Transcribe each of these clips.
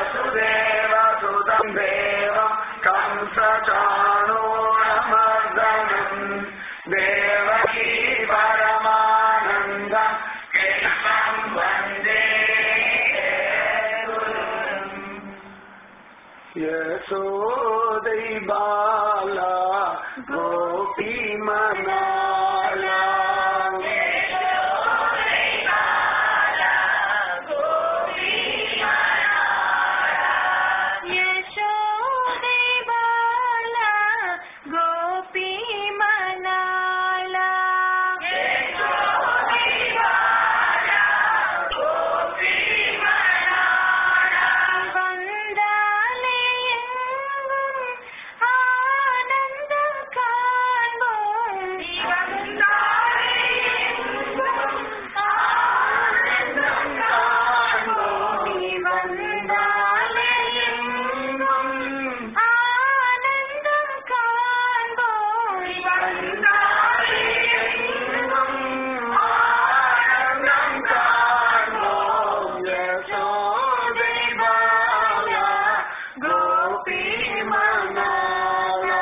वसुदेवसुतं देवं कंसचाणूरमर्दनम् देवकी परमानन्दम् कृष्णं वन्दे यशोदैबाला गोपीमनाला यशोदेबाला गोपी मनाला வந்தாலே எங்கும் ஆனந்தம் காண்போம் நீ வந்தாலே எங்கும் ஆனந்தம் காண்போம் ஆனந்தம் காண்போம் யசோதைபாலா கோபீமனாலா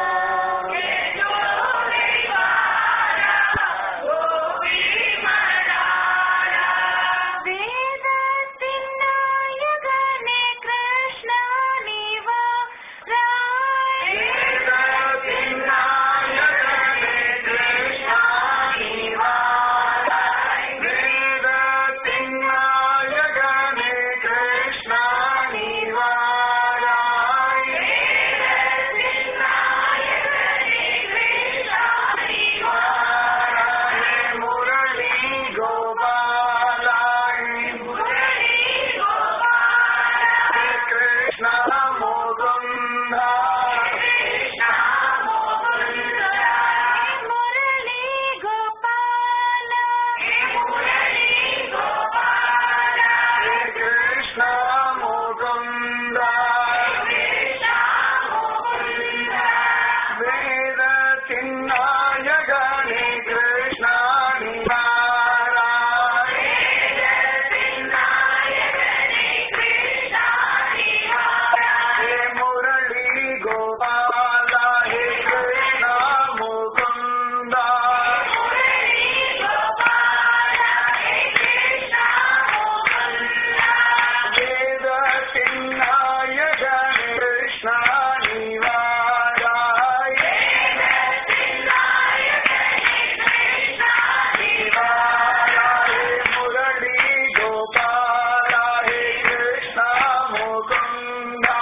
வேதத்தின் நாயகனே கிருஷ்ணா நீவா ராய் வேதத்தின் நாயகனே கிருஷ்ணா நீவாராய். வேதத்தின் நாயகனே கிருஷ்ணா நீவாராய். வாராய் முரளி கோபாலாய் கிருஷ்ண முகுந்தா முரளி கோபால கிருஷ்ண முகுந்தா வேதத்தின் நாயகனே கிருஷ்ணா நிவாராய் ஹே முரளி கோபாலா ஹே கிருஷ்ணா முகுந்தா வேதத்தின் நாயகனே கிருஷ்ணா நிவாராய் நிவாராய் முரளி கோபாலா ஹே கிருஷ்ணா முகுந்தா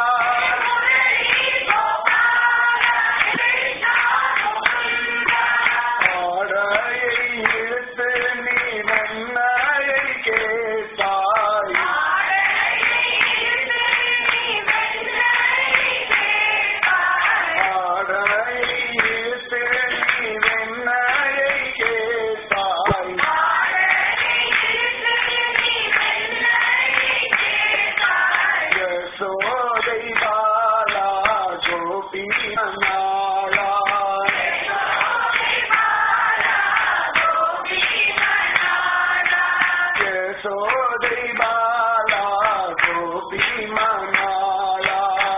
ஆடையை இழுத்து நீ நன்மையை கேட்டாய் ஆடையை இழுத்து நீ நன்மையை கேட்டாய் யசோதை பாலா கோபி நாளா யசோதை பாலா கோபி மனாலா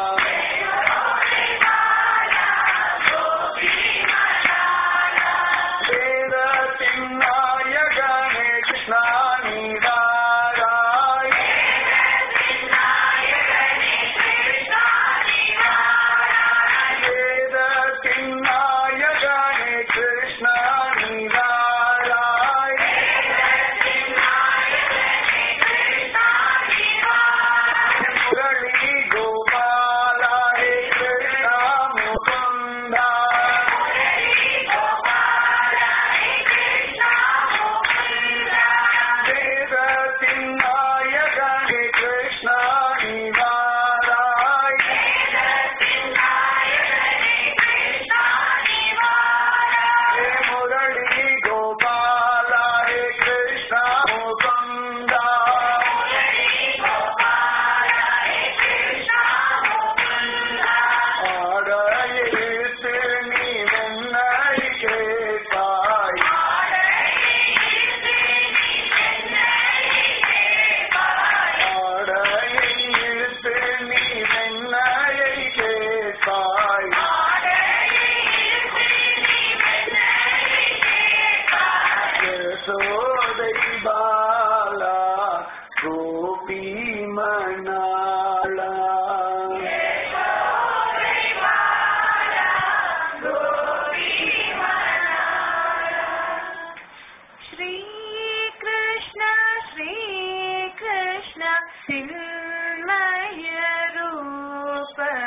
வேதத்தின் நாயகனே கிருஷ்ணா நீதாராய் வேதத்தின் நாயகனே கிருஷ்ணா நீதாராய் முரளி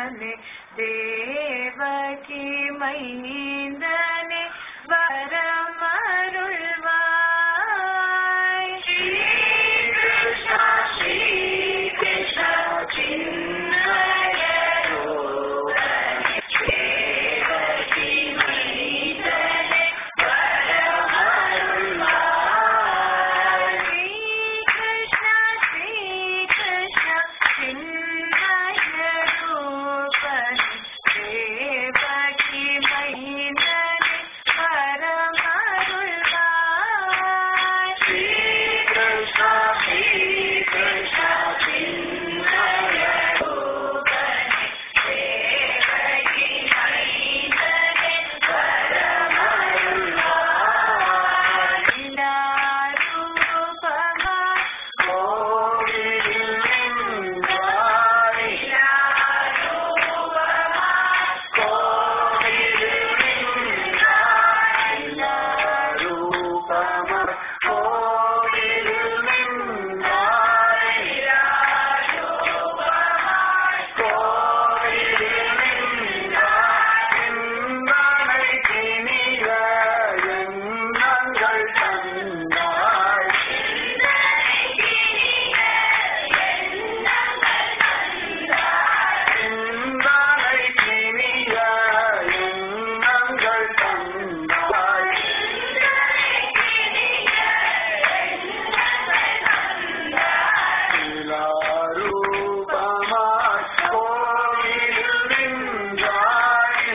மைந்தனே தேவகி மைந்தனே வரமருள்வாய் ஸ்ரீ கிருஷ்ணா ஸ்ரீ கிருஷ்ணா சின்மய ரூபனே தேவகி மைந்தனே வரமருள்வாய் ஸ்ரீ கிருஷ்ணா ஸ்ரீ கிருஷ்ணா சின்மய ரூபனே தேவகி மைந்தனே வரமருள்வாய் ஸ்ரீ கிருஷ்ணா ஸ்ரீ கிருஷ்ணா சின்மய ரூபனே தேவகி மைந்தனே வரமருள்வாய் லீலாரூபமா கோவிலில் நின்றாய் லீலாரூபமா கோவிலில் நின்றாய் லீலாரூபமா கோவிலில் நின்றாய் லீலாரூபமா கோவிலில் நின்றாய் எந்தனை திணிய எண்ணங்கள் தந்தாய் எந்தனை திணிய எண்ணங்கள் தந்தாய் ரூபமாய் கோவிலில் நின்றாய்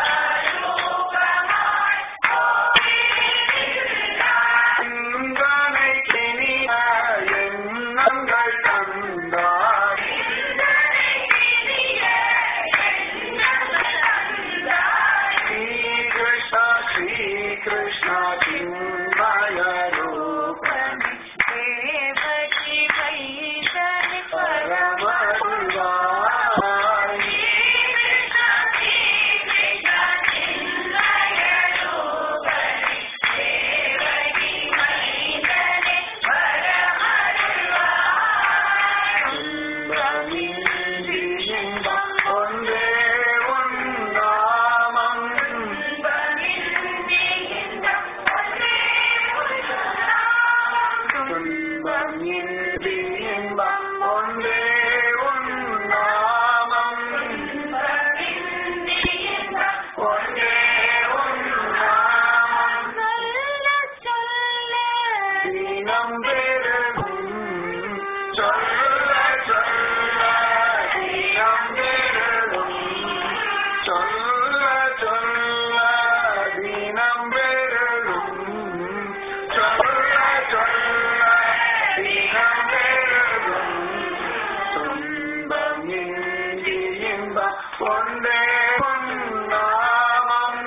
சிந்தனை கிணிய எண்ணங்கள் தந்தாய் ஸ்ரீ கிருஷ்ணா ஸ்ரீ கிருஷ்ணா சின்மய ரூபனே தேவகி வைதனி பரமருள்வாய் இன்பம் ஒன்றே உன்னாமம் துன்பம் இன்றி இன்பம் ஒன்றே உன்னாமம் ஒன்றே உன்னாமம் தினம் பெருகும் சொல்ல சொல்ல தினம் பெருகும் சொல்ல சொல்ல தினம் பெருகும் சொல்ல சொல்ல தினம் பெருகும் துன்பம் இன்றி இன்பம் ஒன்றே உன்னாமம்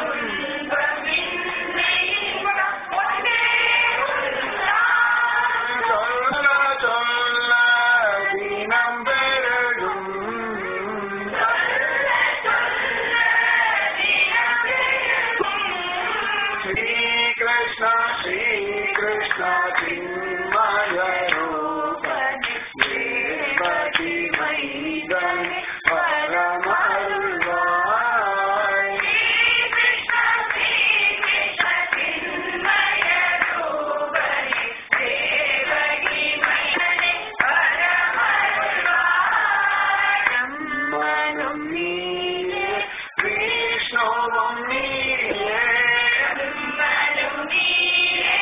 சொல்ல சொல்ல தினம் பெருகும் ஸ்ரீ கிருஷ்ணா ஸ்ரீ கிருஷ்ணா சின்மய ரூபனே தேவகி மைந்தனே பரமருள்வாய் மனம் நீயே விஷ்ணுவும் நீயே விஷ்ணுவும் நீயே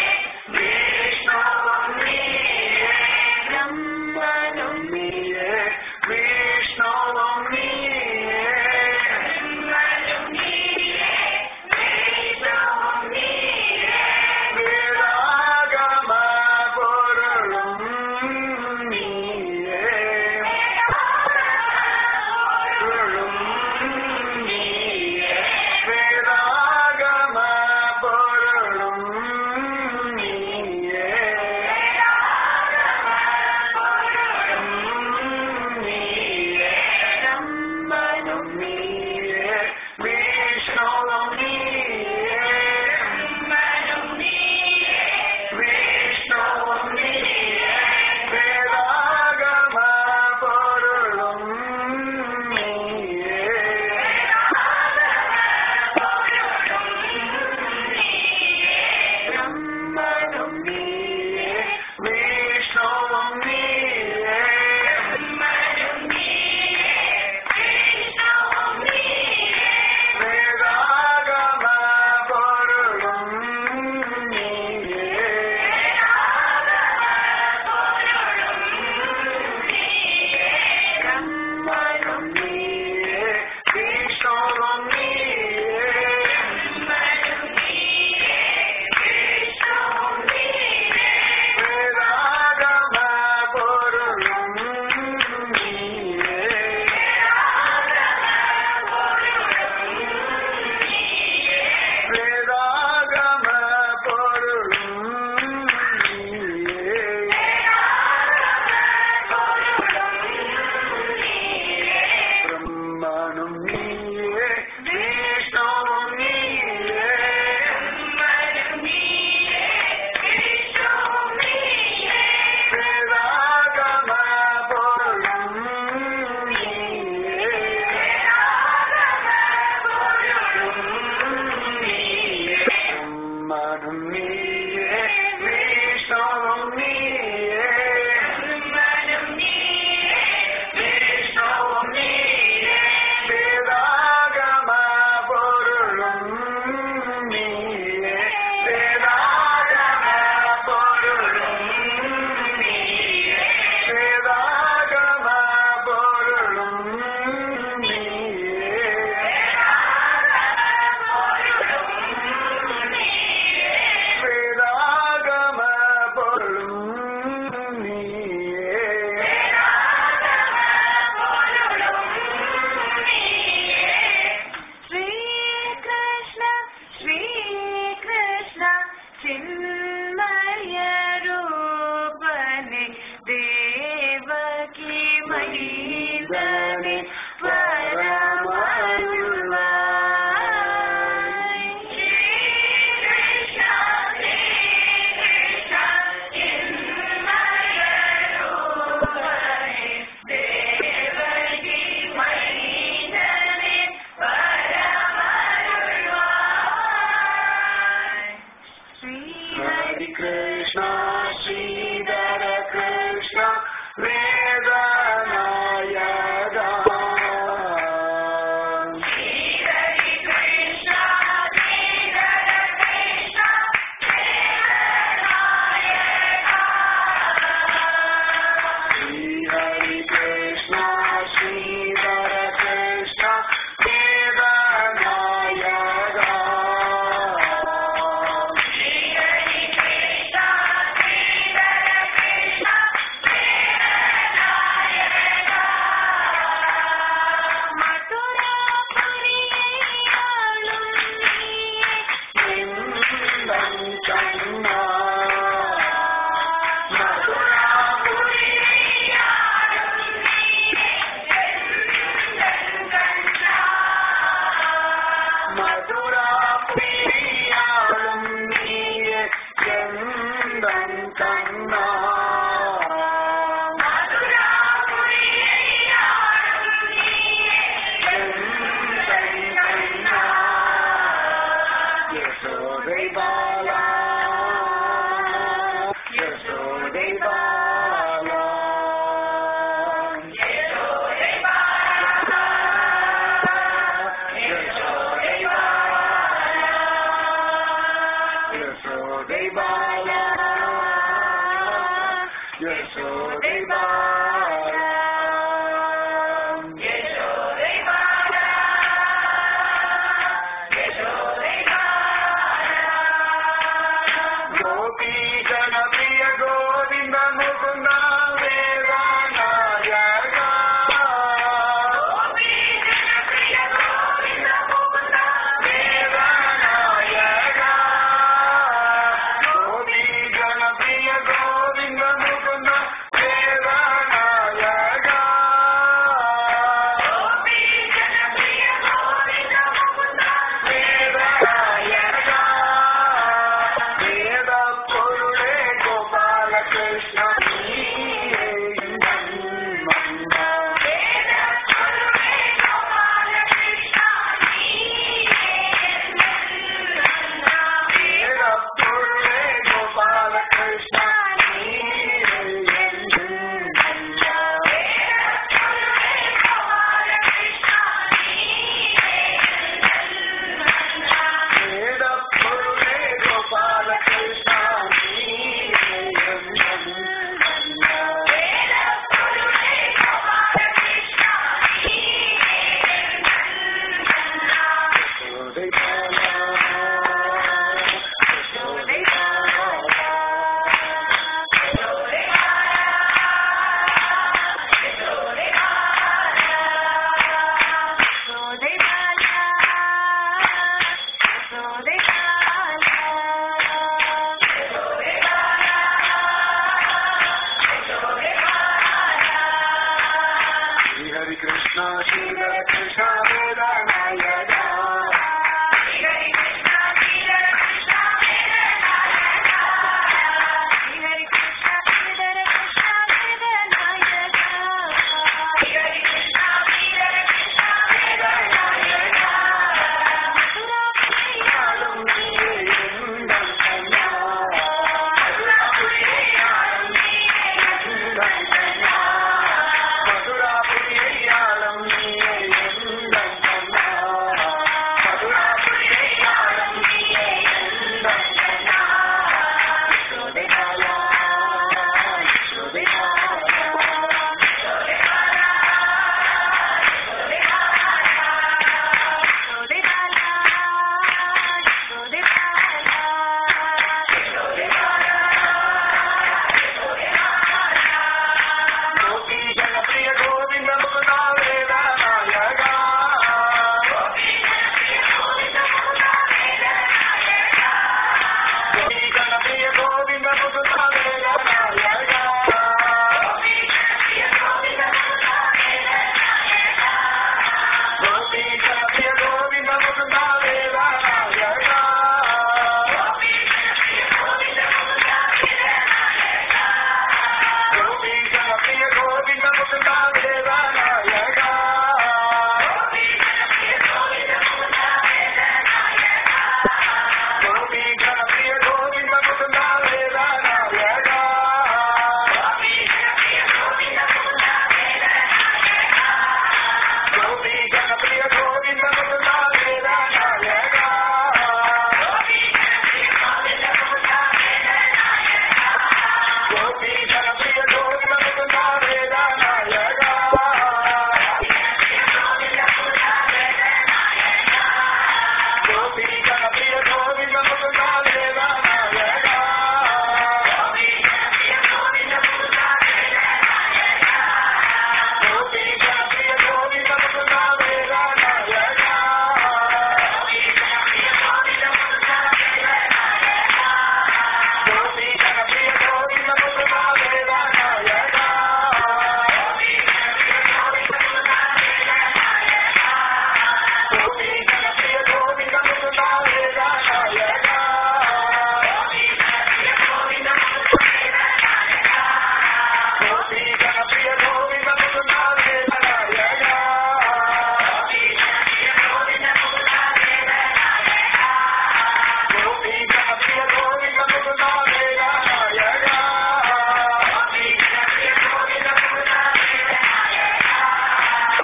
பிரம்மனும் நீயே விஷ்ணுவும் நீயே வேதாகம பொருளும் நீயே பொருளும் நீயே வேதாகம பொருளும் நீயே நீயே பிரம்ம மைந்தனே வரமருள்வாய் Hare Krishna, Sridhara Krishna, Vedanayada. Sri Hare Krishna, Sridhara Krishna, Vedanayada. Mathura பிரியாளும் நீயே எந்தன் கண்ணா எந்தன் கண்ணா யசோதை பாலா யசோதை பாலா யசோதை பாலா யசோதை பாலா யசோதை பாலா கோபி ஜனபிய கோவிந்த முகுந்த வேதாநாயகா வேதாநாயகா கோபி ஜனபிய கோவிந்த முகுந்த வேதாநாயகா வேதாநாயகா வேத பொருளே கோபால கிருஷ்ண வேத பொருளே கோபால கிருஷ்ண வேத பொருளே Gopala Krishna Hare Hare Krishna, Shri Hare Krishna, Vedanayada. யாரும் நீயே எந்தன் கண்ணா. எந்தன் கண்ணா. மதுராபுரியை ஆளும் நீயே எந்தன் கண்ணா.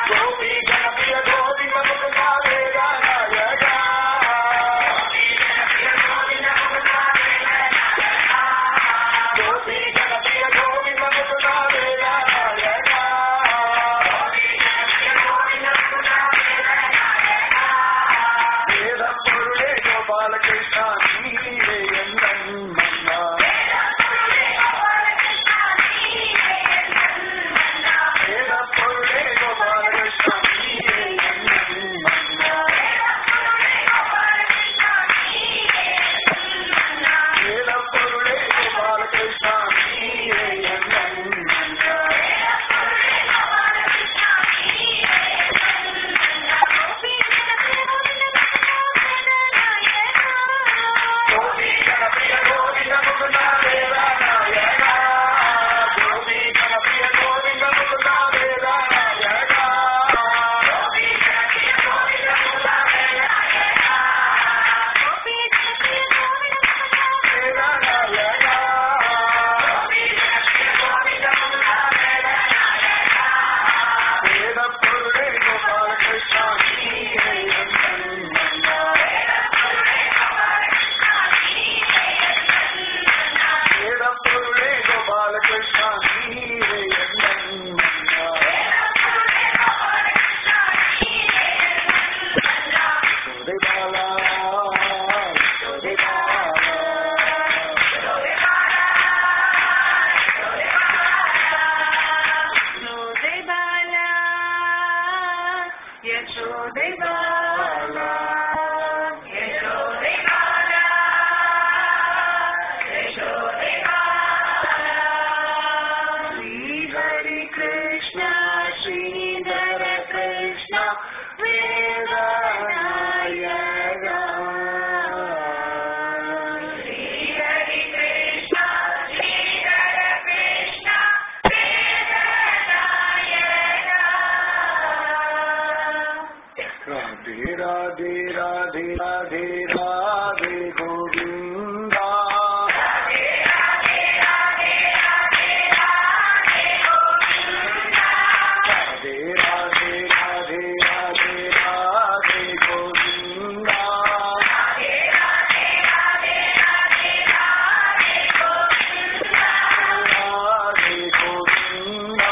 கோபி கணபிய கோவிந்த முகுந்தா வேதா நாயகா கோபி கணபிய கோவிந்த முகுந்தா வேதா நாயகா வேத பொருளே கோபாலகிருஷ்ணா நீரே எந்தன் மன்னா வேத பொருளே கோபாலகிருஷ்ணா நீரே எந்தன் மன்னா வேத பொருளே கோபாலகிருஷ்ணா நீரே எந்தன் மன்னா கோபி கணபிய கோவிந்த முகுந்தா வேதா நாயகா கோபி கணபிய கோவிந்த முகுந்தா வேதா நாயகா வேதா நாயகா வேத பொருளே கோபாலகிருஷ்ணா நீரே எந்தன் மன்னா வேத பொருளே கோபாலகிருஷ்ணா நீரே எந்தன் மன்னா சுதைபாலா சுதைபாலா श्री हरि कृष्ण श्रीधर कृष्ण वेदनायक राधे राधे राधे राधे राधे गोविंदा राधे राधे राधे राधे राधे गोविंदा राधे गोविंदा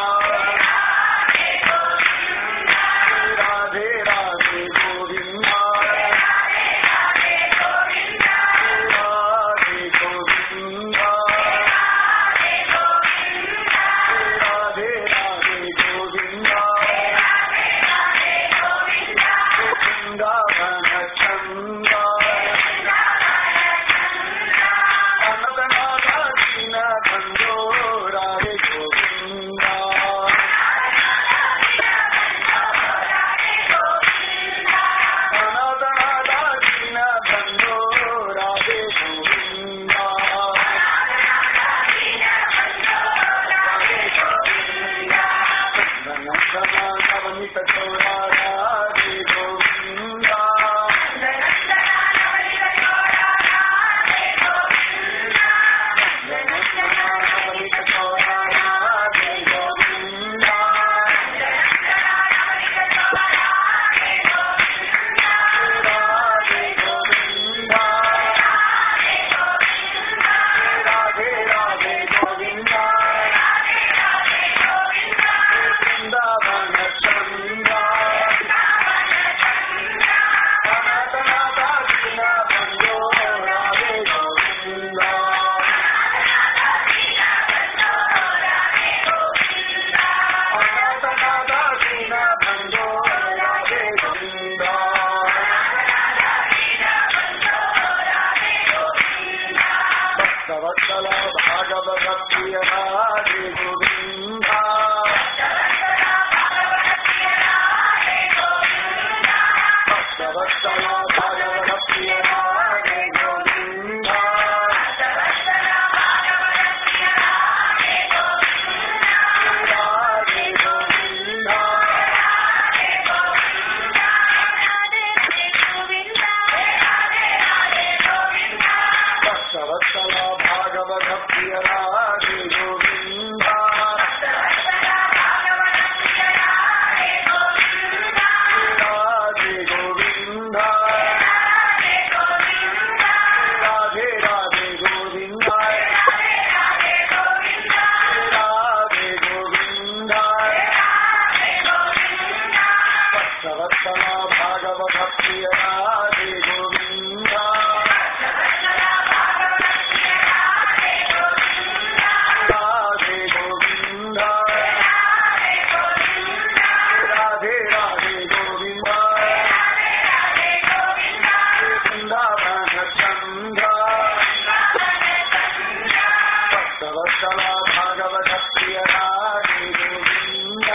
राधे राधे गोविंदा राधे गोविंदा राधे राधे गोविंदा वृंदावन चंदा अनदनादा दीन बंदो राधे गोविंदा अनदनादा दीन बंदो राधे गोविंदा नंदना नवनीत चौरा राधे गोविंदा नंदना नवनीत चौरा राधे गोविंदा राधे गोविंदा राधे राधे गोविंदा वृंदावन चंदा अनाथनाथा दीन बंदो राधे गोविंदा अनाथनाथा दीन बंदो राधे गोविंदा भक्तवत्सल भागवत प्रिय राधे गोविंदा भक्तवत्सल भागवत प्रिय राधे गोविंदा राधे गोविंदा भक्तवत्सल भागवत प्रिय राधे गोविंदा भक्तवत्सला भागवत प्रिय राधे गोविन्द राधे गोविन्द राधे राधे गोविन्द वृन्दावन चन्द भक्तवत्सला भागवत प्रिय राधे गोविन्द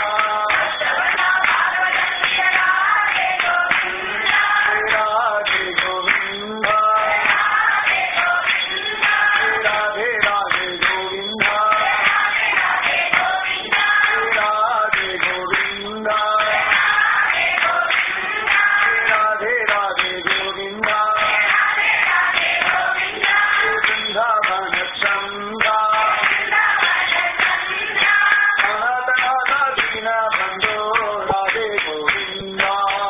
राधे गोविन्द राधे राधे गोविन्द राधे गोविन्द राधे राधे गोविन्द वृन्दावन चन्दा अनाथनाथदीन बन्धो राधे गोविन्द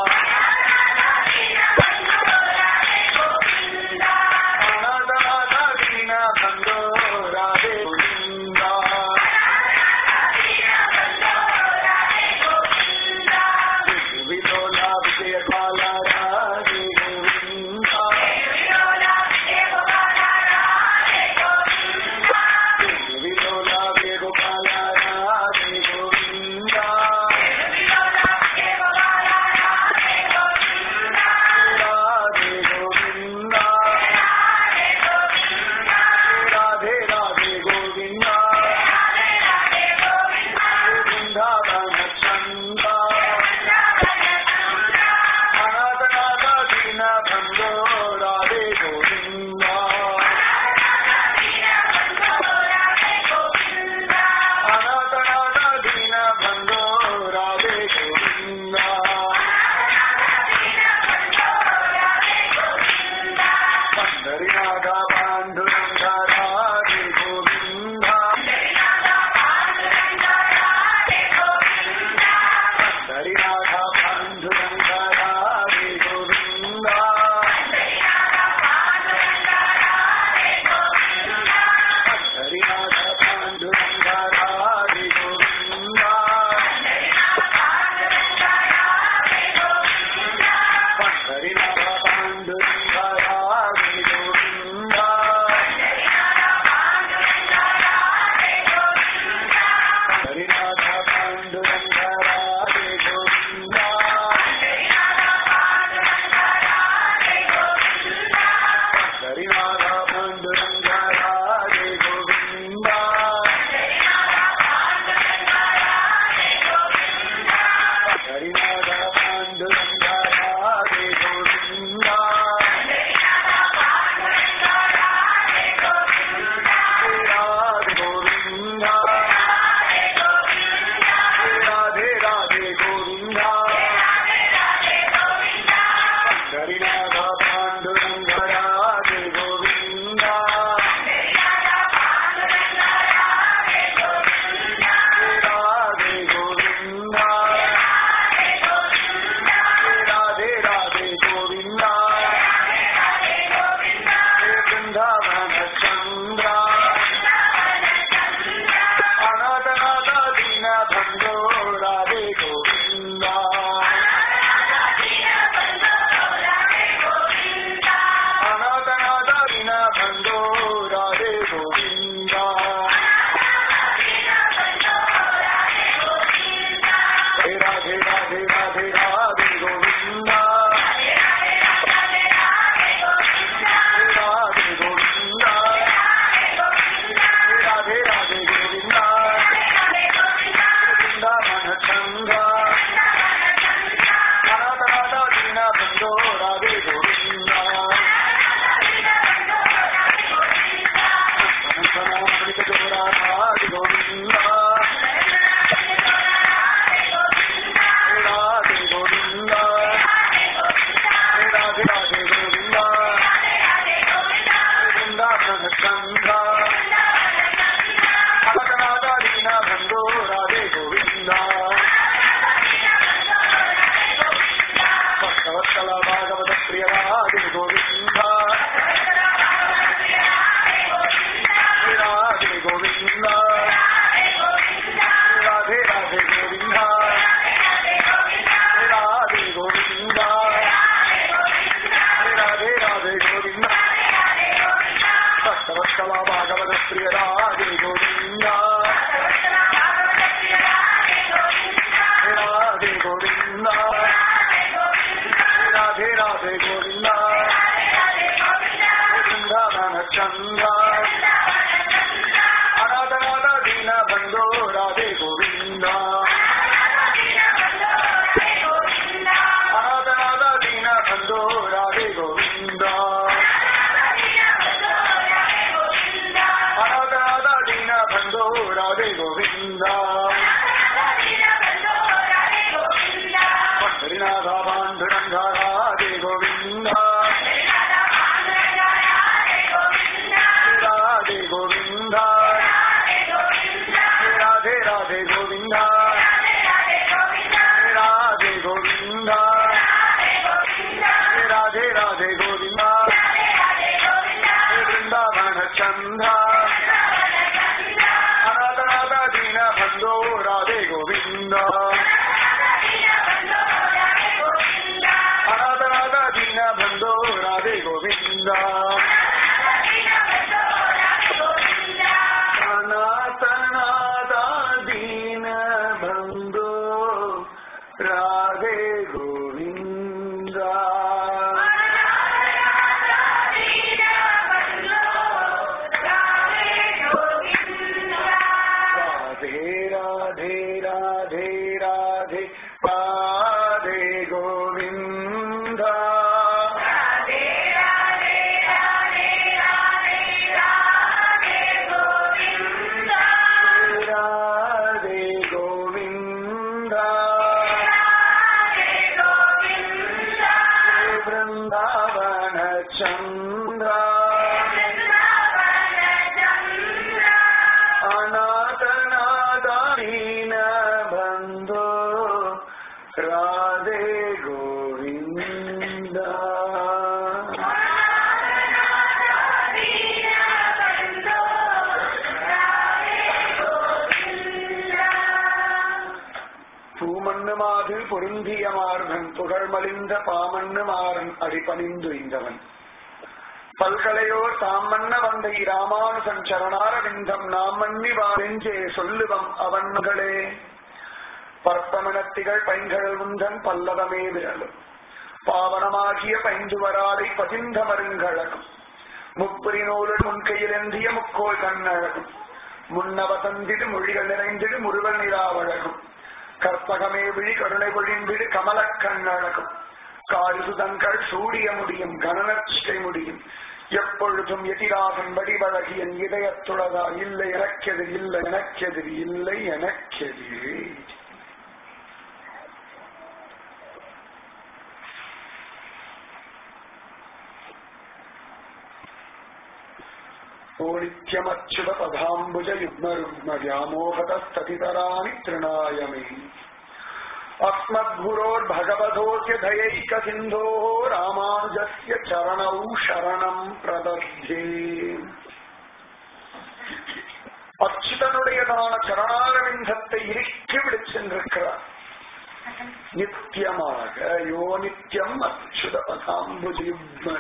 अनाथनाथदीन बन्धो राधे गोविन्द विलोला विजयकाला राधे गोविन्द विलोला वेगोपाला राधे गोविन्द राधे गोविन्द राधे राधे गोविन्द वृन्दावन चन्दा अनाथनाथदीन बन्धो राधे गोविन्द अनाथनाथदीन बन्धो राधे गोविन्द पण्डरीनाथ पाण्डुरङ्ग राधे गोविन्द पण्डरीनाथ पाण्डुरङ्ग राधे गोविन्द पण्डरीनाथ पाण्डुरङ्ग राधे गोविन्द पण्डरीनाथ पाण्डुरङ्ग राधे गोविन्द हरिनाथ पाण्डुरङ्ग राधे गोविन्द हरिनाथ पाण्डुरङ्ग राधे गोविन्द हरिनाथ पाण्डुरङ्ग राधे गोविन्द राधे गोविन्द राधे राधे गोविन्द हरिनाथ पाण्डुरङ्ग राधे गोविन्द राधे गोविन्द राधे राधे गोविन्द वृन्दावन चन्द्र अनाथनाथदीन बन्धो राधे गोविन्द अनाथनाथदीन बन्धो राधे गोविन्द हे राधे राधे राधे राधे गोविन्द राधे गोविन्द राधे राधे गोविन्द वृन्दावन चन्द्र अनाथनाथदीन बन्धो राधे गोविन्द अनन्तनामृतजोरा राधे गोविन्द राधे गोविन्द राधे राधे गोविन्द वृन्दावन चन्द्र अनाथनाथदीन बन्धो राधे गोविन्द भक्तवत्सला भागवत प्रिय राधे गोविन्द राधे गोविन्द राधे राधे गोविन्द ஸ்ரீநாதா பாண்டுரங்கா ராதே கோவிந்தா ராதே கோவிந்தா ராதே ராதே கோவிந்தா ராதே கோவிந்தா ராதே ராதே கோவிந்தா वृंदावन चंदा अनाथ नाथ दीन बंधो राधे गोविंद अनाथ नाथ दीन बंधो राधे गोविंद अनाथ नाथ दीन बंधो राधे गोविंद राधे राधे राधे राधे राधे गोविन्द राधे गोविन्द वृन्दावन चन्द्र अनाथनादानीन बन्धो राधे गोविन्द பூமண்ணு மாது பொருந்திய மார்பன் புகழ்மலிந்த பாமண்ணு மாறன் அடிபணிந்து இந்தவன் பல்கலையோ தாமன்ன வந்தை ராமானுசன் சரணாரவிந்தம் நாம் மன்னி வாரெஞ்சே சொல்லுவம் அவன்களே பற்பமனத்திகள் பைங்கழல் உந்தன் பல்லவமே விரலும் பாவனமாகிய பைந்துவராடை பதிந்த மருங்கழகும் முப்புரி நூலுடன் முன்கையில் எந்திய முக்கோள் கண்ணழகும் முன்னவசந்திடு மொழிகள் நிறைந்திடு முருகன் நிலாவழகும் கற்பகமே விழி கருணை பொழிந்திடு கமலக் கண்ணழகும் காரிசுதங்கள் சூடிய முடியும் கனநற்கை முடியும் எப்பொழுதும் எதிராகும் வடிவழகி என் இதயத்துளதா இல்லை எனக்கெதிர் இல்லை எனக்கெதிர் இல்லை எனக்கெதிர் ஓணித்யமச்சுத பதாம்புஜ யுக்ம ருக்ம வியாமோகதஸ்ததிதராணி திருநாயமே अस्मद्गुरोर्भगवतोऽस्य दयैकसिन्धोः रामानुजस्य चरणौ शरणम् प्रदध्ये அச்சுதனுடையதான சரணாரவிந்தத்தை இறுக்கி விடுச்சென்றிருக்கிறார் நித்தியமாக யோ நித்தியம் அச்சுத பதாம்புஜயுக்ம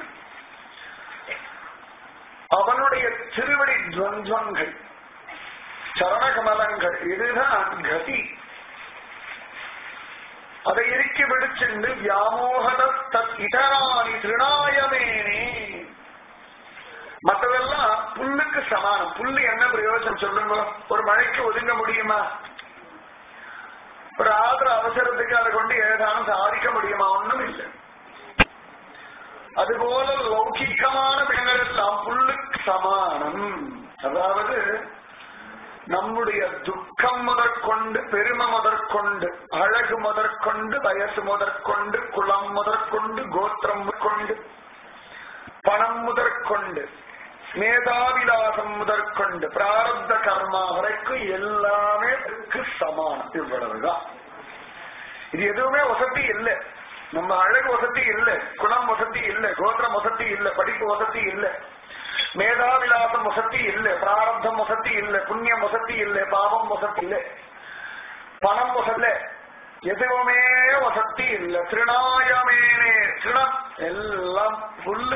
அவனுடைய திருவடி துவந்தங்கள் சரணகமலங்கள் இதுதான் கதி அதை இறுக்கி விடுச்சென்று வியாமோகத தத் இதராணி திருநாயமேனே மற்றதெல்லாம் புல்லுக்கு சமானம் புல்லு என்ன பிரயோஜனம் சொல்லுங்க ஒரு மழைக்கு ஒதுங்க முடியுமா ஒரு ஆதர அவசரத்துக்கு அதை கொண்டு ஏதானும் சாதிக்க முடியுமா ஒண்ணும் இல்லை அதுபோல லௌகிக்கமான விஷயங்கள் எல்லாம் புல்லுக்கு சமானம் அதாவது நம்முடைய துக்கம் முதற்கொண்டு பெருமை முதற்கொண்டு அழகு முதற்கொண்டு வயசு முதற்கொண்டு குலம் முதற்கொண்டு கோத்திரம் முதற்கொண்டு பணம் முதற்கொண்டு மேதாவிலாசம் முதற்கொண்டு பிராரப்த கர்மா வரைக்கும் எல்லாமே சமானம் இவ்வளவுதான் இது எதுவுமே வசதி இல்லை நம்ம அழகு வசதி இல்லை குணம் வசதி இல்லை கோத்திரம் வசதி இல்லை படிப்பு வசதி இல்லை மேதாவிலாசம் வசதி இல்லை பிராரப்தம் வசதி இல்லை புண்ணியம் வசதி இல்லை பாவம் வசதி இல்லை பணம் வசல்ல எதுவுமே வசதி இல்லை திருநாயமேனே திருணம் எல்லாம் புல்லு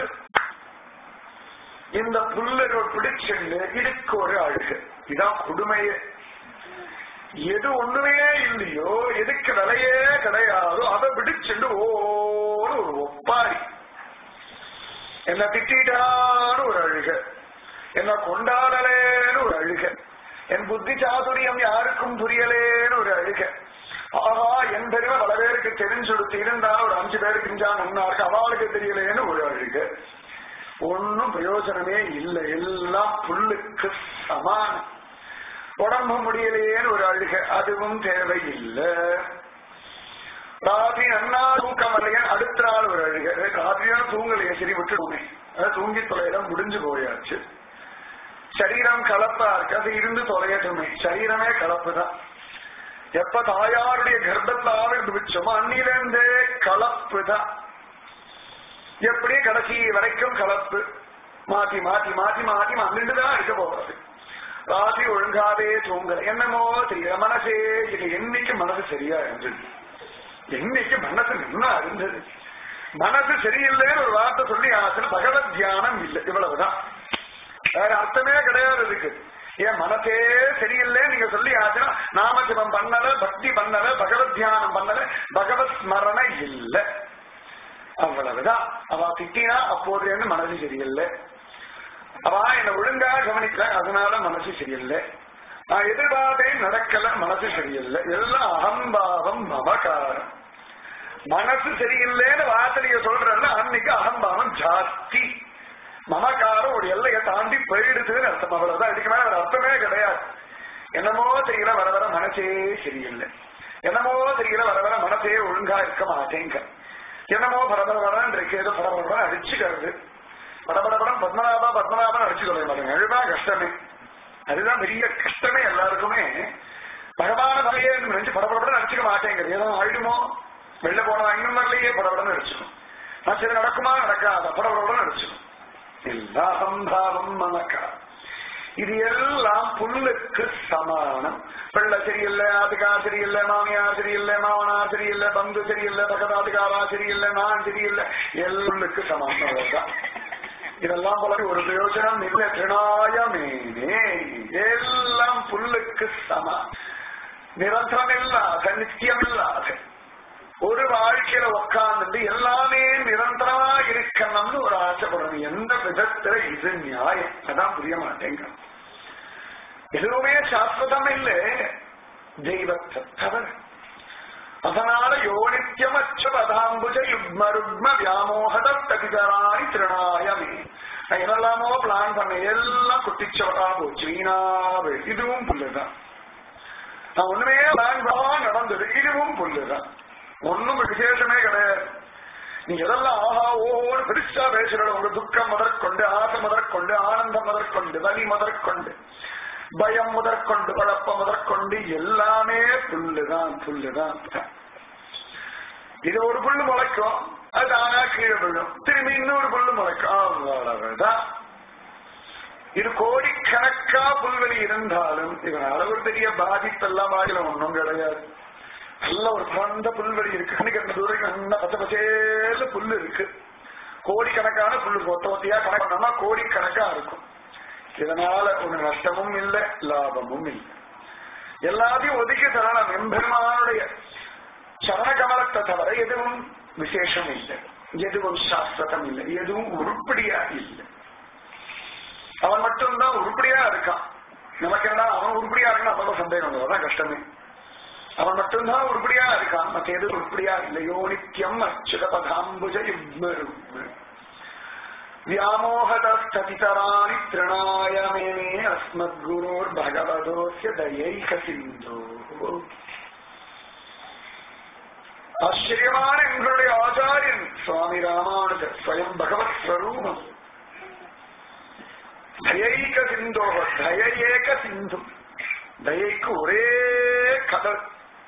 இந்த புல்லு பிடிச்சுண்டு இதுக்கு ஒரு அழுகு இதான் கொடுமையே எது ஒண்ணுமே இல்லையோ எதுக்கு விலையே கிடையாதோ அதை பிடிச்சுண்டு ஓடு ஒரு ஒப்பாரி என்ன திட்டான்னு ஒரு அழுக என்ன கொண்டாடலேன்னு ஒரு அழுக என் புத்தி சாதுரியம் யாருக்கும் புரியலேன்னு ஒரு அழுக ஆஹா என் பெருமை பல பேருக்கு தெரிஞ்சுடுத்து இருந்தாலும் ஒரு அஞ்சு பேருக்கு இருந்தா நன்னா இருக்கு அவளுக்கு தெரியலேன்னு ஒரு அழுக ஒன்னும் பிரயோஜனமே இல்லை எல்லாம் புல்லுக்கு சமானம் உடம்பு முடியலையேன்னு ஒரு அழுக அதுவும் தேவையில்லை ராத்திரி நன்னா தூக்கம் வரலையா அடுத்த நாள் ஒரு அழுக ராத்திரியான தூங்கலையே சரி விட்டுடுமே அதாவது தூங்கி தொலைலாம் முடிஞ்சு போயாச்சு சரீரம் கலப்பா இருக்கு அது இருந்து தொலையட்டுமே சரீரமே கலப்பு தான் எப்ப தாயாருடைய கர்ப்பத்துல ஆவிர்வச்சோமோ அன்னிலிருந்தே கலப்பு தான் எப்படி கடைசி வரைக்கும் கலப்பு மாத்தி மாத்தி மாத்தி மாத்தி வந்துட்டு தான் இருக்க போறது ராத்திரி ஒழுங்காவே தூங்கல என்னமோ தெரியல மனசே இது என்னைக்கு மனசு சரியா இருந்தது என்னைக்கு மனசு நல்லா இருந்தது மனசு சரியில்லைன்னு ஒரு வார்த்தை சொல்லி ஆசன பகவத் தியானம் இல்லை இவ்வளவுதான் வேற அர்த்தமே கிடையாது இதுக்கு ஏன் மனசே சரியில்லை நீங்க சொல்லி ஆச்சுன்னா நாமஜபம் பண்ணல பக்தி பண்ணல பகவத் தியானம் பண்ணல பகவத் ஸ்மரண இல்ல அவ்வளவுதான் அவ திட்டினா அப்போதுல இருந்து மனசு சரியில்லை அவ என்ன ஒழுங்கா கவனிக்கல அதனால மனசு சரியில்லை நான் எதிர்பார்த்தேன் நடக்கல மனசு சரியில்லை எல்லாம் அகம்பாவம் மமகாரம் மனசு சரியில்லைன்னு வார்த்தைய சொல்றேன்னா அன்னைக்கு அகம்பாவம் ஜாஸ்தி மமகாரம் ஒரு எல்லையை தாண்டி போயிடுதுன்னு அர்த்தம் அவ்வளவுதான் இதுக்கு மேல ஒரு அர்த்தமே கிடையாது என்னமோ தெரியல வர வர மனசே சரியில்லை என்னமோ தெரியல வர வர மனசே ஒழுங்கா இருக்க மாட்டேங்க என்னமோ பரபரபரன் இருக்கு ஏதோ பரபரபரம் அடிச்சுக்கிறது படபடபடம் பத்மநாபா பத்மநாபன் அடிச்சு சொல்ல மாட்டேங்க அதுதான் கஷ்டமே அதுதான் பெரிய கஷ்டமே எல்லாருக்குமே பகவான பகையே நினைச்சு படபடபடம் அடிச்சுக்க மாட்டேங்கிறது ஏதோ ஆயிடுமோ வெளில போனா இன்னும் வரலையே படபடன்னு அடிச்சுக்கும் நான் சரி நடக்குமா நடக்காத படபடபடம் அடிச்சுக்கும் எல்லா சம்பாவம் மனக்கா இது எல்லாம் புல்லுக்கு சமானம் பிள்ளை சரியில்லை அதுக்கா சரியில்லை மாமியா சரியில்லை மாமனா சரியில்லை பந்து சரியில்லை பகதாதிகாரா சரியில்லை நான் சரியில்லை எல்லுக்கு சமானம் அவ்வளவுதான் இதெல்லாம் போல ஒரு பிரயோஜனம் இல்லை திருநாயமேனே எல்லாம் புல்லுக்கு சம நிரந்தரம் இல்லாத நித்தியம் இல்லாத ஒரு வாழ்க்கையில உட்கார்ந்து எல்லாமே நிரந்தரமா இருக்கணும்னு ஒரு ஆசைப்படணும் எந்த விதத்துல இது நியாயம் அதான் புரிய மாட்டேங்க எதுவுமே சாஸ்வதம் இல்லை தெய்வத்தை தவிர அதனால யோனித்யமச்ச பதாம்புஜ யுக்ம ருக்ம வியாமோகத ததிகராணி திருநாயமே நான் என்னெல்லாமோ பிளான் பண்ண எல்லாம் குட்டிச்சவரா போச்சு வீணாவே இதுவும் புல்லுதான் நான் ஒண்ணுமே பிளான் பண்ணா நடந்தது இதுவும் புல்லுதான் ஒண்ணும் விசேஷமே கிடையாது நீ எதெல்லாம் ஆஹா ஓன்னு பெருசா பேசுற உங்க துக்கம் முதற்கொண்டு ஆசை முதற்கொண்டு ஆனந்தம் முதற்கொண்டு வலி முதற்கொண்டு பயம் முதற்கொண்டு குழப்பம் முதற்கொண்டு எல்லாமே புல்லுதான் புல்லுதான் இது ஒரு புல்லு முளைக்கும் அது தானா கீழே விழும் திரும்பி இன்னொரு புல்லு முளைக்கும் அவ்வளவுதான் இது கோடிக்கணக்கா புல்வெளி இருந்தாலும் இதனால ஒரு பெரிய பாதிப்பெல்லாம் வாயில ஒன்றும் கிடையாது நல்ல ஒரு பரந்த புல்வெளி இருக்கு கண்ணுக்கு தூரம் நல்ல பச்சை பச்சேல புல்லு இருக்கு கோடிக்கணக்கான புல்லு ஒத்த ஒத்தையா கணக்கு பண்ணோம்னா கோடிக்கணக்கா இருக்கும் இதனால ஒரு நஷ்டமும் இல்லை லாபமும் இல்லை எல்லாத்தையும் ஒதுக்கி தரலாம் எம்பெருமானுடைய சரண கமலத்தை தவிர எதுவும் விசேஷம் இல்லை எதுவும் சாஸ்வதம் இல்லை எதுவும் உருப்படியா இல்லை அவன் மட்டும்தான் உருப்படியா இருக்கான் நமக்கு என்ன அவன் உருப்படியா இருக்கான் அப்பதான் சந்தேகம் வரும் அதான் கஷ்டமே அவன் மட்டும்தான் உருப்படியா இருக்கான் மத்த எது உருப்படியா இல்லை யோனித்யம் அச்சுத பதாம்புஜ யுக்ம ருக்ம व्यामोहतस्ततितराणि तृणाय मेने अस्मद्गुरोर्भगवतोऽस्य दयैकसिन्धो ஆச்சரியமான எங்களுடைய ஆச்சாரியன் சுவாமி ராமானுஜர் ஸ்வயம் பகவத் ஸ்வரூபம் தயைக சிந்தோ தயேக சிந்து தயைக்கு ஒரே கடல்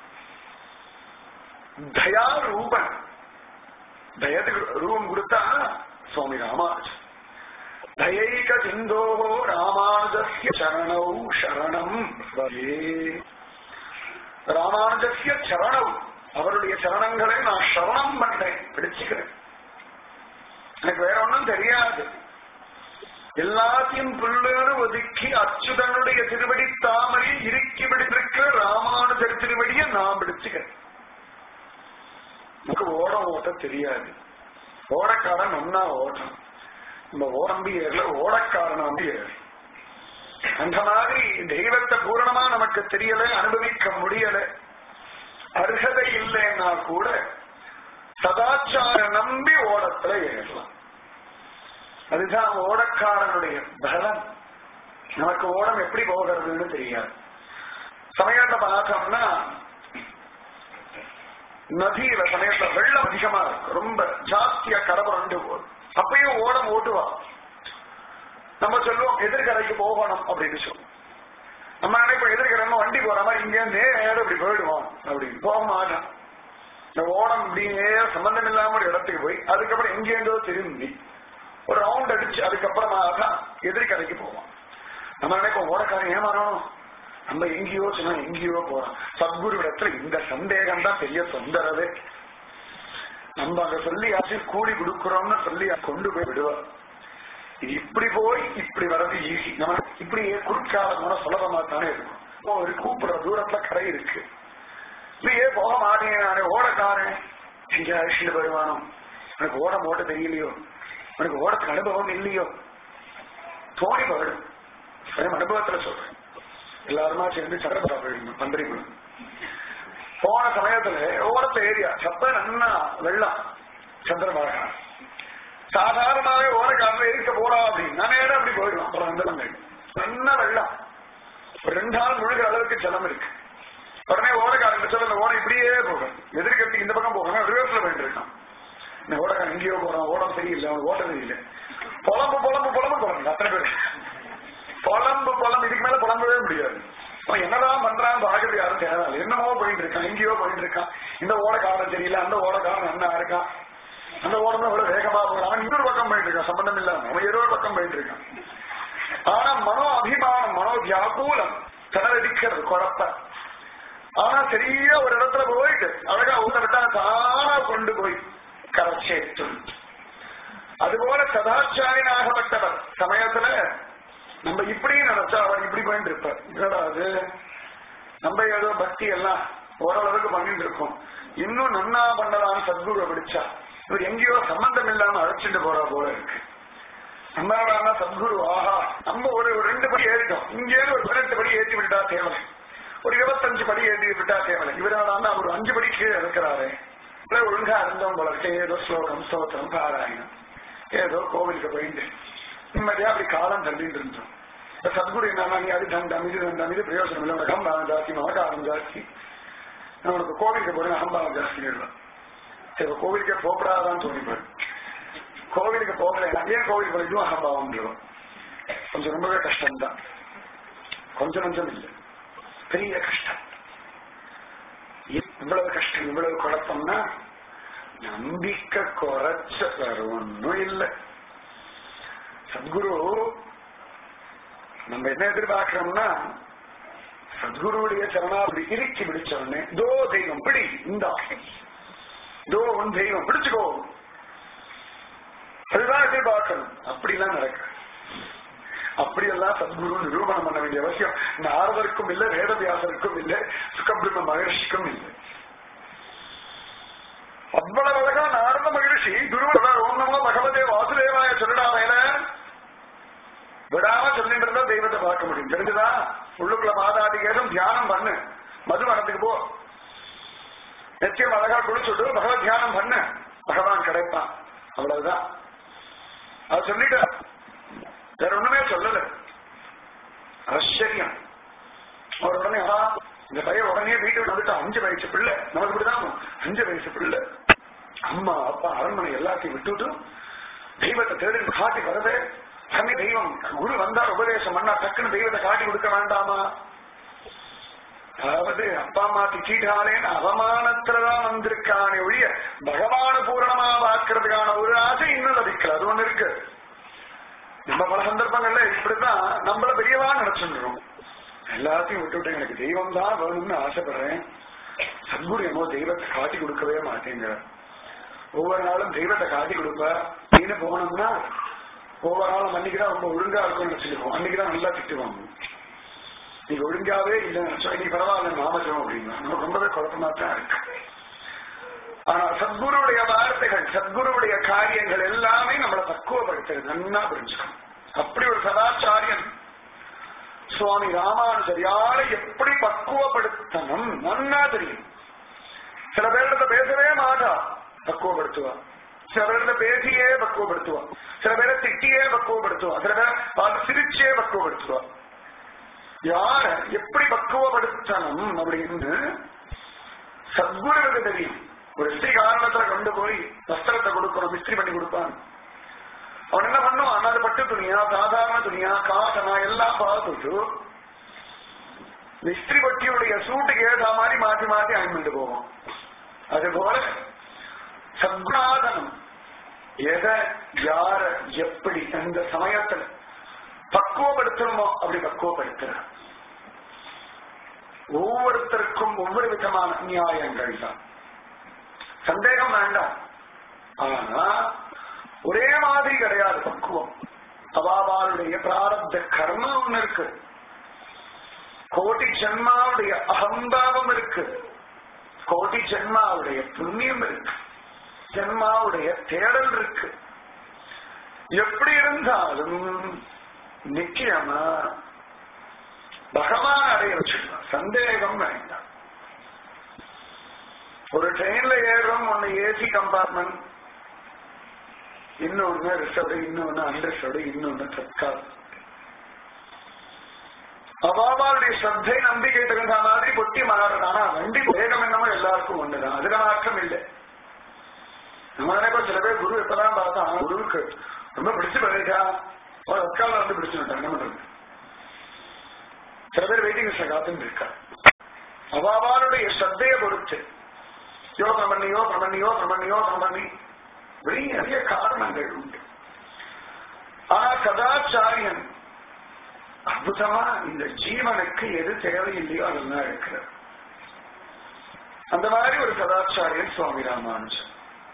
தயா ரூபன் தயத்துக்கு ரூபம் கொடுத்தா சுவாமி ராமானுஜர் தயைக சிந்தோ ராமானுஜஸ்ய சரணௌ சரணம் வரே ராமானுஜஸ்ய சரணம் அவருடைய சரணங்களை நான் சரணம் பண்றேன் பிடிச்சுக்கிறேன் எனக்கு வேற ஒன்றும் தெரியாது எல்லாத்தையும் புல்லுன்னு ஒதுக்கி அச்சுதனுடைய திருவடி தாமரையில் இறுக்கி விடுத்திருக்கிற ராமானுஜர் திருவடியை நான் பிடிச்சுக்கிறேன் எனக்கு ஓடம் ஓட்ட தெரியாது ஓடக்காரன் நன்னா ஓட்டம் இந்த ஓடம்பி ஏறல ஓடக்காரன் வந்து ஏறு அந்த மாதிரி தெய்வத்தை பூரணமா நமக்கு தெரியல அனுபவிக்க முடியல அர்ஹதை இல்லைன்னா கூட சதாச்சார நம்பி ஓடத்துல ஏறலாம் அதுதான் ஓடக்காரனுடைய பலம் நமக்கு ஓடம் எப்படி போகிறதுன்னு தெரியாது சமயத்தை பார்த்தோம்னா நதியில சமயத்துல வெள்ளம் அதிகமா இருக்கு ரொம்ப ஜாஸ்தியா கரபுரண்டு போகுது அப்பயும் ஓடம் ஓட்டுவா நம்ம சொல்லுவோம் எதிர்கரைக்கு போகணும் அப்படின்னு சொல்லுவோம் நம்ம நினைப்போம் எதிர்கரைமா வண்டி போற மாதிரி இங்க நேரம் இப்படி போயிடுவோம் அப்படின்னு போக மாட்டான் இந்த ஓடம் இப்படியே சம்பந்தம் இல்லாம ஒரு இடத்துக்கு போய் அதுக்கப்புறம் எங்கேருந்தோ திரும்பி ஒரு ரவுண்ட் அடிச்சு அதுக்கப்புறமா தான் எதிர்கரைக்கு போவோம் நம்ம நினைப்போம் ஓடக்காரன் ஏமாறணும் நம்ம எங்கேயோ சொன்னா எங்கேயோ போறோம் சத்குரு இடத்துல இந்த சந்தேகம் தான் பெரிய தொந்தரவே நம்ம அங்க சொல்லி ஆச்சு கூலி கொடுக்கிறோம்னு சொல்லி கொண்டு போய் விடுவோம் இது இப்படி போய் இப்படி வர்றது ஈஸி நம்ம இப்படியே குறுக்கால போன சுலபமா தானே இருக்கும் இப்போ ஒரு கூப்பிடுற தூரத்துல கரை இருக்கு இப்படியே போக மாட்டேன் நானே ஓடக்காரன் எங்க அழிச்சுட்டு வருவானோ எனக்கு ஓடம் ஓட்ட தெரியலையோ எனக்கு ஓடத்துக்கு அனுபவம் இல்லையோ தோணி போயிடும் சுயம் அனுபவத்துல சொல்றேன் எல்லாருமா சேர்ந்து சட்டப்படா போயிடணும் பந்திரிக்கணும் போன சமயத்துல ஓரத்துல ஏரியா சப்ப நன்னா வெள்ளம் சந்திரபாகா சாதாரணமாவே ஓரக்காரல இருக்க போறா அப்படின்னா நேரம் அப்படி போயிடும் அப்புறம் அந்த நல்ல வெள்ளம் ஒரு ரெண்டு நாள் முழுகிற அளவுக்கு ஜலம் இருக்கு உடனே ஓரக்காரங்க சொல்ல அந்த ஓரம் இப்படியே போகும் எதிர்கட்டி இந்த பக்கம் போகணும் ரிவர்ஸ்ல போயிட்டு இருக்கான் இந்த ஓடக்காரன் எங்கேயோ போறான் ஓடம் சரியில்லை அவன் ஓட்ட சரியில்லை புலம்பு புலம்பு புலம்பு புலம்பு அத்தனை பேர் புலம்பு புலம்பு இதுக்கு மேல புலம்பவே முடியாது அவன் என்னதான் பண்றான்னு பார்க்கறது யாரும் தேவையில்லை என்னமோ போயிட்டு இருக்கான் எங்கேயோ போயிட்டு இருக்கான் இந்த ஓடக்காரன் தெரியல அந்த ஓடக்காரன் என்ன இருக்கான் அந்த ஓடம் இவ்வளவு வேகமா போகிறான் அவன் இன்னொரு பக்கம் போயிட்டு இருக்கான் சம்பந்தம் இல்லாம அவன் ஏதோ ஒரு பக்கம் போயிட்டு இருக்கான் ஆனா மனோ அபிமானம் மனோ வியாபூலம் திணறடிக்கிறது குழப்ப ஆனா சரியா ஒரு இடத்துல போயிட்டு அழகா ஊத்த விட்டா தானா கொண்டு போய் கரைச்சேற்று அதுபோல சதாச்சாரியனாகப்பட்டவர் சமயத்துல நம்ம இப்படி நினைச்சா அவர் இப்படி போயிட்டு இருப்பார் என்னடா அது நம்ம ஏதோ பக்தி எல்லாம் ஓரளவுக்கு பண்ணிட்டு இருக்கோம் இன்னும் நன்னா பண்ணலாம்னு சத்குரு பிடிச்சா இவர் எங்கேயோ சம்பந்தம் இல்லாம அழைச்சிட்டு போற போல இருக்கு நம்ம சத்குரு ஆஹா நம்ம ஒரு ஒரு ரெண்டு படி ஏறிட்டோம் இங்கே ஒரு பதினெட்டு படி ஏற்றி விட்டா தேவலை ஒரு இருபத்தஞ்சு படி ஏற்றி விட்டா தேவலை இவரான ஒரு அஞ்சு படி கீழே இருக்கிறாரு இல்ல ஒழுங்கா இருந்தவங்க போல இருக்கு ஏதோ ஸ்லோகம் ஸ்தோத்திரம் பாராயணம் ஏதோ கோவிலுக்கு போயிட்டு நிம்மதியா அப்படி காலம் தள்ளிட்டு இருந்தோம் இப்ப சத்குரு என்னன்னா நீ அது தண்டம் இது தண்டம் இது பிரயோஜனம் இல்லை உனக்கு அகம்பாவம் ஜாஸ்தி மமகாரம் ஜாஸ்தி நான் உனக்கு கோவிலுக்கு போறேன் அகம்பாவம் ஜாஸ்தி இருக்கலாம் சரி இப்ப கோவிலுக்கே போகப்படாதான்னு தோணிப்பாரு கோவிலுக்கு போகல ஏன் கோவிலுக்கு போய் இதுவும் அகம்பாவம் இருக்கும் கொஞ்சம் ரொம்பவே கஷ்டம்தான் கொஞ்சம் கொஞ்சம் இல்லை பெரிய கஷ்டம் இவ்வளவு கஷ்டம் இவ்வளவு குழப்பம்னா நம்பிக்கை குறைச்ச வேற ஒன்னும் இல்லை சத்குரு நம்ம என்ன எதிர்பார்க்கிறோம்னா சத்குருவுடைய சரணாபடி இறுக்கி பிடிச்ச உடனே தோ தெய்வம் பிடி இந்தா தோ உன் தெய்வம் பிடிச்சுக்கோ அதுதான் எதிர்பார்க்கணும் அப்படிலாம் நடக்க அப்படியெல்லாம் சத்குரு நிரூபணம் பண்ண வேண்டிய அவசியம் நாரதருக்கும் இல்லை வேதவியாசருக்கும் இல்லை சுகபிரம்ம மகர்ஷிக்கும் இல்லை அவ்வளவு அழகா நாரத மகிழ்ச்சி குரு ஓம் நமோ பகவதே வாசுதேவாய சொல்லடா மேல விடாம சொல்லிட்டு இருந்தா தெய்வத்தை பார்க்க முடியும் தெரிஞ்சுதா உள்ளுக்குள்ள மாதாதிகேசம் தியானம் பண்ணு மதுவனத்துக்கு போ நிச்சயம் அழகா குளிச்சுட்டு பகவத் தியானம் பண்ணு பகவான் கிடைப்பான் அவ்வளவுதான் அது சொல்லிட்ட வேற ஒண்ணுமே சொல்லல ஆச்சரியம் அவர் உடனே ஆ இந்த பையன் உடனே வீட்டுக்கு வந்துட்டு அஞ்சு வயசு பிள்ளை நமக்கு இப்படிதான் அஞ்சு வயசு பிள்ளை அம்மா அப்பா அரண்மனை எல்லாத்தையும் விட்டுட்டு தெய்வத்தை தேடி காட்டி வரதே தனி தெய்வம் குரு வந்தா உபதேசம் பண்ணா டக்குன்னு தெய்வத்தை காட்டி கொடுக்க வேண்டாமா அதாவது அப்பா அம்மா திட்டாலேன்னு அவமானத்துலதான் வந்திருக்கானே ஒழிய பகவான பூரணமா வாக்குறதுக்கான ஒரு ஆசை இன்னும் லபிக்கல அது ஒண்ணு இருக்கு நம்ம பல சந்தர்ப்பங்கள்ல இப்படிதான் நம்மள பெரியவா நினைச்சுடுறோம் எல்லாத்தையும் விட்டுவிட்டு எனக்கு தெய்வம் தான் வேணும்னு ஆசைப்படுறேன் சத்குரு என்னமோ தெய்வத்தை காட்டி கொடுக்கவே மாட்டேங்க ஒவ்வொரு நாளும் தெய்வத்தை காட்டி கொடுப்ப நீனு போனோம்னா ஒவ்வொரு நாளும் அன்னைக்குதான் ரொம்ப ஒழுங்கா இருக்கும்னு நினைச்சிருக்கோம் அன்னைக்குதான் நல்லா திட்டுவாங்க நீங்க ஒழுங்காவே இல்லை நினைச்சா நீ பரவாயில்ல நாமஜம் அப்படின்னா நமக்கு ரொம்பவே குழப்பமா தான் இருக்கு ஆனா சத்குருடைய வார்த்தைகள் சத்குருடைய காரியங்கள் எல்லாமே நம்மளை பக்குவப்படுத்துறது நன்னா புரிஞ்சுக்கணும் அப்படி ஒரு சதாச்சாரியன் சுவாமி ராமானுஜர் யாரை எப்படி பக்குவப்படுத்தணும் நன்னா தெரியும் சில பேரிடத்த பேசவே மாட்டா பக்குவப்படுத்துவா சில பேரிடத்த பேசியே பக்குவப்படுத்துவா சில பேரை திட்டியே பக்குவப்படுத்துவா சில பேர் பார்த்து சிரிச்சே பக்குவப்படுத்துவா யார எப்படி பக்குவப்படுத்தணும் அப்படின்னு சத்குருவுக்கு தெரியும் ஒரு ஸ்திரீ காரணத்துல கொண்டு போய் வஸ்திரத்தை கொடுக்கணும் மிஸ்திரி பண்ணி கொடுப்பான் அவன் என்ன பண்ணுவான் அது பட்டு துணியா சாதாரண துணியா காட்டனா எல்லாம் பார்த்துட்டு மிஸ்திரி பட்டியுடைய சூட்டுக்கு ஏதா மாதிரி மாத்தி மாத்தி அணிமிட்டு போவோம் அதுபோல சத்நாதனம் எதை யார எப்படி அந்த சமயத்துல பக்குவப்படுத்தணுமோ அப்படி பக்குவப்படுத்துற ஒவ்வொருத்தருக்கும் ஒவ்வொரு விதமான நியாயங்கள் தான் சந்தேகம் வேண்டாம் ஆனா ஒரே மாதிரி கிடையாது பக்குவம் அவாவாளுடைய பிராரப்த கர்மம் ஒண்ணு இருக்கு கோடி ஜென்மாவுடைய அகம்பாவம் இருக்கு கோடி ஜென்மாவுடைய புண்ணியம் இருக்கு ஜென்மாவுடைய தேடல் இருக்கு எப்படி இருந்தாலும் நிச்சயமா பகவான் அடைய வச்சுக்கலாம் சந்தேகம் வேண்டாம் ஒரு ட்ரெயின்ல ஏறுறோம் ஒன்னு ஏசி கம்பார்ட்மெண்ட் இன்னொன்னு ரிசர்வ்டு இன்னொன்னு அன்ரிசர்வ்டு இன்னொன்னு தற்கால் அபாபாவுடைய ஸ்ரத்தை நம்பிக்கை தகுந்த மாதிரி பொட்டி மாறுறது ஆனா வண்டி வேகம் என்னமோ எல்லாருக்கும் ஒண்ணுதான் அதுல மாற்றம் இல்லை நம்ம நினைப்போம் சில பேர் குரு எப்பதான் பார்த்தா குருவுக்கு ரொம்ப பிடிச்சு போயிருக்கா உட்கால வந்து பிடிச்சு என்ன பண்றது சில பேர் வெயிட்டிங் லிஸ்ட்ல காத்துன்னு இருக்கா அவாவாளுடைய ஸ்ரத்தையை பொறுத்து யோசனை பண்ணி யோசனை பண்ணி யோசனை பண்ணி யோசனை பண்ணி வெளியே நிறைய காரணங்கள் உண்டு ஆனா சதாச்சாரியன் அற்புதமா இந்த ஜீவனுக்கு எது தேவையில்லையோ அதெல்லாம் இருக்கிறது அந்த மாதிரி ஒரு சதாச்சாரியன் சுவாமி ராமானுஜன்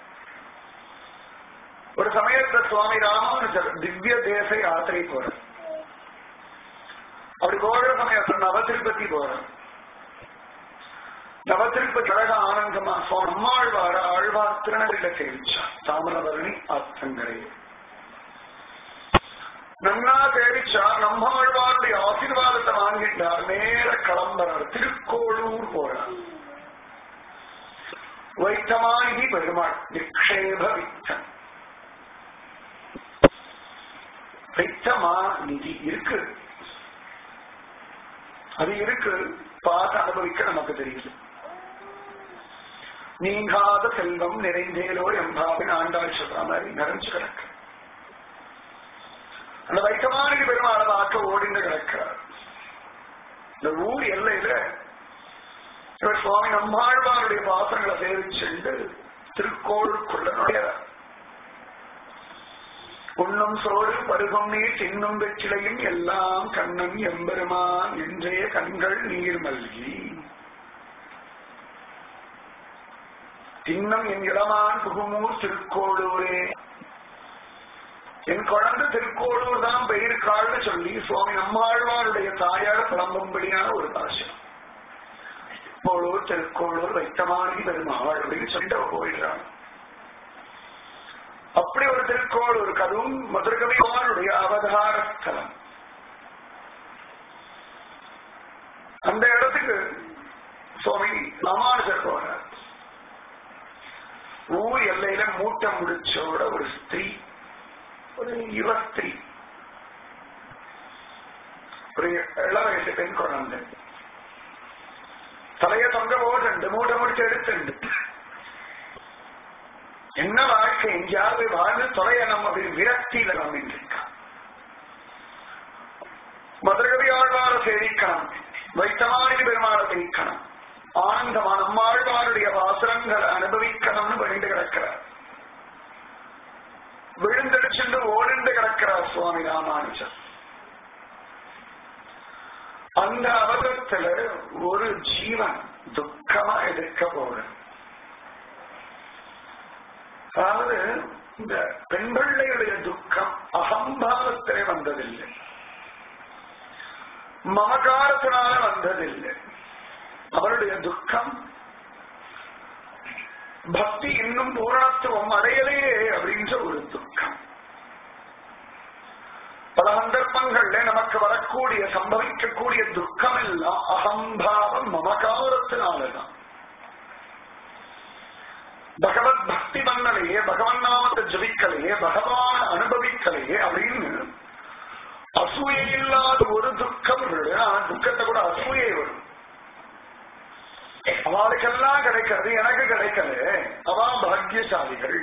ஒரு சமயத்துல சுவாமி ராமானுஜர் திவ்ய தேச யாத்திரை போறார் அப்படி போற சமயத்துல நவ திருப்பதி போறார் நவ திருப்பதி அழக ஆனந்தமா சுவாமி அம்மாழ்வார ஆழ்வார் திருநகையில சேவிச்சார் தாமிரபரணி ஆத்தங்கரை நன்னா சேவிச்சா நம்மாழ்வாருடைய ஆசீர்வாதத்தை வாங்கிட்டார் நேர கிளம்புறார் திருக்கோளூர் போறார் வைத்தமாகி பெருமாள் நிக்ஷேப வித்தன் வைத்தமா நிதி இருக்கு அது இருக்கு பார்த்து அனுபவிக்க நமக்கு தெரியுது நீங்காத செல்வம் நிறைந்தேலோ எம்பாவின் ஆண்டாள் சொல்ற மாதிரி நிறைஞ்சு கிடக்கு அந்த வைக்கமானி பெருமாளை பார்க்க ஓடிந்து கிடக்கிறார் இந்த ஊர் எல்லையில இவர் சுவாமி நம்மாழ்வாருடைய பாசங்களை சேவிச்சுண்டு திருக்கோளுக்குள்ள நுழையார் உண்ணும் சோறு பருகும் நீர் தின்னும் வெற்றிலையும் எல்லாம் கண்ணன் எம்பெருமான் என்றே கண்கள் நீர் மல்கி தின்னம் என் இளமான் புகுமூர் திருக்கோளூரே என் குழந்தை திருக்கோளூர் தான் பெயிருக்காள்னு சொல்லி சுவாமி நம்மாழ்வாருடைய தாயார் புலம்பும்படியான ஒரு பாஷம் கோளூர் திருக்கோளூர் வைத்தமானி பெருமாள் அப்படின்னு சொல்லிட்டு அவ போயிடுறாங்க அப்படி ஒரு திருக்கோளூர் அதுவும் மதுரகவிமானுடைய அவதார ஸ்தலம் அந்த இடத்துக்கு சுவாமி ராமானுஜர் போறார் ஊர் எல்லையில மூட்டை முடிச்சோட ஒரு ஸ்திரீ ஒரு யுவஸ்திரீ ஒரு இள வயசு பெண் குழந்தை தலைய தொங்க போட்டு மூட்டை முடிச்சு எடுத்துண்டு என்ன வாழ்க்கை எங்கேயாவது வாழ்ந்து தொலைய நம்ம விரக்தியில நம்ம இருக்கான் மதுரகவி ஆழ்வார சேவிக்கணும் வைத்தமானி பெருமாளை சேவிக்கணும் ஆனந்தமான நம்மாழ்வாருடைய வாசனங்களை அனுபவிக்கணும்னு வேண்டு கிடக்கிறார் விழுந்தடிச்சுண்டு ஓடிண்டு கிடக்கிறார் சுவாமி ராமானுஜர் அந்த அவதத்துல ஒரு ஜீவன் துக்கமா எதிர்க்க போறது அதாவது இந்த பெண் பிள்ளையுடைய துக்கம் அகம்பாவத்திலே வந்ததில்லை மமகாரத்தினால வந்ததில்லை அவருடைய துக்கம் பக்தி இன்னும் பூரணத்துவம் அடையலையே அப்படின்ற ஒரு துக்கம் பல சந்தர்ப்பங்கள்ல நமக்கு வரக்கூடிய சம்பவிக்கக்கூடிய துக்கம் எல்லாம் அகம்பாவம் மமகாரத்தினாலதான் பகவத் பக்தி பண்ணலையே பகவன் நாமத்தை ஜபிக்கலையே பகவான் அனுபவிக்கலையே அப்படின்னு அசூயை இல்லாத ஒரு துக்கம் துக்கத்தை கூட அசூயை வரும் அவளுக்கெல்லாம் கிடைக்கிறது எனக்கு கிடைக்கல அவா பாக்கியசாலிகள்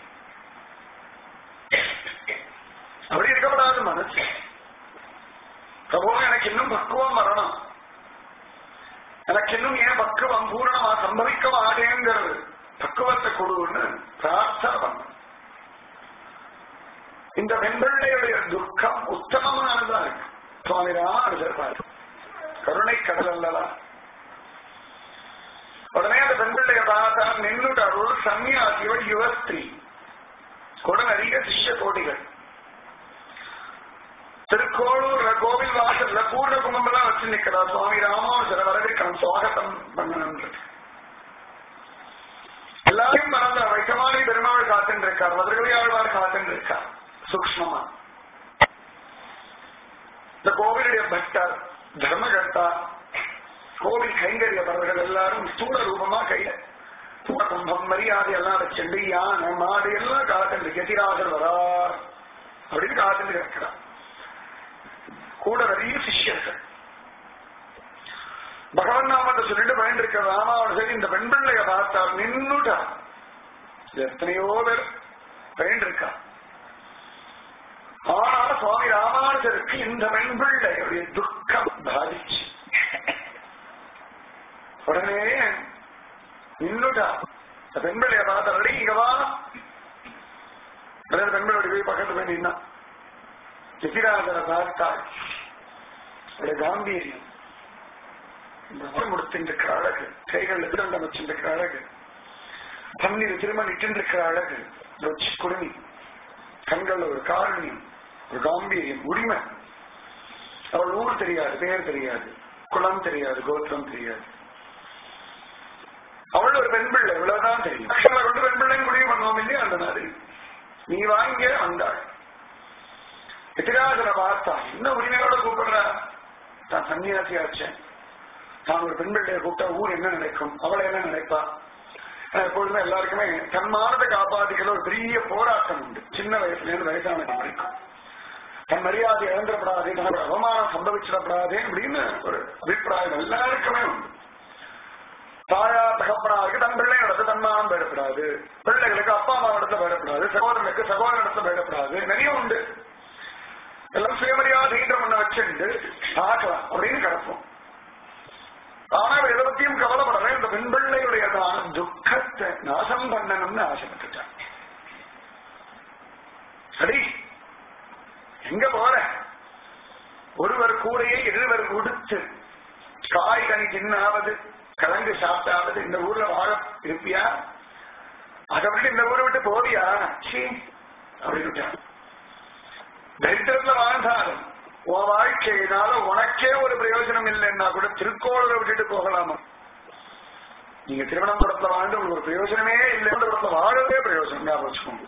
அப்படி இருக்கப்படாது மனசு பிரபு எனக்கு இன்னும் பக்குவம் வரணும் எனக்கு இன்னும் ஏன் பக்குவம் பூரணமா சம்பவிக்க மாட்டேங்கிறது பக்குவத்தை கொடுன்னு பிரார்த்தனை பண்ண இந்த வெண்பிள்ளையுடைய துக்கம் உத்தமமானதான் இருக்கு சுவாமி ராமானுஜர் கருணை கடல் அல்லவா உடனே அந்த பெண்பிள்ளைய பார்த்தா நின்னுட்டார் ஒரு சன்னியாசியோட யுவஸ்திரீ கூட நிறைய சிஷ்ய கோடிகள் திருக்கோளூர்ல கோவில் வாசல்ல பூர்ண கும்பம் எல்லாம் வச்சு நிக்கிறா சுவாமி ராமானுஜரை வரவேற்கணும் சுவாகத்தம் பண்ணணும் எல்லாரையும் மறந்த வைக்கமானி பெருமாள் காத்துட்டு இருக்கார் மதுரகவி ஆழ்வார் காத்துட்டு இருக்கார் சூக்மமா இந்த கோவிலுடைய பக்தர் தர்மகர்த்தா கோவில் கைங்கரியவர்கள் எல்லாரும் ஸ்தூல ரூபமா கையில பூர்ண கும்பம் மரியாதை எல்லாம் வச்சுண்டு யானை மாடு எல்லாம் காத்துட்டு எதிராகர் வரார் அப்படின்னு காத்துட்டு இருக்கிறார் கூட நிறைய சிஷ்யர்கள் பகவன் நாமத்தை சொல்லிட்டு பயந்துருக்க ராமாவணசரி இந்த பெண்பிள்ளைய பார்த்தார் நின்னுட்டார் எத்தனையோ பேர் பயந்துருக்கா ஆனால் சுவாமி ராமானுஜருக்கு இந்த பெண்பிள்ளையுடைய துக்கம் பாதிச்சு உடனே நின்னுட்டா இந்த பெண்பிள்ளைய பார்த்தாரு இங்க வா அதாவது பெண்பிள்ளையோட போய் பக்கத்து போய் நின்னா எதிராக பார்த்தாள் அவருடைய காம்பீரியம் முடித்திருக்கிற அழகு கைகள் எதிரண்டம் வச்சிருக்கிற அழகு பன்னீர் திரும்ப நிட்டிருக்கிற அழகு வச்சு குடுமி கண்கள் ஒரு காரணியம் ஒரு காம்பீரியம் உரிமை அவள் ஊர் தெரியாது பெயர் தெரியாது குளம் தெரியாது கோத்திரம் தெரியாது அவள் ஒரு பெண் பிள்ளை இவ்வளவுதான் தெரியும் லட்சங்களை கொண்டு பெண் பிள்ளைன்னு முடிவு பண்ணுவோம் இல்லையா அந்த மாதிரி நீ வாங்கிய வந்தாள் எதிராஜனை பார்த்தா என்ன உரிமையோட கூப்பிடுற தான் சன்னியாசி ஆச்சேன் தான் ஒரு பெண் பிள்ளையை கூப்பிட்டா ஊர் என்ன நினைக்கும் அவளை என்ன நினைப்பா ஆனா எப்பொழுதுமே எல்லாருக்குமே தன் மானத்தை காப்பாத்திக்கிற ஒரு பெரிய போராட்டம் உண்டு சின்ன வயசுல இருந்து வயசானது வரைக்கும் தன் மரியாதை இழந்துடப்படாதே தனக்கு அவமானம் சம்பவிச்சிடப்படாதே அப்படின்னு ஒரு அபிப்பிராயம் எல்லாருக்குமே உண்டு தாயா தகப்பனாருக்கு தன் பிள்ளை இடத்துல தன்மானம் போயிடப்படாது பிள்ளைகளுக்கு அப்பா அம்மா இடத்துல போயிடப்படாது சகோதரனுக்கு சகோதரன் இடத்துல போயிடப்படாது நிறைய உண்டு எல்லாம் சுயமரியாதைன்ற ஒண்ண வச்சுட்டு பார்க்கலாம் அப்படின்னு கிடப்போம் ஆனா இவ எதை பத்தியும் கவலைப்படல இந்த பெண் பிள்ளையுடையதான துக்கத்தை நாசம் பண்ணணும்னு ஆசைப்பட்டுட்டான் சரி எங்க போற ஒருவர் கூடையை இருவர் உடுத்து காய் கனி தின்னாவது கிழங்கு சாப்பிட்டாவது இந்த ஊர்ல வாழ இருப்பியா அதை விட்டு இந்த ஊரை விட்டு போவியா சீ அப்படின்னு தரித்திரத்துல வாழ்ந்தாலும் உன் வாழ்க்கையினால உனக்கே ஒரு பிரயோஜனம் இல்லைன்னா கூட திருக்கோளரை விட்டுட்டு போகலாமா நீங்க திருவனந்தபுரத்துல வாழ்ந்து உங்களுக்கு ஒரு பிரயோஜனமே இல்லை திருவனந்தபுரத்துல வாழவே பிரயோஜனம் ஞாபகம் வச்சுக்கோங்க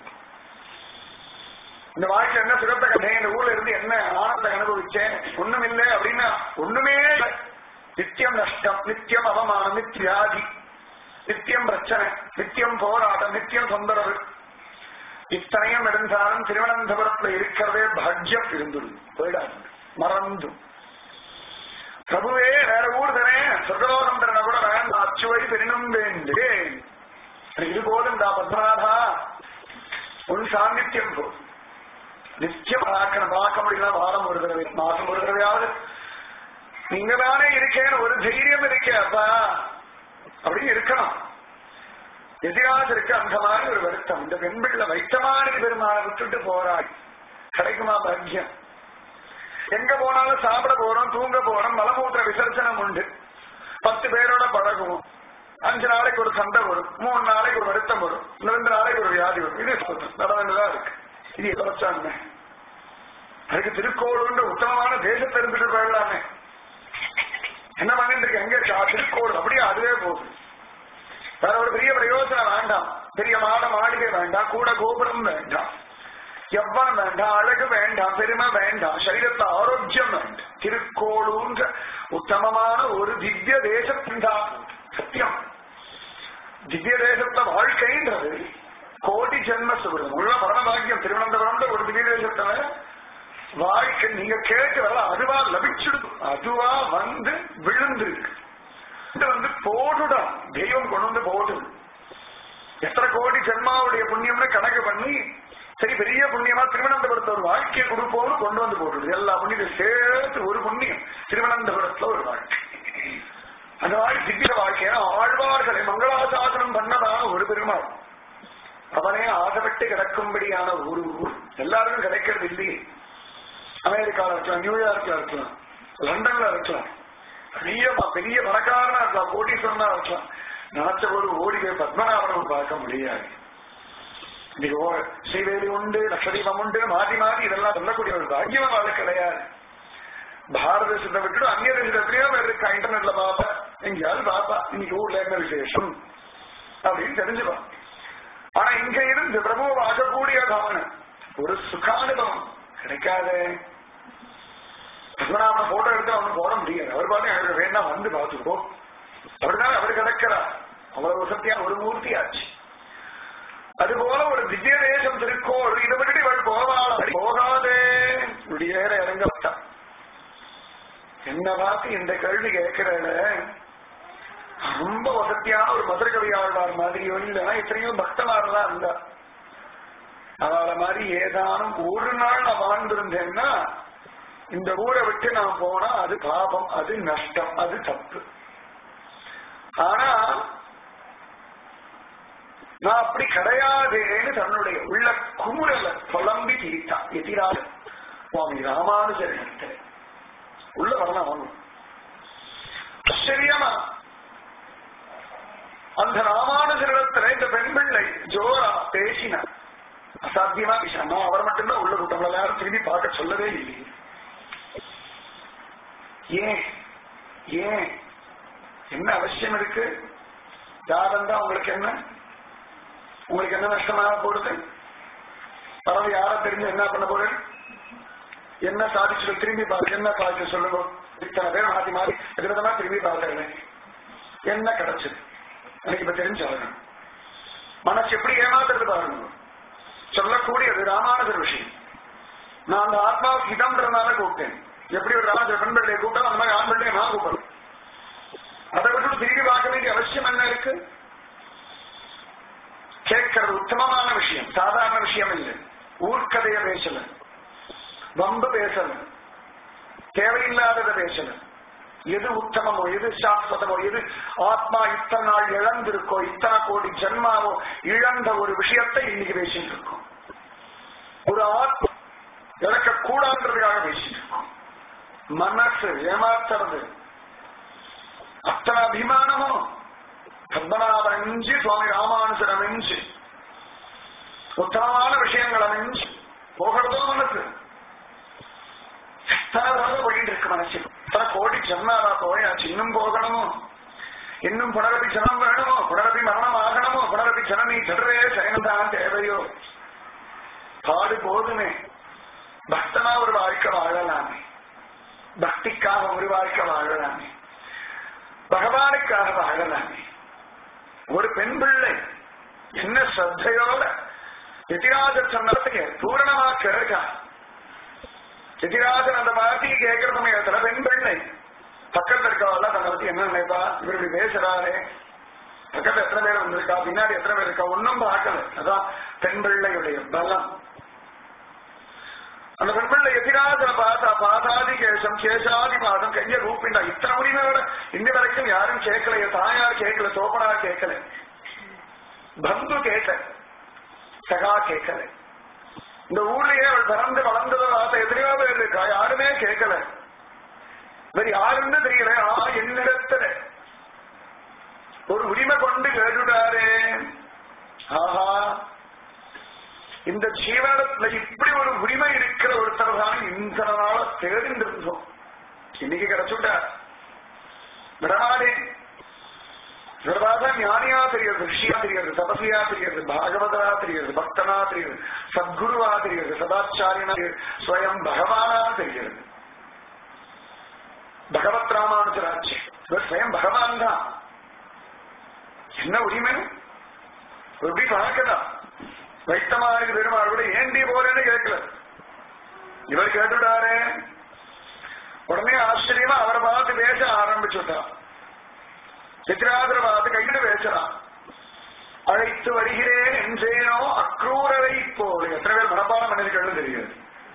இந்த வாழ்க்கை என்ன சுகத்தை கண்டேன் இந்த ஊர்ல இருந்து என்ன ஆனந்தத்தை அனுபவிச்சேன் ஒண்ணும் இல்லை அப்படின்னா ஒண்ணுமே இல்லை நித்தியம் நஷ்டம் நித்தியம் அவமானம் நித்தியாதி நித்தியம் பிரச்சனை நித்தியம் போராட்டம் நித்தியம் தொந்தரவு இத்தனையும் இருந்தாலும் திருவனந்தபுரத்துல இருக்கிறதே பாக்யம் இருந்துடும் போயிடாது மறந்தும் பிரபுவே வேற ஊர் தானே சொர்க்கலோகம் தரன கூட வேண்டாம் அச்சுவை பெரினும் வேண்டேன் இது போதும்டா பத்மநாதா உன் சாநித்தியம் போதும் நிச்சயம் பார்க்கணும் பார்க்க முடியல வாரம் ஒரு தடவை மாசம் ஒரு தடவையாவது நீங்க தானே இருக்கேன்னு ஒரு தைரியம் இருக்கே அப்பா அப்படின்னு இருக்கணும் எதிராஜருக்கு அந்த மாதிரி ஒரு வருத்தம் இந்த பெண்பிள்ள வைத்தமான பெருமாளை விட்டுட்டு போறாள் கிடைக்குமா பாக்கியம் எங்க போனாலும் சாப்பிட போறோம் தூங்க போறோம் மலமூத்திர விசர்ஜனம் உண்டு பத்து பேரோட பழகுவோம் அஞ்சு நாளைக்கு ஒரு சண்டை வரும் மூணு நாளைக்கு ஒரு வருத்தம் வரும் ரெண்டு நாளைக்கு ஒரு வியாதி வரும் இது நடந்துதான் இருக்கு இது எவ்வளச்சாங்க அதுக்கு திருக்கோளுன்ற உத்தமமான தேசத்தை இருந்துட்டு போயிடலாமே என்ன பண்ணிட்டு இருக்கு எங்க இருக்கா திருக்கோள் அப்படியே அதுவே போகுது வேற ஒரு பெரிய பிரயோஜனம் வேண்டாம் பெரிய மாட மாளிகை வேண்டாம் கூட கோபுரம் வேண்டாம் எவ்வளம் வேண்டாம் அழகு வேண்டாம் பெருமை வேண்டாம் சரீரத்துல ஆரோக்கியம் வேண்டாம் திருக்கோளூன்ற உத்தமமான ஒரு திவ்ய தேசத்தின் சத்தியம் திவ்ய தேசத்த வாழ்க்கைன்றது கோடி ஜென்ம சுகிருதம் உள்ள பரமபாகியம் திருவனந்தபுரம் ஒரு திவ்ய தேசத்துல வாழ்க்கை நீங்க கேட்டு வரல அதுவா லபிச்சிடுது அதுவா வந்து விழுந்து இருக்கு இது வந்து போடுடா தெய்வம் கொண்டு வந்து போடு எத்தனை கோடி ஜென்மாவுடைய புண்ணியம்னு கணக்கு பண்ணி சரி பெரிய புண்ணியமா திருவனந்தபுரத்துல ஒரு வாழ்க்கையை கொடுப்போம்னு கொண்டு வந்து போட்டுடுது எல்லா புண்ணியத்தையும் சேர்த்து ஒரு புண்ணியம் திருவனந்தபுரத்துல ஒரு வாழ்க்கை அந்த மாதிரி திவ்ய வாழ்க்கையை ஆழ்வார்களை மங்களாசாசனம் பண்ணதான ஒரு பெருமாள் அவனே ஆசைப்பட்டு கிடக்கும்படியான ஒரு ஊர் எல்லாருக்கும் கிடைக்கிறது இல்லையே அமெரிக்கால இருக்கலாம் நியூயார்க்ல இருக்கலாம் லண்டன்ல இருக்கலாம் பெரிய ம- பெரிய பணக்காரனா இருக்கலாம் கோட்டீஸ்வரனா இருக்கலாம் நினைச்ச ஒரு ஓடி போய் பத்மநாபனம் பார்க்க முடியாது இன்னைக்கு ஓ- ஸ்ரீவேலி உண்டு லட்சதீபம் உண்டு மாறி மாறி இதெல்லாம் சொல்லக்கூடிய ஒரு பாக்கியம் வாழ்க்கை கிடையாது பாரத தேசத்தை விட்டுட்டு அந்நிய தேசத்துல எத்தனையோ பேர் இருக்கா இன்டர்நெட்ல பாப்பா எங்கேயாவது பாப்பா இன்னைக்கு ஊர்ல என்ன விசேஷம் அப்படின்னு தெரிஞ்சுப்பா ஆனா இங்க இருந்து பிரபு ஆகக்கூடிய கவனம் ஒரு சுகானுபவம் கிடைக்காதே பத்மநாபன் போட்டோ எடுத்து அவனு போட முடியாது அவர் பாட்டு எனக்கு வேணா வந்து பார்த்துக்கோ அவர்தான் அவர் கிடக்கிறார் அவ்வளவு வசதியா ஒரு மூர்த்தி ஆச்சு அதுபோல ஒரு திவ்ய தேசம் திருக்கோள் இதை விட்டுட்டு இவள் போவாள் அடி போகாதே விடியேற இறங்க விட்டா என்ன பார்த்து இந்த கேள்வி கேட்கிறத ரொம்ப வசதியான ஒரு மதுர கவியாழ்வார் மாதிரியோ இல்லைன்னா எத்தனையோ பக்தமாரெல்லாம் இருந்தா அவளை மாதிரி ஏதானும் ஒரு நாள் நான் வாழ்ந்திருந்தேன்னா இந்த ஊரை விட்டு நான் போனா அது பாபம் அது நஷ்டம் அது தப்பு ஆனா நான் அப்படி கிடையாதேன்னு தன்னுடைய உள்ள குமுறல புலம்பி தீர்த்தான் எதிராக சுவாமி ராமானுஜரிடத்தை உள்ள வரலாம் வாங்க ஆச்சரியமா அந்த ராமானுஜரிடத்துல இந்த பெண் பிள்ளை ஜோரா பேசின அசாத்தியமா பேசினா அவர் மட்டும்தான் உள்ள கூட்டங்களை யாரும் திரும்பி பார்க்க சொல்லவே இல்லை ஏன் ஏன் என்ன அவசியம் இருக்கு யாருந்தா உங்களுக்கு என்ன உங்களுக்கு என்ன நஷ்டமாக போடுது பரவாயில்ல யார தெரிஞ்சு என்ன பண்ண போறேன் என்ன சாதிச்சு திரும்பி பார்த்து என்ன சாதிச்சு சொல்லுங்க இத்தனை பேர் மாத்தி மாறி விதமா திரும்பி பார்க்கறேன் என்ன கிடைச்சது எனக்கு இப்ப தெரிஞ்சாகணும் மனசு எப்படி ஏமாத்துறது பாருங்க சொல்லக்கூடியது ராமானுஜர் விஷயம் நான் அந்த ஆத்மாவுக்கு இதம்ன்றதுனால கூப்பிட்டேன் எப்படி ஒரு ராமானுஜர் பெண் பிள்ளையை கூப்பிட்டா அந்த மாதிரி ஆண் பிள்ளையை நான் கூப்பிடுறேன் அதை விட்டு திரும்பி பார்க்க வேண்டிய அவசியம் என்ன இருக்கு கேட்கறது உத்தமமான விஷயம் சாதாரண விஷயம் இல்லை ஊர்க்கதைய பேசல வம்பு பேசல தேவையில்லாததை பேசல எது உத்தமமோ எது சாஸ்வதமோ எது ஆத்மா இத்தனை நாள் இழந்திருக்கோ இத்தனை கோடி ஜென்மாவோ இழந்த ஒரு விஷயத்தை இன்னைக்கு பேசிட்டு இருக்கோம் ஒரு ஆத்மா இழக்க கூடாதுன்றதுக்காக பேசிட்டு இருக்கோம் மனசு ஏமாத்துறது அத்தனை அபிமானமும் பத்மநாபன் மிஞ்சி சுவாமி ராமானுஜரம் மிஞ்சி உத்தமமான விஷயங்களை மிஞ்சி போகிறதோ மனசு எத்தனை தடவை போயிட்டு இருக்கு மனசு எத்தனை கோடி ஜன்மாவா போயாச்சு இன்னும் போகணுமோ இன்னும் புனரபி ஜனம் வேணுமோ புனரபி மரணம் ஆகணுமோ புனரபி ஜனனி ஜடரே சயனதான் தேவையோ பாடு போதுமே பக்தனா ஒரு வாழ்க்கை வாழலாமே பக்திக்காக ஒரு வாழ்க்கை வாழலாமே பகவானுக்காக வாழலாமே ஒரு பெண் பிள்ளை என்ன ஸ்ரத்தையோட எதிராஜர் சொன்னதுக்கு பூரணமா கேட்கா எதிராஜர் அந்த வார்த்தையை கேட்கிற சமயத்துல பெண் பிள்ளை பக்கத்துல இருக்கவெல்லாம் தன்னை பத்தி என்ன நினைப்பா இவர் இப்படி பேசுறாரு பக்கத்துல எத்தனை பேர் வந்திருக்கா பின்னாடி எத்தனை பேர் இருக்கா ஒன்னும் பார்க்கல அதான் பெண் பிள்ளையுடைய பலம் அந்த பெண் பிள்ளை எதிராஜனை பார்த்தா பாதாதி கேசம் கேசாதி பாதம் கைய ரூபிண்டா இத்தனை உரிமையோட இன்ன வரைக்கும் யாரும் கேட்கல என் தாயார் கேட்கல சோபனார் கேட்கல பந்து கேட்கல சகா கேட்கல இந்த ஊர்லயே அவள் பிறந்து வளர்ந்ததை பார்த்த எத்தனையோ பேர் இருக்கா யாருமே கேட்கல வேற யாருன்னு தெரியல ஆ என்னிடத்துல ஒரு உரிமை கொண்டு கேட்டுட்டாரே ஆஹா இந்த ஜீவனத்துல இப்படி ஒரு உரிமை இருக்கிற ஒருத்தர் தான் இந்த நாள தேடிட்டு இருந்தோம் இன்னைக்கு கிடைச்சுட்டார் விடமாடே இவர்தான் ஞானியா தெரியுது ரிஷியா தெரியுது தபசியா தெரியுது பாகவதா தெரியுது பக்தனா தெரியுது சத்குருவா தெரியுது சதாச்சாரியனா தெரியுது ஸ்வயம் பகவானா தெரியுது பகவத் ராமானுஜராட்சி இவர் ஸ்வயம் பகவான் தான் என்ன உரிமை எப்படி பார்க்கலாம் வைத்தமாரி பெருமாள் கூட ஏண்டி போறேன்னு கேட்கல இவர் கேட்டுட்டாரே உடனே ஆச்சரியமா அவரை பார்த்து பேச ஆரம்பிச்சுட்டா சித்திராதிர பார்த்து கையிட்டு பேசுறான் அழைத்து வருகிறேன் என்றேனோ அக்ரூரரை போல எத்தனை பேர் மனப்பாடம் பண்ணிருக்கணும் தெரியாது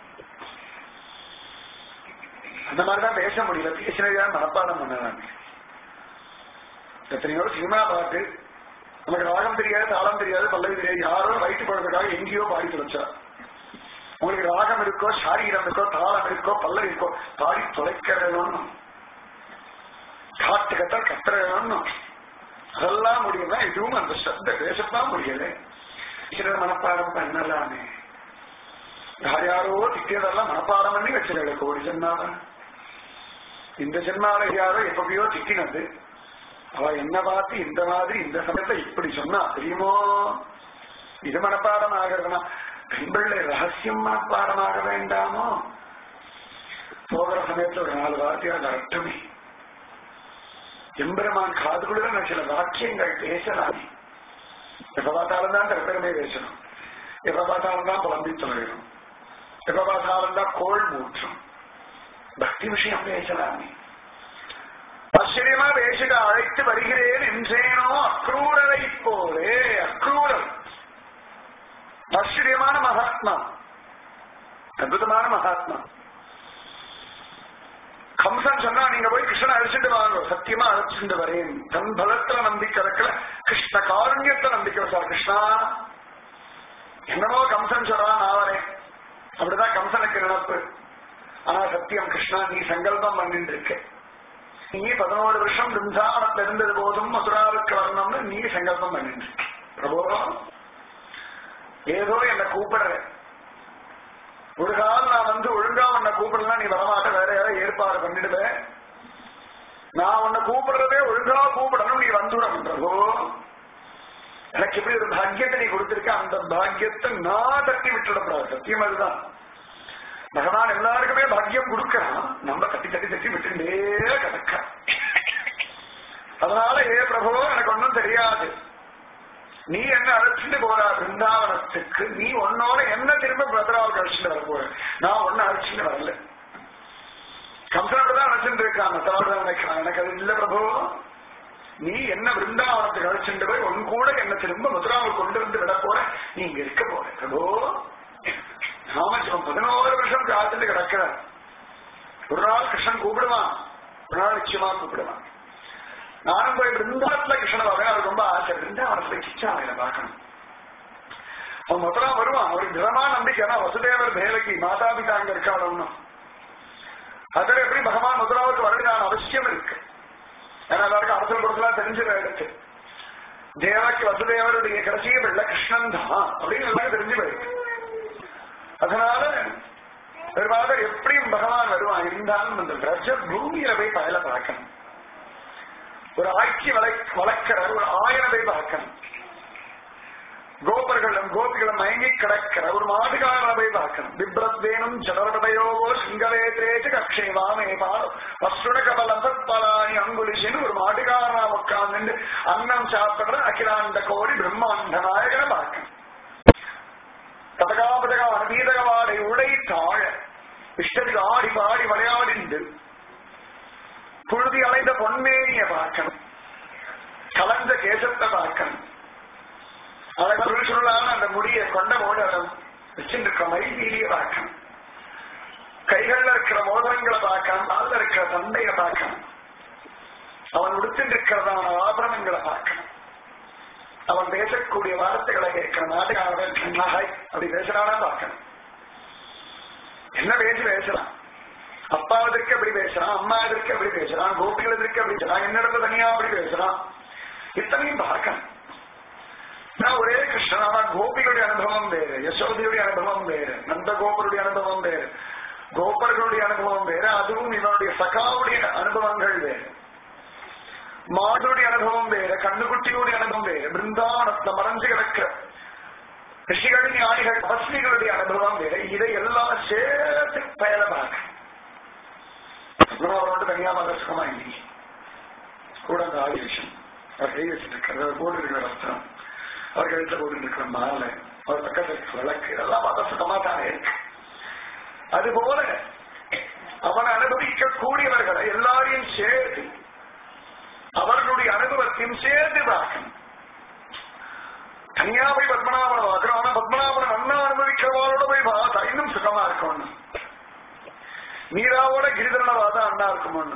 அந்த மாதிரிதான் பேச முடியல பேசினதான் மனப்பாடம் பண்ணலாம் எத்தனையோ சினிமா பாட்டு நமக்கு ராகம் தெரியாது தாளம் தெரியாது பல்லவி தெரியாது யாரோ வயிற்று போடுறதுக்காக எங்கேயோ பாடி தொலைச்சா உங்களுக்கு ராகம் இருக்கோ சாரீரம் இருக்கோ தாளம் இருக்கோ பல்லவி இருக்கோ பாடி தொலைக்க வேணும்னு காட்டு கத்த கத்துற வேணும்னு அதெல்லாம் முடியும்னா இதுவும் அந்த சப்த பேசத்தான் முடியல சில மனப்பாடம் பண்ணலாமே யார் யாரோ திட்டியதெல்லாம் மனப்பாடம் பண்ணி வச்சிருக்க கோடி ஜென்மாவ இந்த ஜென்மாவில யாரோ எப்படியோ திட்டினது அவ என்ன பார்த்து இந்த மாதிரி இந்த சமயத்துல இப்படி சொன்னா தெரியுமோ இது மனப்பாடம் ஆகிறதுனா பெண்பிள்ளை ரகசியம் மனப்பாடமாக வேண்டாமோ போகிற சமயத்துல ஒரு நாலு வார்த்தையால் அர்த்தமே எம்பெருமான் காதுகளுடன் சில வாக்கியங்கள் பேசலாமே எப்ப பார்த்தாலும் தான் பெருமை பேசணும் எப்ப பார்த்தாலும் தான் புலம்பி தொலைணும் எப்ப பார்த்தாலும் தான் கோள் மூற்றும் பக்தி விஷயம் பேசலாமே ஆச்சரியமா பேசுக அழைத்து வருகிறேன் என்றேனோ அக்ரூரரை போலே அக்ரூரர் ஆச்சரியமான மகாத்மா அற்புதமான மகாத்மா கம்சன் சொன்னா நீங்க போய் கிருஷ்ணன் அழைச்சிட்டு வாங்க சத்தியமா அழைச்சிட்டு வரேன் தன் பலத்துல நம்பிக்கை வைக்கல கிருஷ்ண காருண்யத்தை நம்பிக்கை வச்சார் கிருஷ்ணா என்னமோ கம்சன் சொல்றான் நான் வரேன் அப்படிதான் கம்சனுக்கு நினப்பு ஆனா சத்தியம் கிருஷ்ணா நீ சங்கல்பம் பண்ணிட்டு இருக்க நீ பதினோரு வருஷம் பிருந்தாவனத்துல இருந்தது போதும் மதுராவுக்கு வரணும்னு நீ சங்கல்பம் பண்ணிட்டு இருக்க பிரபோ ஏதோ என்ன கூப்பிடுற ஒரு கால் நான் வந்து ஒழுங்கா உன்னை கூப்பிடலாம் நீ வரமாட்ட வேற யாராவது ஏற்பாடு பண்ணிடுவேன் நான் உன்னை கூப்பிடுறதே ஒழுங்கா கூப்பிடணும் நீ வந்துடும் பிரபோ எனக்கு எப்படி ஒரு பாக்கியத்தை நீ கொடுத்திருக்க அந்த பாக்கியத்தை நான் தட்டி விட்டுடக்கூடாது சத்தியம் அதுதான் பகவான் எல்லாருக்குமே பாக்கியம் கொடுக்கறான் நம்ம தட்டி தட்டி தட்டி விட்டுட்டே கிடக்க அதனால ஏ பிரபு எனக்கு ஒன்றும் தெரியாது நீ என்ன அழைச்சிட்டு போறா பிருந்தாவனத்துக்கு நீ உன்னோட என்ன திரும்ப பிரதராவை கழிச்சுட்டு வர போற நான் ஒன்னும் அழைச்சிட்டு வரல கம்சனோட தான் அழைச்சிட்டு இருக்கான் மத்தவரோட நினைக்கிறான் எனக்கு அது இல்ல பிரபு நீ என்ன பிருந்தாவனத்துக்கு அழைச்சிட்டு போய் உன் கூட என்ன திரும்ப மதுராவை கொண்டு வந்து விட போற நீ இங்க இருக்க போற பிரபு ராமசிவம் பதினோரு வருஷம் காத்துட்டு கிடக்கிறார் ஒரு நாள் கிருஷ்ணன் கூப்பிடுவான் ஒரு நாள் நிச்சயமா கூப்பிடுவான் நானும் போய் பிருந்தாத்துல கிருஷ்ணன் பார்க்கணும் அவருக்கு ரொம்ப ஆசை பிருந்தாவனத்துல கிச்சாவையில பார்க்கணும் அவன் மொத்தமா வருவான் அவருக்கு திடமா நம்பிக்கை ஏன்னா வசுதேவர் தேவகி மாதா பிதா அங்க இருக்காள் ஒண்ணும் அதுல எப்படி பகவான் மதுராவுக்கு வருகிறான் அவசியம் இருக்கு ஏன்னா எல்லாருக்கும் அரசல் கொடுக்கலாம் தெரிஞ்ச எடுத்து தேவகி வசுதேவருடைய கடைசிய பிள்ளை கிருஷ்ணன் தான் அப்படின்னு எல்லாரும் தெரிஞ்சு போயிருக்கு அதனால பெரும்பாலும் எப்படியும் பகவான் வருவான் இருந்தாலும் அந்த பிரஜ பூமியில போய் பயல பார்க்கணும் ஒரு ஆட்சி வளை வளர்க்கிற ஒரு ஆயனதை பார்க்கணும் கோபர்களும் கோபிகளும் மயங்கி கிடக்கிற ஒரு மாடுகாரனை போய் பார்க்கணும் பிப்ரத் வேணும் ஜடரடையோகோ சிங்கவேத்ரேச்சு கக்ஷை வாமே பாடும் வசுட கபலம் பலானி அங்குலிஷின்னு ஒரு மாடுகாரனா உட்கார்ந்து அன்னம் சாப்பிடுற அகிலாண்ட கோடி பிரம்மாண்ட நாயகனை பார்க்கணும் பதகாபதகான வீதகவாடை உடை தாழ இஷ்டத்துக்கு ஆடி பாடி விளையாடிண்டு புழுதி அலைந்த பொன்மேனிய பார்க்கணும் கலந்த கேசத்தை பார்க்கணும் அழகா சுருளான அந்த முடியை கொண்ட மோடம் வச்சுருக்க மைதீரிய பார்க்கணும் கைகள்ல இருக்கிற மோதிரங்களை பார்க்கணும் காலில் இருக்கிற தந்தையை பார்க்கணும் அவன் உடுத்திருக்கிறதான ஆபரணங்களை பார்க்கணும் அவன் பேசக்கூடிய வார்த்தைகளை கேட்கிற நாட்டுக்காரர்கள் நகை அப்படி பேசுறானா பார்க்கணும் என்ன பேசி பேசுறான் அப்பாவதற்கு எப்படி பேசுறான் அம்மா எதற்கு எப்படி பேசுறான் கோபிகள் எதற்கு எப்படி பேசுறான் என்னிடத்துல தனியா அப்படி பேசுறான் இத்தனையும் பார்க்கணும் நான் ஒரே கிருஷ்ணன் ஆனா கோபிகளுடைய அனுபவம் வேறு யசோதியுடைய அனுபவம் வேறு நந்த கோபருடைய அனுபவம் வேறு கோபர்களுடைய அனுபவம் வேறு அதுவும் இவனுடைய சகாவுடைய அனுபவங்கள் வேறு மாடுடைய அனுபவம் வேறு கண்ணுக்குட்டியுடைய அனுபவம் வேறு பிருந்தாவனத்துல மறைஞ்சு கிடக்கிற ரிஷிகள் ஞானிகள் பஸ்மிகளுடைய அனுபவம் வேறு இதை எல்லாம் சேர்த்து பயணமாக அவரோட தனியா மதர்சகமா இன்னைக்கு கூட அந்த ஆயுஷம் அவர் கை வச்சிருக்கிறது அவர் போட்டு இருக்கிற வஸ்திரம் அவர் கழுத்துல போட்டு இருக்கிற மாலை அவர் பக்கத்துல இருக்கிற விளக்கு இதெல்லாம் மதசுகமா தானே இருக்கு அதுபோல அவன் அனுபவிக்க கூடியவர்களை எல்லாரையும் சேர்த்து அவர்களுடைய அனுபவத்தையும் சேர்த்து பார்க்கணும் தனியா போய் பத்மநாபனை பார்க்கிறோம் ஆனா பத்மநாபனை அண்ணா அனுபவிக்கிறவாளோட போய் பார்த்தா இன்னும் சுகமா இருக்கும்னு மீராவோட கிரிதரனை பார்த்தா அண்ணா இருக்குமோன்னு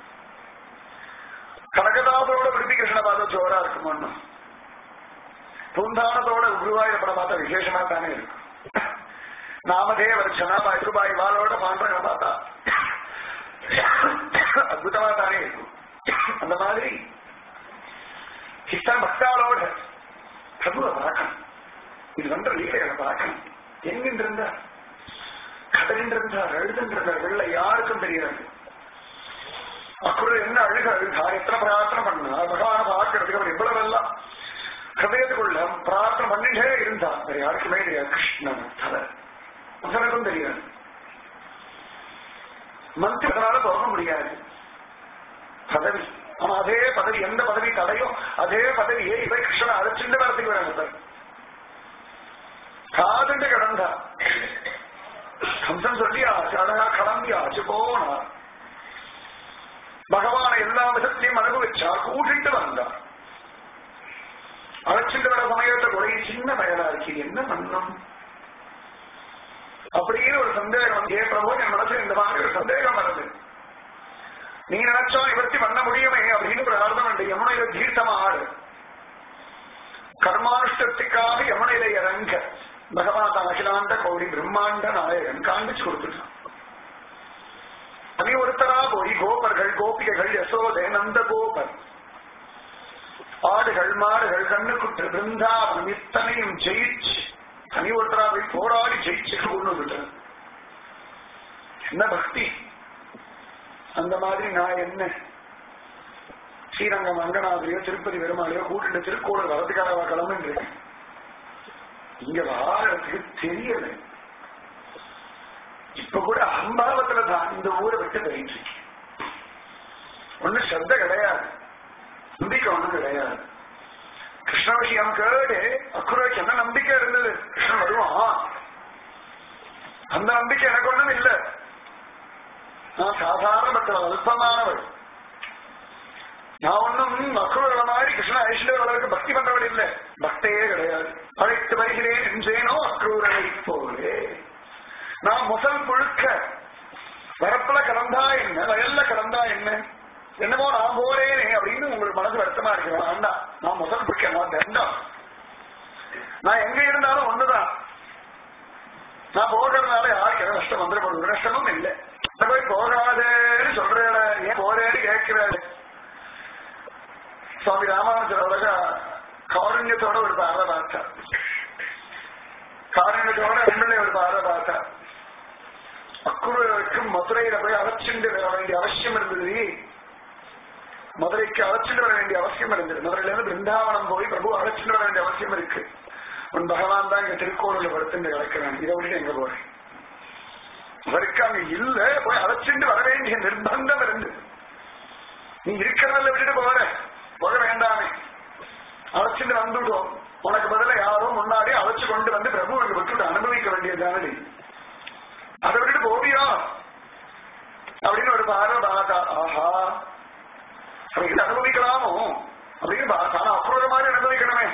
கனகதாசோட விருத்தி கிருஷ்ண பார்த்தா ஜோரா இருக்குமோன்னு புந்தானத்தோட குருவாயூரப்பட பார்த்தா விசேஷமா தானே இருக்கும் நாமதேவர் ஜனாபாய் ரூபாய் வாளோட பாண்டவனை பார்த்தா அற்புதமா தானே இருக்கும் அந்த மாதிரி கிருஷ்ண பக்தாளோட பிரபுவை பார்க்கணும் இது வந்த லீலைகளை பார்க்கணும் எங்கின்றிருந்தார் கடலின்றிருந்தார் அழுதுன்றிருந்தார் வெள்ள யாருக்கும் தெரியாது அக்குறை என்ன அழுக அழுகா எத்தனை பிரார்த்தனை பண்ணா பகவான பார்க்கறதுக்கு அவர் எவ்வளவு எல்லாம் ஹதயத்துக்குள்ள பிரார்த்தனை பண்ணிட்டே இருந்தா வேற யாருக்குமே தெரியாது கிருஷ்ணன் தலை புத்தனுக்கும் தெரியாது மந்திரத்தினால போக முடியாது பதவி ஆனா அதே பதவி எந்த பதவி தடையோ அதே பதவியே இவை கிருஷ்ணனை அழைச்சிட்டு வரத்துக்கு வராங்க காதுண்டு கிடந்தா கம்சன் சொல்லியாச்சு அழகா கிளம்பியாச்சு போனார் பகவானை எல்லா விதத்தையும் அனுபவிச்சா கூட்டிட்டு வந்தார் அழைச்சிட்டு வர சமயத்தை கூட சின்ன பயலா இருக்கு என்ன பண்ணும் அப்படின்னு ஒரு சந்தேகம் ஏ பிரபு என் மனசுல இந்த மாதிரி ஒரு சந்தேகம் வருது நீ நினைச்சா நிவர்த்தி பண்ண முடியுமே அப்படின்னு பிரார்த்தம் உண்டு யமுனையில தீர்த்தமா ஆடு கர்மானுஷ்டத்துக்காக யமுனையில இறங்க பகவான் தான் அகிலாண்ட கோடி பிரம்மாண்ட நாயகன் காண்பிச்சு கொடுத்துட்டான் தனி ஒருத்தரா போய் கோபர்கள் கோபிகைகள் யசோதை நந்த கோபர் ஆடுகள் மாடுகள் கண்ணுக்குட்டு பிருந்தாவனம் இத்தனையும் ஜெயிச்சு தனி ஒருத்தரா போய் போராடி ஜெயிச்சு கொண்டு வந்துட்டார் என்ன பக்தி அந்த மாதிரி நான் என்ன ஸ்ரீரங்கம் அங்கநாதிரியோ திருப்பதி பெருமாளையோ கூட்டிட்டு திருக்கோளர் வரதுக்காக கிளம்புன்றேன் இங்க வாழறதுக்கு தெரியல இப்ப கூட அம்பாவத்துல தான் இந்த ஊரை விட்டு போயிட்டு இருக்கேன் ஒண்ணு சத்த கிடையாது நம்பிக்கை ஒண்ணும் கிடையாது கிருஷ்ண விஷயம் கேடு அக்குறைக்கு என்ன நம்பிக்கை இருந்தது கிருஷ்ணன் வருவான் அந்த நம்பிக்கை எனக்கு ஒண்ணும் இல்லை நான் சாதாரண பக்தர் அல்பமானவள் நான் ஒன்னும் அக்ரூர மாதிரி கிருஷ்ண ஐஸ்வர்யவர்களுக்கு பக்தி பண்றவள் இல்லை பக்தையே கிடையாது அழைத்து வருகிறேன் என்றேனோ அக்ரூரனை போலே நான் முதல் முழுக்க வரப்புல கடந்தா என்ன வயல்ல கடந்தா என்ன என்னமோ நான் போறேனே அப்படின்னு உங்களுக்கு மனசு வருத்தமா இருக்கு வேண்டாம் நான் முதல் முழுக்க நான் வேண்டாம் நான் எங்க இருந்தாலும் ஒண்ணுதான் நான் போகிறதுனால யாருக்கு எதாவது நஷ்டம் வந்துடப்படும் நஷ்டமும் இல்லை நான் போய் போகாதேன்னு சொல்றேன் ஏன் போறேன்னு கேட்கிறாரு சுவாமி ராமானுஜர் அழகா காருண்யத்தோட ஒரு பார்வை பார்த்தார் காருண்யத்தோட ரெண்டுல ஒரு பார்வை பார்த்தார் அக்குருக்கு மதுரையில போய் அழைச்சிட்டு வர வேண்டிய அவசியம் இருந்தது மதுரைக்கு அழைச்சிட்டு வர வேண்டிய அவசியம் இருந்தது மதுரையில இருந்து பிருந்தாவனம் போய் பிரபு அழைச்சிட்டு வர வேண்டிய அவசியம் இருக்கு உன் பகவான் தான் இங்க திருக்கோவில படுத்துட்டு கிடக்கிறான் இதை விட்டு எங்க போறேன் அவருக்கு அங்க இல்ல போய் அழைச்சிட்டு வர வேண்டிய நிர்பந்தம் இருந்தது நீ இருக்கிறதில்ல விட்டுட்டு போற போக வேண்டாமே அழைச்சிட்டு வந்துட்டோம் உனக்கு பதில யாரோ முன்னாடி அழைச்சு கொண்டு வந்து பிரபு அங்க விட்டுட்டு அனுபவிக்க வேண்டியதானே அதை விட்டுட்டு போவியா அப்படின்னு ஒரு பார்வை பார்த்தா ஆஹா அவங்க அனுபவிக்கலாமோ அப்படின்னு பார்த்தா ஆனா அப்புறம் மாதிரி அனுபவிக்கணுமே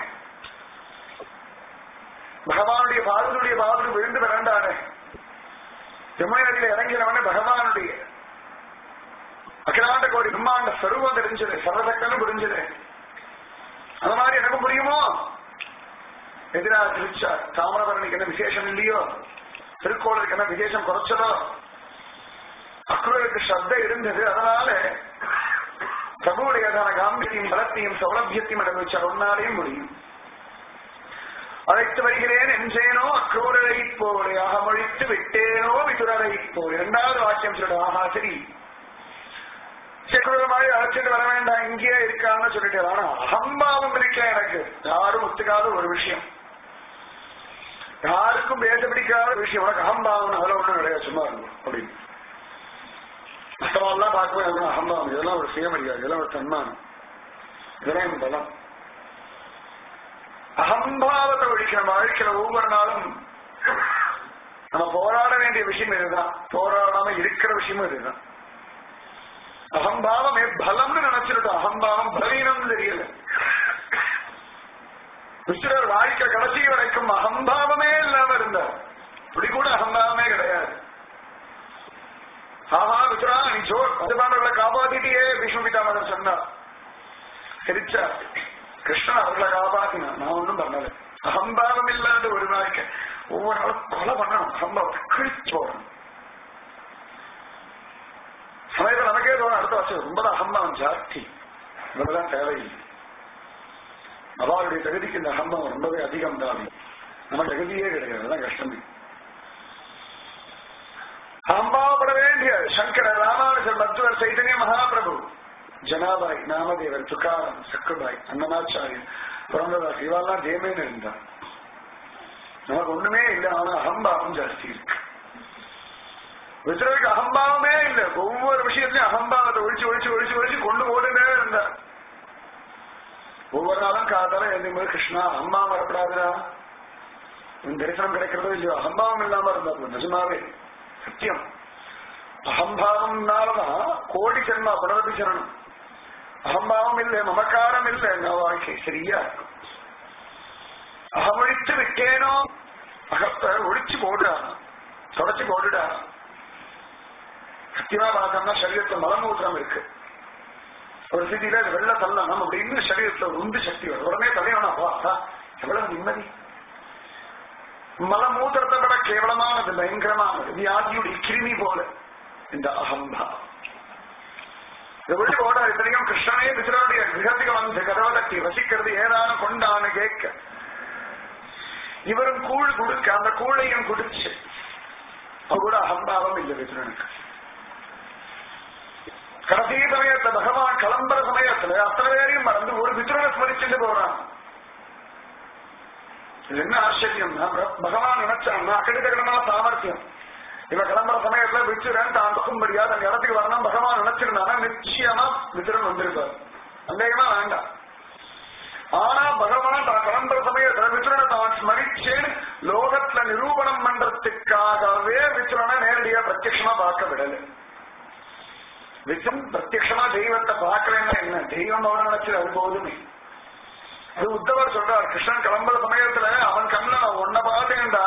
பகவானுடைய பாதனுடைய பாதம் விழுந்து விரண்டானே யமுனை நதியில இறங்கினவனே பகவானுடைய அகிலாண்ட கோடி பிரம்மாண்ட சருவம் தெரிஞ்சது சர்வசக்தனும் புரிஞ்சது அந்த மாதிரி எனக்கு புரியுமோ எதிராக திருச்சா தாமிரபரணிக்கு என்ன விசேஷம் இல்லையோ திருக்கோளுக்கு என்ன விசேஷம் குறைச்சதோ அக்ரூருக்கு ஸ்ரத்த இருந்தது அதனால பிரபுவுடையதான காம்பியத்தையும் பலத்தையும் சௌலபியத்தையும் அனுபவிச்சார் ஒன்னாலையும் முடியும் அழைத்து வருகிறேன் என்றேனோ அக்ரூரரை போலே அகமொழித்து விட்டேனோ விதுரரை போல் இரண்டாவது வாக்கியம் சொல்லிடு ஆஹா சரி செக்குலர் மாதிரி அழைச்சிட்டு வர வேண்டாம் இங்கேயே இருக்கான்னு சொல்லிட்டு ஆனா அகம்பாவம் இருக்க எனக்கு யாரும் ஒத்துக்காத ஒரு விஷயம் யாருக்கும் பேச பிடிக்காத விஷயம் உனக்கு அகம்பாவம் அதெல்லாம் ஒண்ணும் கிடையாது சும்மா இருக்கும் அப்படின்னு மற்றவெல்லாம் பார்க்கும்போது அகம்பாவம் இதெல்லாம் ஒரு சுயமரியாதை இதெல்லாம் ஒரு தன்மானம் இதெல்லாம் என் பலம் அகம்பாவத்தை ஒழிக்கிற வாழ்க்கையில ஒவ்வொரு நாளும் நம்ம போராட வேண்டிய விஷயம் இதுதான் போராடாம இருக்கிற விஷயமும் இதுதான் அகம்பாவமே பலம்னு நினைச்சிருக்கோம் அகம்பாவம் பலவீனம்னு தெரியல விஸ்வரர் வாழ்க்கை கடைசி வரைக்கும் அகம்பாவமே இல்லாம இருந்தார் இப்படி கூட அகம்பாவமே கிடையாது ஆஹா விஸ்வரா நீ சோர் பதுபாண்டவர்களை காப்பாத்திட்டியே விஷ்ணு பிதாமகன் சொன்னார் சிரிச்சார் கிருஷ்ணன் அவர்களை காப்பாத்தினான் நான் ஒண்ணும் பண்ணல அகம்பாவம் இல்லாத ஒரு வாழ்க்கை ஒவ்வொரு நாளும் கொலை பண்ணணும் அகம்பாவத்தை கிழிச்சு போடணும் சமயத்தில் நமக்கே தோணும் அடுத்த வருஷம் ரொம்ப அகம்பாவம் ஜாஸ்தி இவ்வளவுதான் தேவையில்லை அவளுடைய தகுதிக்கு இந்த அகம்பாவம் ரொம்பவே அதிகம் தான் நம்ம தகுதியே கிடையாது அதான் கஷ்டமே அகம்பாவப்பட வேண்டிய சங்கரர் ராமானுஜர் மத்துவர் சைதன்ய மகாபிரபு ஜனாபாய் நாமதேவர் துக்காரம் சக்கரபாய் அன்னமாச்சாரியன் புரந்ததாஸ் இவெல்லாம் ஜெயமேன்னு இருந்தார் நமக்கு ஒண்ணுமே இல்லை ஆனா அகம்பாவம் ஜாஸ்தி இருக்கு விசுரனுக்கு அகம்பாவமே இல்லை ஒவ்வொரு விஷயத்திலையும் அகம்பாவத்தை ஒழிச்சு ஒழிச்சு ஒழிச்சு ஒழிச்சு கொண்டு போட்டுட்டே இருந்தார் ஒவ்வொரு நாளும் காதால எழுதும்போது கிருஷ்ணா அம்மா வரப்படாதுடா உன் தரிசனம் கிடைக்கிறதோ இல்லையோ அகம்பாவம் இல்லாம இருந்தார் நிஜமாவே சத்தியம் அகம்பாவம்னாலதான் கோடி ஜென்மா புனரபி சரணம் அகம்பாவம் இல்லை மமக்காரம் இல்லை எங்க வாழ்க்கை சரியா இருக்கும் அகமொழித்து விட்டேனோ அகத்தை ஒழிச்சு போடுடா தொடச்சு போடுடா சத்தியமா பார்த்தோம்னா சரீரத்துல மலமூத்திரம் இருக்கு ஒரு ஸ்திதியில அது வெள்ள தள்ளணும் அப்படின்னு சரீரத்துல ஒரு உந்து சக்தி வரும் உடனே தலைவனா வா எவ்வளவு நிம்மதி மலமூத்திரத்தை விட கேவலமானது பயங்கரமானது வியாதியுடைய கிருமி போல இந்த அகம்பாவம் எப்படி போட இத்தனையும் கிருஷ்ணனே விசுரனுடைய கிரகத்துக்கு வந்து கதவை தட்டி வசிக்கிறது ஏதான கொண்டான்னு கேட்க இவரும் கூழ் கொடுக்க அந்த கூழையும் குடிச்சு அது கூட அகம்பாவம் இல்லை விசுரனுக்கு கடைசி சமயத்துல பகவான் கிளம்புற சமயத்துல அத்தனை பேரையும் மறந்து ஒரு விசுரனை ஸ்மரிச்சுட்டு போறான் இது என்ன ஆச்சரியம் பகவான் நினைச்சான் அக்கடிதகரமான சாமர்த்தியம் இவ கிளம்புற சமயத்துல விச்சுரன் தான் பக்கும்படியா தன் இடத்துக்கு வரணும் பகவான் நினைச்சிருந்தானா நிச்சயமா விச்சுரன் வந்திருப்பார் சந்தேகமா வேண்டாம் ஆனா பகவான் தான் கிளம்புற சமயத்துல விச்சுரனை தான் ஸ்மரிச்சேன்னு லோகத்துல நிரூபணம் பண்றதுக்காகவே விச்சுரனை நேரடியா பிரத்யட்சமா பார்க்க விடல விச்சம் பிரத்யட்சமா தெய்வத்தை பார்க்கலன்னா என்ன தெய்வம் அவரை நினைச்சது அது போதுமே அது உத்தவர் சொல்றார் கிருஷ்ணன் கிளம்புற சமயத்துல அவன் கண்ணுல நான் உன்னை பார்த்தேன்டா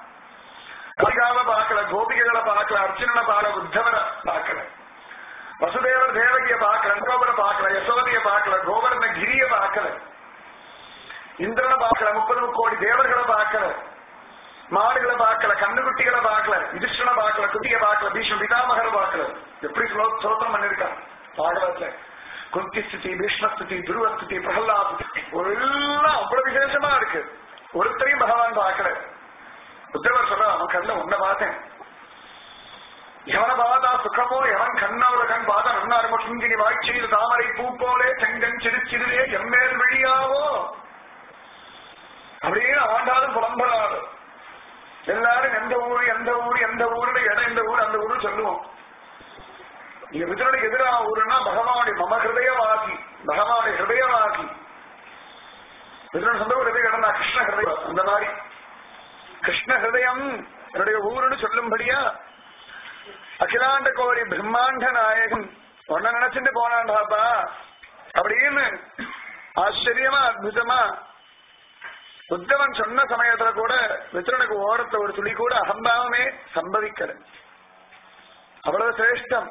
கலிகாவை பார்க்கல கோபிகைகளை பார்க்கல அர்ச்சனனை பார்க்கல உத்தவரை பார்க்கல வசுதேவர் தேவகிய பார்க்கல கோபரை பார்க்கல யசோதைய பார்க்கல கோவர்ண கிரிய பார்க்கல இந்திரனை பார்க்கல முப்பது கோடி தேவர்களை பார்க்கல மாடுகளை பார்க்கல கண்ணுக்குட்டிகளை பார்க்கல யுதிஷ்டனை பார்க்கல குட்டியை பார்க்கல பீஷ்ம பிதாமகரை பார்க்கல எப்படி சோதனம் பண்ணிருக்கான் பாகவத்துல குந்தி ஸ்திதி பீஷ்மஸ்திதி துருவஸ்திதி பிரகலாத் எல்லாம் அவ்வளவு விசேஷமா இருக்கு ஒருத்தரையும் பகவான் பார்க்கல உத்தவர் சொல்ற அவன் கண்ணில் உன்னை பார்த்தேன் எவனை பார்த்தா சுகமோ எவன் கண்ணாவில கண் பார்த்தா நன்னா இருக்கும் கிங்கினி வாய்ச்சியில் தாமரை பூ போலே செங்கன் சிரிச்சிறுவே எம்மேல் வழியாவோ அப்படியே ஆண்டாலும் புலம்பலாது எல்லாரும் எந்த ஊரு எந்த ஊரு எந்த ஊருன்னு இடம் இந்த ஊர் அந்த ஊரு சொல்லுவோம் நீங்க விதுரனுக்கு எதிராக ஊருன்னா பகவானுடைய மம ஹிருதயவாகி பகவானுடைய ஹிருதயவாகி விதுரன் சொந்த ஊர் எது இடம்னா கிருஷ்ண ஹிருதயம் அந்த மாதிரி கிருஷ்ண ஹிருதயம் என்னுடைய ஊருன்னு சொல்லும்படியா அகிலாண்ட கோரி பிரம்மாண்ட நாயகன் ஒன்ன நினைச்சுட்டு போனான்டாப்பா அப்படின்னு ஆச்சரியமா அற்புதமா உத்தவன் சொன்ன சமயத்துல கூட வித்ரனுக்கு ஓரத்துல ஒரு துளி கூட அகம்பாவமே சம்பவிக்கல அவ்வளவு சிரேஷ்டம்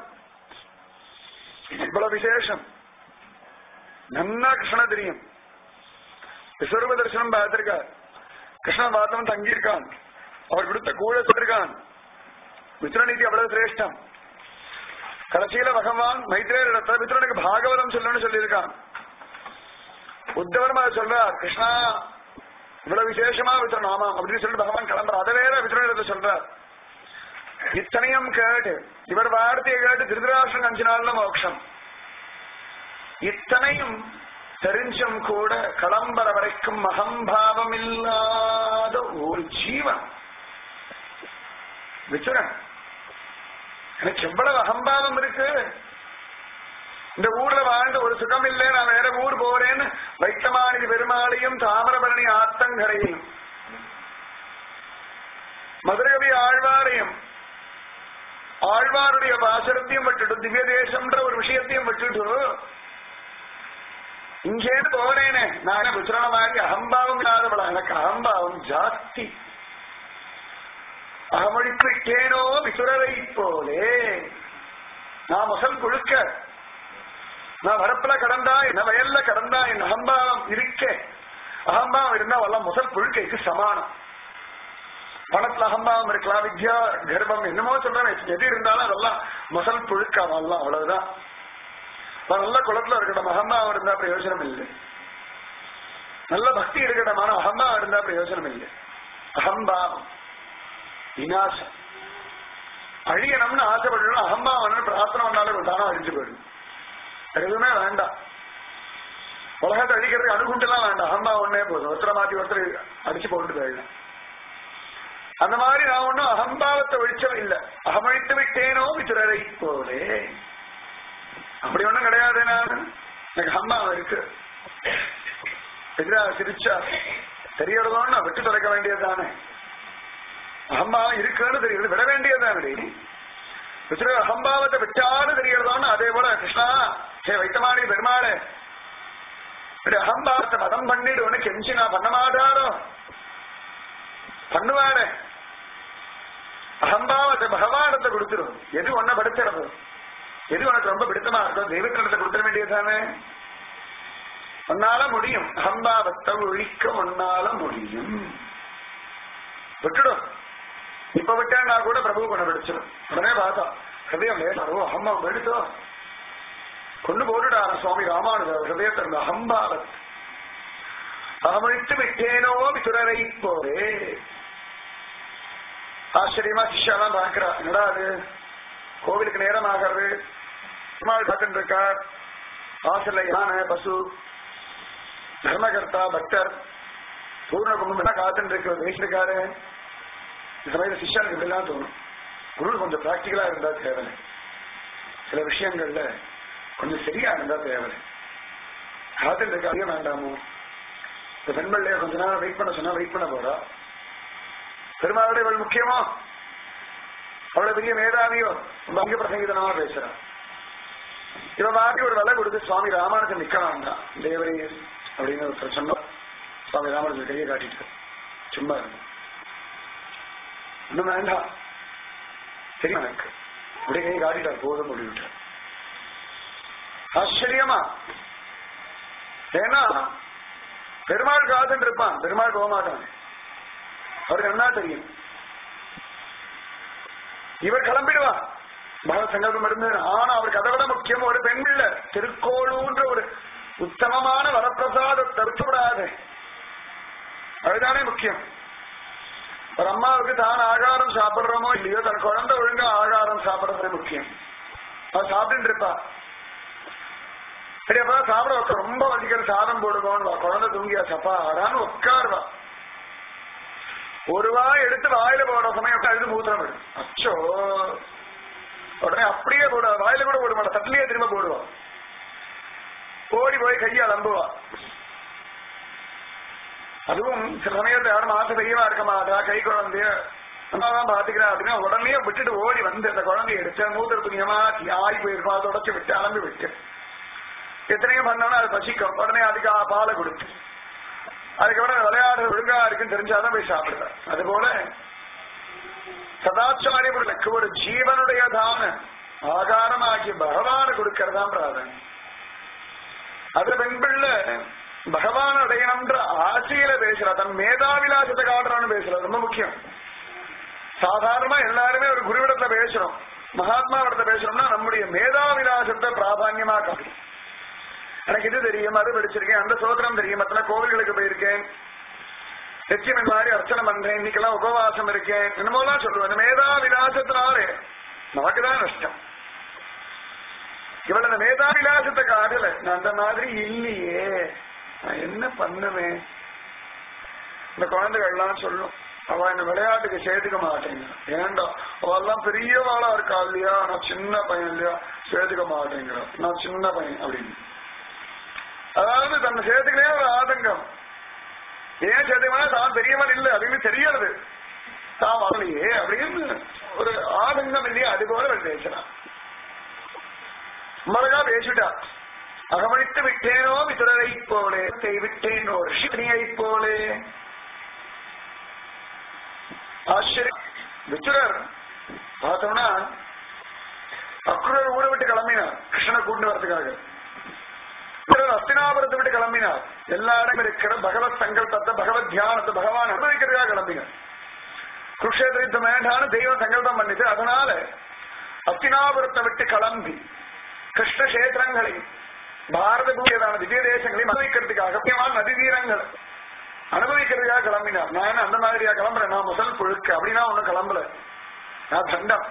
இவ்வளவு விசேஷம் நன்னா கிருஷ்ண தெரியும் விஸ்வரூப தரிசனம் பார்த்திருக்கார் கிருஷ்ணன் பார்த்தவன் தங்கியிருக்கான் அவர் கொடுத்த கூழ சொல்லிருக்கான் மித்ரநீதி அவ்வளவு சிரேஷ்டம் கடைசியில பகவான் மைத்ரேயர் இடத்துல மித்ரனுக்கு பாகவதம் சொல்லணும்னு சொல்லியிருக்கான் உத்தவர் சொல்றார் கிருஷ்ணா இவ்வளவு விசேஷமா வித்ரன் ஆமாம் அப்படின்னு சொல்லிட்டு பகவான் கிளம்புற அதை வேற வித்ரனிடத்துல சொல்றார் இத்தனையும் கேட்டு இவர் வார்த்தையை கேட்டு திருதராஷ்டிரன் அஞ்சு நாள்ல மோட்சம் இத்தனையும் தெரிஞ்சும் கூட கிளம்புற வரைக்கும் அகம்பாவம் இல்லாத ஒரு ஜீவன் விச்சுரன் எனக்கு எவ்வளவு அகம்பாவம் இருக்கு இந்த ஊர்ல வாழ்ந்து ஒரு சுகம் இல்லை நான் வேற ஊர் போறேன்னு வைத்தமானி பெருமாளையும் தாமிரபரணி ஆத்தங்கரையும் மதுரகவி ஆழ்வாரையும் ஆழ்வாருடைய பாசரத்தையும் விட்டுட்டு திவ்ய தேசம்ன்ற ஒரு விஷயத்தையும் விட்டுட்டு இங்கேருந்து போனேனே நான் விசுரண மாதிரி அகம்பாவம் இல்லாதவளா எனக்கு அகம்பாவம் ஜாஸ்தி அகமொழிப்பிட்டேனோ விசுரரை போலே நான் முதல் குழுக்க நான் வரப்புல கடந்தா என்ன வயல்ல கடந்தா என் அகம்பாவம் இருக்க அகம்பாவம் இருந்தா வல்ல முதல் புழுக்கைக்கு சமானம் பணத்துல அகம்பாவம் இருக்கலாம் வித்யா கர்ப்பம் என்னமோ சொல்றேன் எது இருந்தாலும் அதெல்லாம் முதல் புழுக்கா வரலாம் அவ்வளவுதான் அவன் நல்ல குளத்துல இருக்கட்டும் அகம்பாவம் இருந்தா பிரயோஜனம் இல்லை நல்ல பக்தி இருக்கட்டும் ஆனா அகம்பாவம் இருந்தா பிரயோஜனம் இல்லை அகம்பாவம் விநாசம் அழியணும்னு ஆசைப்படணும் அகம்பாவம்னு பிரார்த்தனை பண்ணாலும் தானா அழிஞ்சு போயிடும் வேற எதுவுமே வேண்டாம் உலகத்தை அழிக்கிறதுக்கு அணுகுண்டெல்லாம் வேண்டாம் அகம்பா ஒன்னே போதும் ஒருத்தரை மாத்தி ஒருத்தர் அடிச்சு போட்டு போயிடலாம் அந்த மாதிரி நான் ஒன்னும் அகம்பாவத்தை ஒழிச்சம் இல்ல அகமழித்து விட்டேனோ வித்துரரை போலே அப்படி ஒண்ணும் கிடையாது நான் எனக்கு அம்மாவை இருக்கு எதிரா சிரிச்சா தெரியறதோன்னு விட்டு தொலைக்க வேண்டியதுதானே அகம்பாவம் இருக்குன்னு தெரியுது விட வேண்டியதுதானே விசிற அகம்பாவத்தை விட்டாலும் தெரியறதோன்னு அதே போல கிருஷ்ணா ஹே வைத்தமானி பெருமாளே இப்படி அகம்பாவத்தை மதம் பண்ணிடுவனு கெஞ்சி நான் பண்ண மாட்டாரோ பண்ணுவாரு அகம்பாவத்தை பகவானத்தை கொடுத்துரும் எது ஒன்ன படுத்துறது எது உனக்கு ரொம்ப பிடித்தமா இருக்கோ தெய்வத்தினத்தை கொடுத்துட வேண்டியதுதானே உன்னால முடியும் அகம்பாவத்தை ஒழிக்க உன்னால முடியும் விட்டுடும் இப்ப விட்டேன்னா கூட பிரபு பண்ண பிடிச்சிடும் உடனே பார்த்தா ஹிருதயம் லேசாரோ அம்மா எடுத்தோ கொண்டு போட்டுட்டார சுவாமி ராமானுஜர் ஹிருதயத்தை இருந்த அகம்பாவத் அகமழித்து விட்டேனோ விசுரரை போரே ஆச்சரியமா சிஷ்யாலாம் பார்க்கிறா என்னடா அது கோவிலுக்கு நேரம் ஆகிறது பெருமாள் பார்த்துட்டு இருக்கார் வாசல்ல யானை பசு தர்மகர்த்தா பக்தர் பூர்ண கும்பம் எல்லாம் காத்துட்டு இருக்கு பேசிருக்காரு இந்த சமயத்துல சிஷ்யானுக்கு இப்படிலாம் தோணும் குரு கொஞ்சம் பிராக்டிக்கலா இருந்தா தேவை சில விஷயங்கள்ல கொஞ்சம் சரியா இருந்தா தேவை காத்துட்டு இருக்காதே வேண்டாமோ இந்த பெண்கள்ல கொஞ்ச நேரம் வெயிட் பண்ண சொன்னா வெயிட் பண்ண போறா பெருமாளுடைய இவள் முக்கியமோ அவ்வளவு பெரிய மேதாவியோ ரொம்ப அங்க பிரசங்கிதனமா பேசுறான் இவன் மாற்றி ஒரு விலை கொடுத்து சுவாமி ராமானுஜன் நிக்க வேண்டாம் தேவரி அப்படின்னு ஒருத்தர் சொன்னார் சுவாமி ராமானுஜன் கையை காட்டிட்டு சும்மா இருக்கும் இன்னும் வேண்டாம் தெரியும் எனக்கு அப்படியே கையை காட்டிட்டார் போதும் முடிவிட்டார் ஆச்சரியமா ஏன்னா பெருமாள் காதுன்னு இருப்பான் பெருமாள் போக மாட்டான் அவருக்கு என்ன தெரியும் இவர் கிளம்பிடுவா பகவத் சங்கல்பம் இருந்து ஆனா அவருக்கு அதை விட முக்கியம் ஒரு பெண் இல்ல திருக்கோளூன்ற ஒரு உத்தமமான வரப்பிரசாத தடுத்துவிடாது அதுதானே முக்கியம் ஒரு அம்மாவுக்கு தான் ஆகாரம் சாப்பிடுறோமோ இல்லையோ தன் குழந்தை ஒழுங்கா ஆகாரம் சாப்பிடுறது முக்கியம் அவ சாப்பிட்டு இருப்பா சரி அப்ப சாப்பிட உட்கார் ரொம்ப வலிக்கிற சாதம் போடுவோம் குழந்தை தூங்கியா சப்பா அடான்னு உட்காருவா ஒரு வாய் எடுத்து வாயில போடுற சமயம் அழுது மூத்திரம் விடும் அச்சோ உடனே அப்படியே போட வாயில கூட போட மாட்டா தட்டிலேயே திரும்ப போடுவா ஓடி போய் கையை அலம்புவா அதுவும் சில சமயத்துல யாரும் மாச பெரியவா இருக்க மாட்டா கை குழந்தைய அம்மாதான் பாத்துக்கிறா அப்படின்னா உடனே விட்டுட்டு ஓடி வந்து அந்த குழந்தைய எடுத்து மூத்திர துணியமா ஆய் போயிருக்கும் அதை உடச்சு விட்டு அலம்பி விட்டு எத்தனையோ பண்ணோம்னா அது பசிக்கும் உடனே அதுக்கு ஆ- பாலை கொடுத்து அதுக்கப்புறம் விளையாடுறது ஒழுங்கா இருக்குன்னு தெரிஞ்சாதான் போய் சாப்பிடுவேன் அதுபோல சதாச்சாரியர்களுக்கு ஒரு ஜீவனுடைய தான ஆகாரமாக்கி பகவான் கொடுக்கறதான் பிராதானியம் அது பெண் பிள்ளை பகவான் அடையணும்ன்ற ஆசையில பேசுறா தன் மேதாவிலாசத்தை காட்டுறான்னு பேசுறா ரொம்ப முக்கியம் சாதாரணமா எல்லாருமே ஒரு குருவிடத்துல பேசுறோம் மகாத்மா இடத்துல பேசுறோம்னா நம்முடைய மேதாவிலாசத்தை பிராதான்யமா காட்டும் எனக்கு இது தெரியும் அது படிச்சிருக்கேன் அந்த சோதனம் தெரியும் அத்தனை கோவில்களுக்கு போயிருக்கேன் லட்சுமி மாதிரி அர்ச்சனை பண்றேன் இன்னைக்கெல்லாம் உபவாசம் இருக்கேன் என்னமோலாம் சொல்லுவேன் இந்த மேதா விலாசத்தினாலே நமக்குதான் நஷ்டம் இவள் அந்த மேதா விலாசத்தை காட்டல நான் அந்த மாதிரி இல்லையே நான் என்ன பண்ணுவேன் இந்த குழந்தைகள் எல்லாம் சொல்லும் அவ என்ன விளையாட்டுக்கு சேர்த்துக்க மாட்டேங்க ஏண்டா அவெல்லாம் பெரியவாளா இருக்கா இல்லையா நான் சின்ன பையன் இல்லையா சேர்த்துக்க மாட்டேங்கிறான் நான் சின்ன பையன் அப்படின்னு அதாவது தன்னை சேர்த்துக்கவே ஒரு ஆதங்கம் ஏன் சேர்த்துக்கணும் தான் பெரியவன் இல்லை அப்படின்னு தெரியறது தான் வரலையே அப்படின்னு ஒரு ஆதங்கம் இல்லையே அது போல அவர் பேசுறான் மறகா பேசிட்டா அகமழித்து விட்டேனோ விதுரரை போலே விட்டேனோ ரிஷினியை போலே ஆச்சரியம் விதுரர் பார்த்தோம்னா அக்ரூரர் ஊரை விட்டு கிளம்பினார் கிருஷ்ணனை கூண்டு வரதுக்காக விதுரர் அஸ்தினாபுரத்தை விட்டு கிளம்பினார் எல்லா இடம் இருக்கிற பகவத் சங்கல்பத்தை பகவத் தியானத்தை பகவான் அனுபவிக்கிறதுக்காக கிளம்பினார் குருஷேத்திர யுத்தம் வேண்டான்னு தெய்வம் சங்கல்பம் பண்ணிட்டு அதனால அஸ்தினாபுரத்தை விட்டு கிளம்பி கிருஷ்ண கஷேத்திரங்களை பாரத பூமியதான திவ்ய தேசங்களை அனுபவிக்கிறதுக்காக முக்கியமான நதி தீரங்கள் அனுபவிக்கிறதுக்காக கிளம்பினார் நான் என்ன அந்த மாதிரியா கிளம்புறேன் நான் முதல் புழுக்க அப்படின்னா ஒண்ணும் கிளம்பல நான் தண்டம்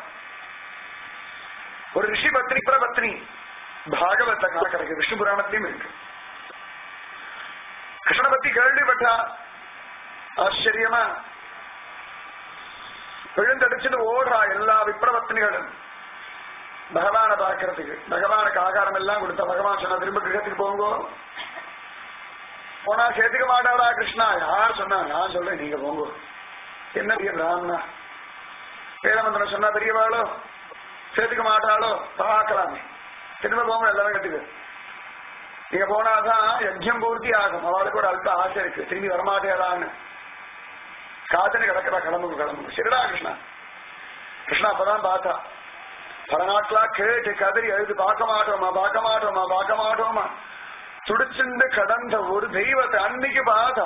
ஒரு ரிஷி பத்னி பிரபத்னி பாகவத கால கிடைக்கு விஷ்ணு புராணத்திலையும் இருக்கு கிருஷ்ண பத்தி கேள்விப்பட்டா ஆச்சரியமா விழுந்தடிச்சுட்டு ஓடுறா எல்லா விப்ரபத்னிகளும் பகவானை பார்க்கறதுக்கு பகவானுக்கு ஆகாரம் எல்லாம் கொடுத்த பகவான் சொன்னா திரும்ப கிரகத்துக்கு போங்க போனா சேர்த்துக்க மாட்டாளா கிருஷ்ணா யார் சொன்னா நான் சொல்றேன் நீங்க போங்க என்ன பெரிய பிராமணா பேரமந்திரம் சொன்னா பெரியவாளோ சேர்த்துக்க மாட்டாளோ பார்க்கலாமே திரும்ப போங்க எல்லாரும் கட்டுக்கு நீங்க போனாதான் யஜ்யம் பூர்த்தி ஆகும் அவளுக்கு ஒரு அல்ப ஆசை இருக்கு திரும்பி வரமாட்டேலான்னு காத்துன்னு கிடக்கிறா கிளம்புங்க கிளம்புங்க சரிடா கிருஷ்ணா கிருஷ்ணா அப்பதான் பார்த்தா பல நாட்களா கேட்டு கதறி எழுது பார்க்க மாட்டோமா பார்க்க மாட்டோமா பார்க்க மாட்டோமா துடிச்சுண்டு கடந்த ஒரு தெய்வத்தை அன்னைக்கு பார்த்தா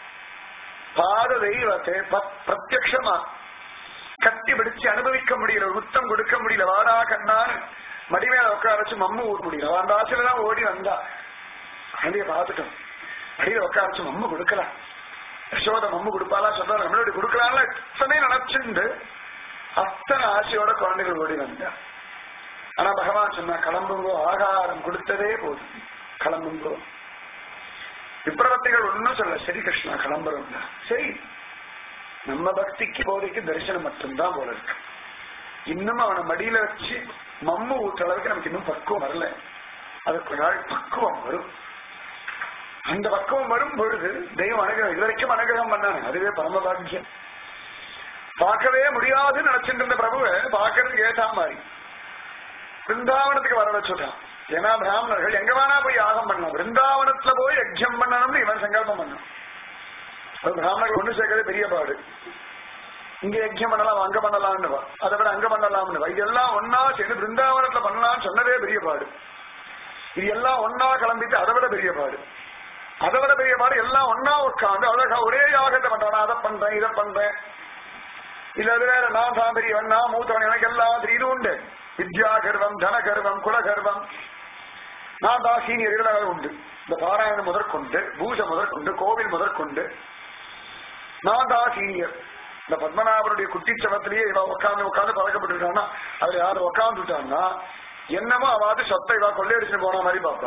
பாத தெய்வத்தை ப- பிரத்யக்ஷமா கட்டி பிடிச்சு அனுபவிக்க முடியல ஒரு முத்தம் கொடுக்க முடியல வாடா கண்ணான்னு மடி மேல உட்கார வச்சு மம்மு ஊட்ட முடியல அந்த ஆசையில தான் ஓடி வந்தா குழந்தைய பார்த்துட்டோம் மடியில உட்கார வச்சு மம்மு கொடுக்கலாம் யசோத மம்மு கொடுப்பாளா சொல்றா நம்மளோட கொடுக்கலாம்ல இத்தனை நினைச்சுண்டு அத்தனை ஆசையோட குழந்தைகள் ஓடி வந்தா ஆனா பகவான் சொன்னா கிளம்புங்கோ ஆகாரம் கொடுத்ததே போதும் கிளம்புங்கோ விப்ரவர்த்திகள் ஒன்னும் சொல்ல சரி கிருஷ்ணா கிளம்புறோம் சரி நம்ம பக்திக்கு போதைக்கு தரிசனம் மட்டும்தான் போல இருக்கு இன்னும் அவனை மடியில வச்சு மம்மு ஊற்ற அளவுக்கு நமக்கு இன்னும் பக்குவம் வரல அதுக்கு ஒரு நாள் பக்குவம் வரும் அந்த பக்குவம் வரும் பொழுது தெய்வம் அனுகிரகம் இதுவரைக்கும் அனுகிரகம் பண்ணாங்க அதுவே பரம பாக்கியம் பார்க்கவே முடியாதுன்னு நினைச்சிட்டு இருந்த பிரபுவை பார்க்கறதுக்கு ஏத்தா மாதிரி பிருந்தாவனத்துக்கு வர வச்சுட்டான் ஏன்னா பிராமணர்கள் எங்க வேணா போய் யாகம் பண்ணலாம் பிருந்தாவனத்துல போய் யஜ்யம் பண்ணணும்னு இவன் சங்கல்பம் பண்ணான் அது பிராமணர்கள் ஒண்ணு சேர்க்கறது பெரிய பாடு இங்க யஜ்யம் பண்ணலாம் அங்க பண்ணலாம்னு வா. அதை விட அங்க பண்ணலாம்னு வா. இதெல்லாம் ஒன்னா சேர்ந்து பிருந்தாவனத்துல பண்ணலாம்னு சொன்னதே பெரிய பாடு இது எல்லாம் ஒன்னா கிளம்பிட்டு அதை விட பெரிய பாடு அதை விட பெரிய பாடு எல்லாம் ஒன்னா உட்காந்து அழகா ஒரே யாகத்தை பண்றான் நான் அதை பண்றேன் இதை பண்றேன் இல்ல அது வேற நான் தான் பெரியவன் நான் மூத்தவன் எனக்கு எல்லாம் இது உண்டு வித்யா கர்வம் தன கர்வம் குல கர்வம் நான் தான் சீனியர் இதெல்லாம் உண்டு இந்த பாராயணம் முதற்கொண்டு பூஜை முதற்கொண்டு கோவில் முதற்கொண்டு நான் தான் சீனியர் இந்த பத்மநாபனுடைய குட்டிச்சவத்திலேயே இவ உட்காந்து உட்காந்து பழக்கப்பட்டிருக்கான்னா அதுல யாரு உட்காந்துட்டான்னா என்னமோ அவாது சொத்தை இவா கொள்ளையடிச்சுட்டு போன மாதிரி பார்ப்பா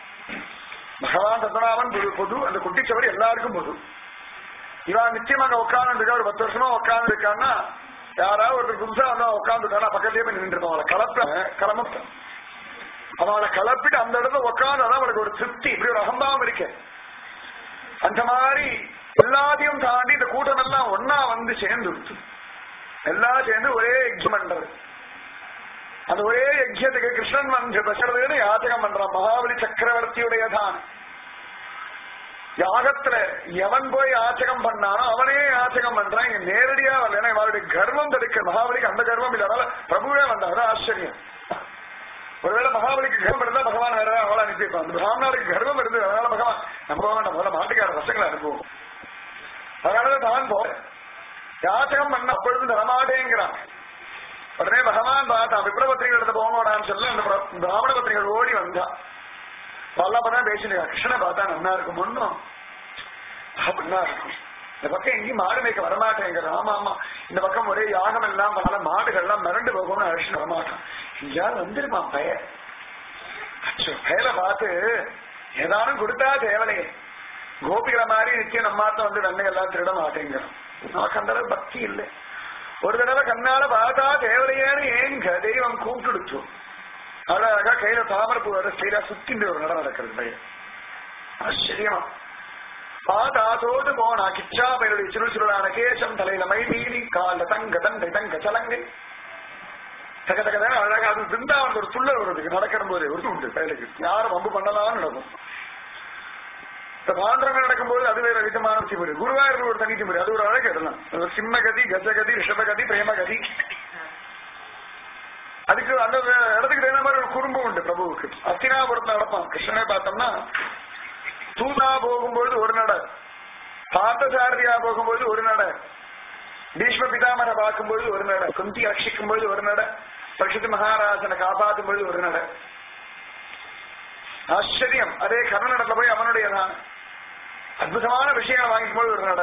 பகவான் பத்மநாபன் பொது பொது அந்த குட்டிச்சவர் எல்லாருக்கும் பொது இவா நிச்சயமா அங்க உட்கார்ந்து இருக்கா ஒரு பத்து வருஷமா உட்கார்ந்து இருக்கான்னா யாராவது ஒருத்தர் புதுசா வந்தா உட்காந்துட்டானா பக்கத்துலயே போய் நின்று இருப்பான் அவளை கலப்ப கிளம்ப அவளை கலப்பிட்டு அந்த இடத்துல உட்கார்ந்தாதான் அவளுக்கு ஒரு திருப்தி இப்படி ஒரு அகம்பாவம் இருக்கு அந்த மாதிரி எல்லாத்தையும் தாண்டி இந்த கூட்டம் எல்லாம் ஒன்னா வந்து சேர்ந்து எல்லாம் சேர்ந்து ஒரே யஜ்யம் பண்றது அந்த ஒரே யஜ்யத்துக்கு கிருஷ்ணன் வந்து தசரதேன்னு யாச்சகம் பண்றான் மகாபலி சக்கரவர்த்தியுடைய தான் யாகத்துல எவன் போய் யாச்சகம் பண்ணானோ அவனே யாச்சகம் பண்றான் இங்க நேரடியா வரல ஏன்னா இவருடைய கர்வம் தடுக்க மகாபலிக்கு அந்த கர்வம் இல்ல அதனால பிரபுவே வந்தாரு ஆச்சரியம் ஒருவேளை மகாபலிக்கு கர்வம் இருந்தா பகவான் வேற அவளை அனுப்பியிருப்பான் அந்த பிராமணருக்கு கர்வம் இருந்தது அதனால பகவான் நம்ம போக வேண்டாம் முதல்ல மாட்டுக்கார ரசங்களை அனுப்புவோம் அதனால தான் போல யாச்சகம் பண்ண அப்பொழுது தரமாட்டேங்கிறான் உடனே பகவான் பார்த்தான் விப்ரபத்திரிகள் எடுத்து போங்கடான்னு சொல்லி அந்த பிர- பிராமண பத்திரிகள் ஓடி வந்தா பல்லாப்பதான் பேசினீங்க கிருஷ்ணனை பார்த்தா நல்லா இருக்கும் ஒண்ணும் அப்படின்னா இருக்கும் இந்த பக்கம் எங்கேயும் மாடு மேய்க்க வரமாட்டேங்கிற ஆமா ஆமா இந்த பக்கம் ஒரே யாகம் எல்லாம் பண்ணால மாடுகள் எல்லாம் மிரண்டு போகும்னு அழிச்சு வரமாட்டான் எங்கேயாவது வந்துருப்பான் பய அச்சோ பயலை பார்த்து ஏதானும் கொடுத்தா தேவலையே கோபிகளை மாதிரி நிச்சயம் நம்மாத்த வந்து வெண்ணெய் எல்லாம் திருட மாட்டேங்கிறோம் நமக்கு அந்த அளவு பக்தி இல்லை ஒரு தடவை கண்ணால பார்த்தா தேவலையேன்னு ஏங்க தெய்வம் கூப்பிட்டுடுச்சு அழகா கையில தாமரப்பூ வர ஸ்டைலா சுத்திண்டு ஒரு நடம் நடக்கிறது பையன் ஆச்சரியமா பாதாதோடு போனா கிச்சாபையுடைய சிறு சிறுரான கேசம் தலையில மைதீனி கால தங்க தண்டை தங்க சலங்கை தக தக தக அழகா அது பிருந்தாவன் ஒரு துள்ளல் வருது நடக்கிற போது ஒரு உண்டு பயலுக்கு யாரும் வம்பு பண்ணலாம்னு நடக்கும் இந்த பாண்டரங்க நடக்கும்போது அது வேற விதமான திமிரு குருவாயூர் ஒரு தனி திமிரு அது ஒரு அழகு இடலாம் அது சிம்மகதி கஜகதி ரிஷபகதி பிரேமகதி அதுக்கு அந்த இடத்துக்கு தகுந்த மாதிரி ஒரு குறும்பு உண்டு பிரபுவுக்கு அத்தினாபுரத்துல நடப்பான் கிருஷ்ணனை பார்த்தோம்னா தூதா போகும்போது ஒரு நட பார்த்தசாரதியா போகும்போது ஒரு நட பீஷ்ம பிதாமரை பார்க்கும்போது ஒரு நட குந்தி ரட்சிக்கும் போது ஒரு நட பரிசுத்த மகாராஜனை காப்பாற்றும் போது ஒரு நட ஆச்சரியம் அதே கர்ணனிடத்துல போய் அவனுடைய நான் அற்புதமான விஷயங்களை வாங்கிக்கும் போது ஒரு நட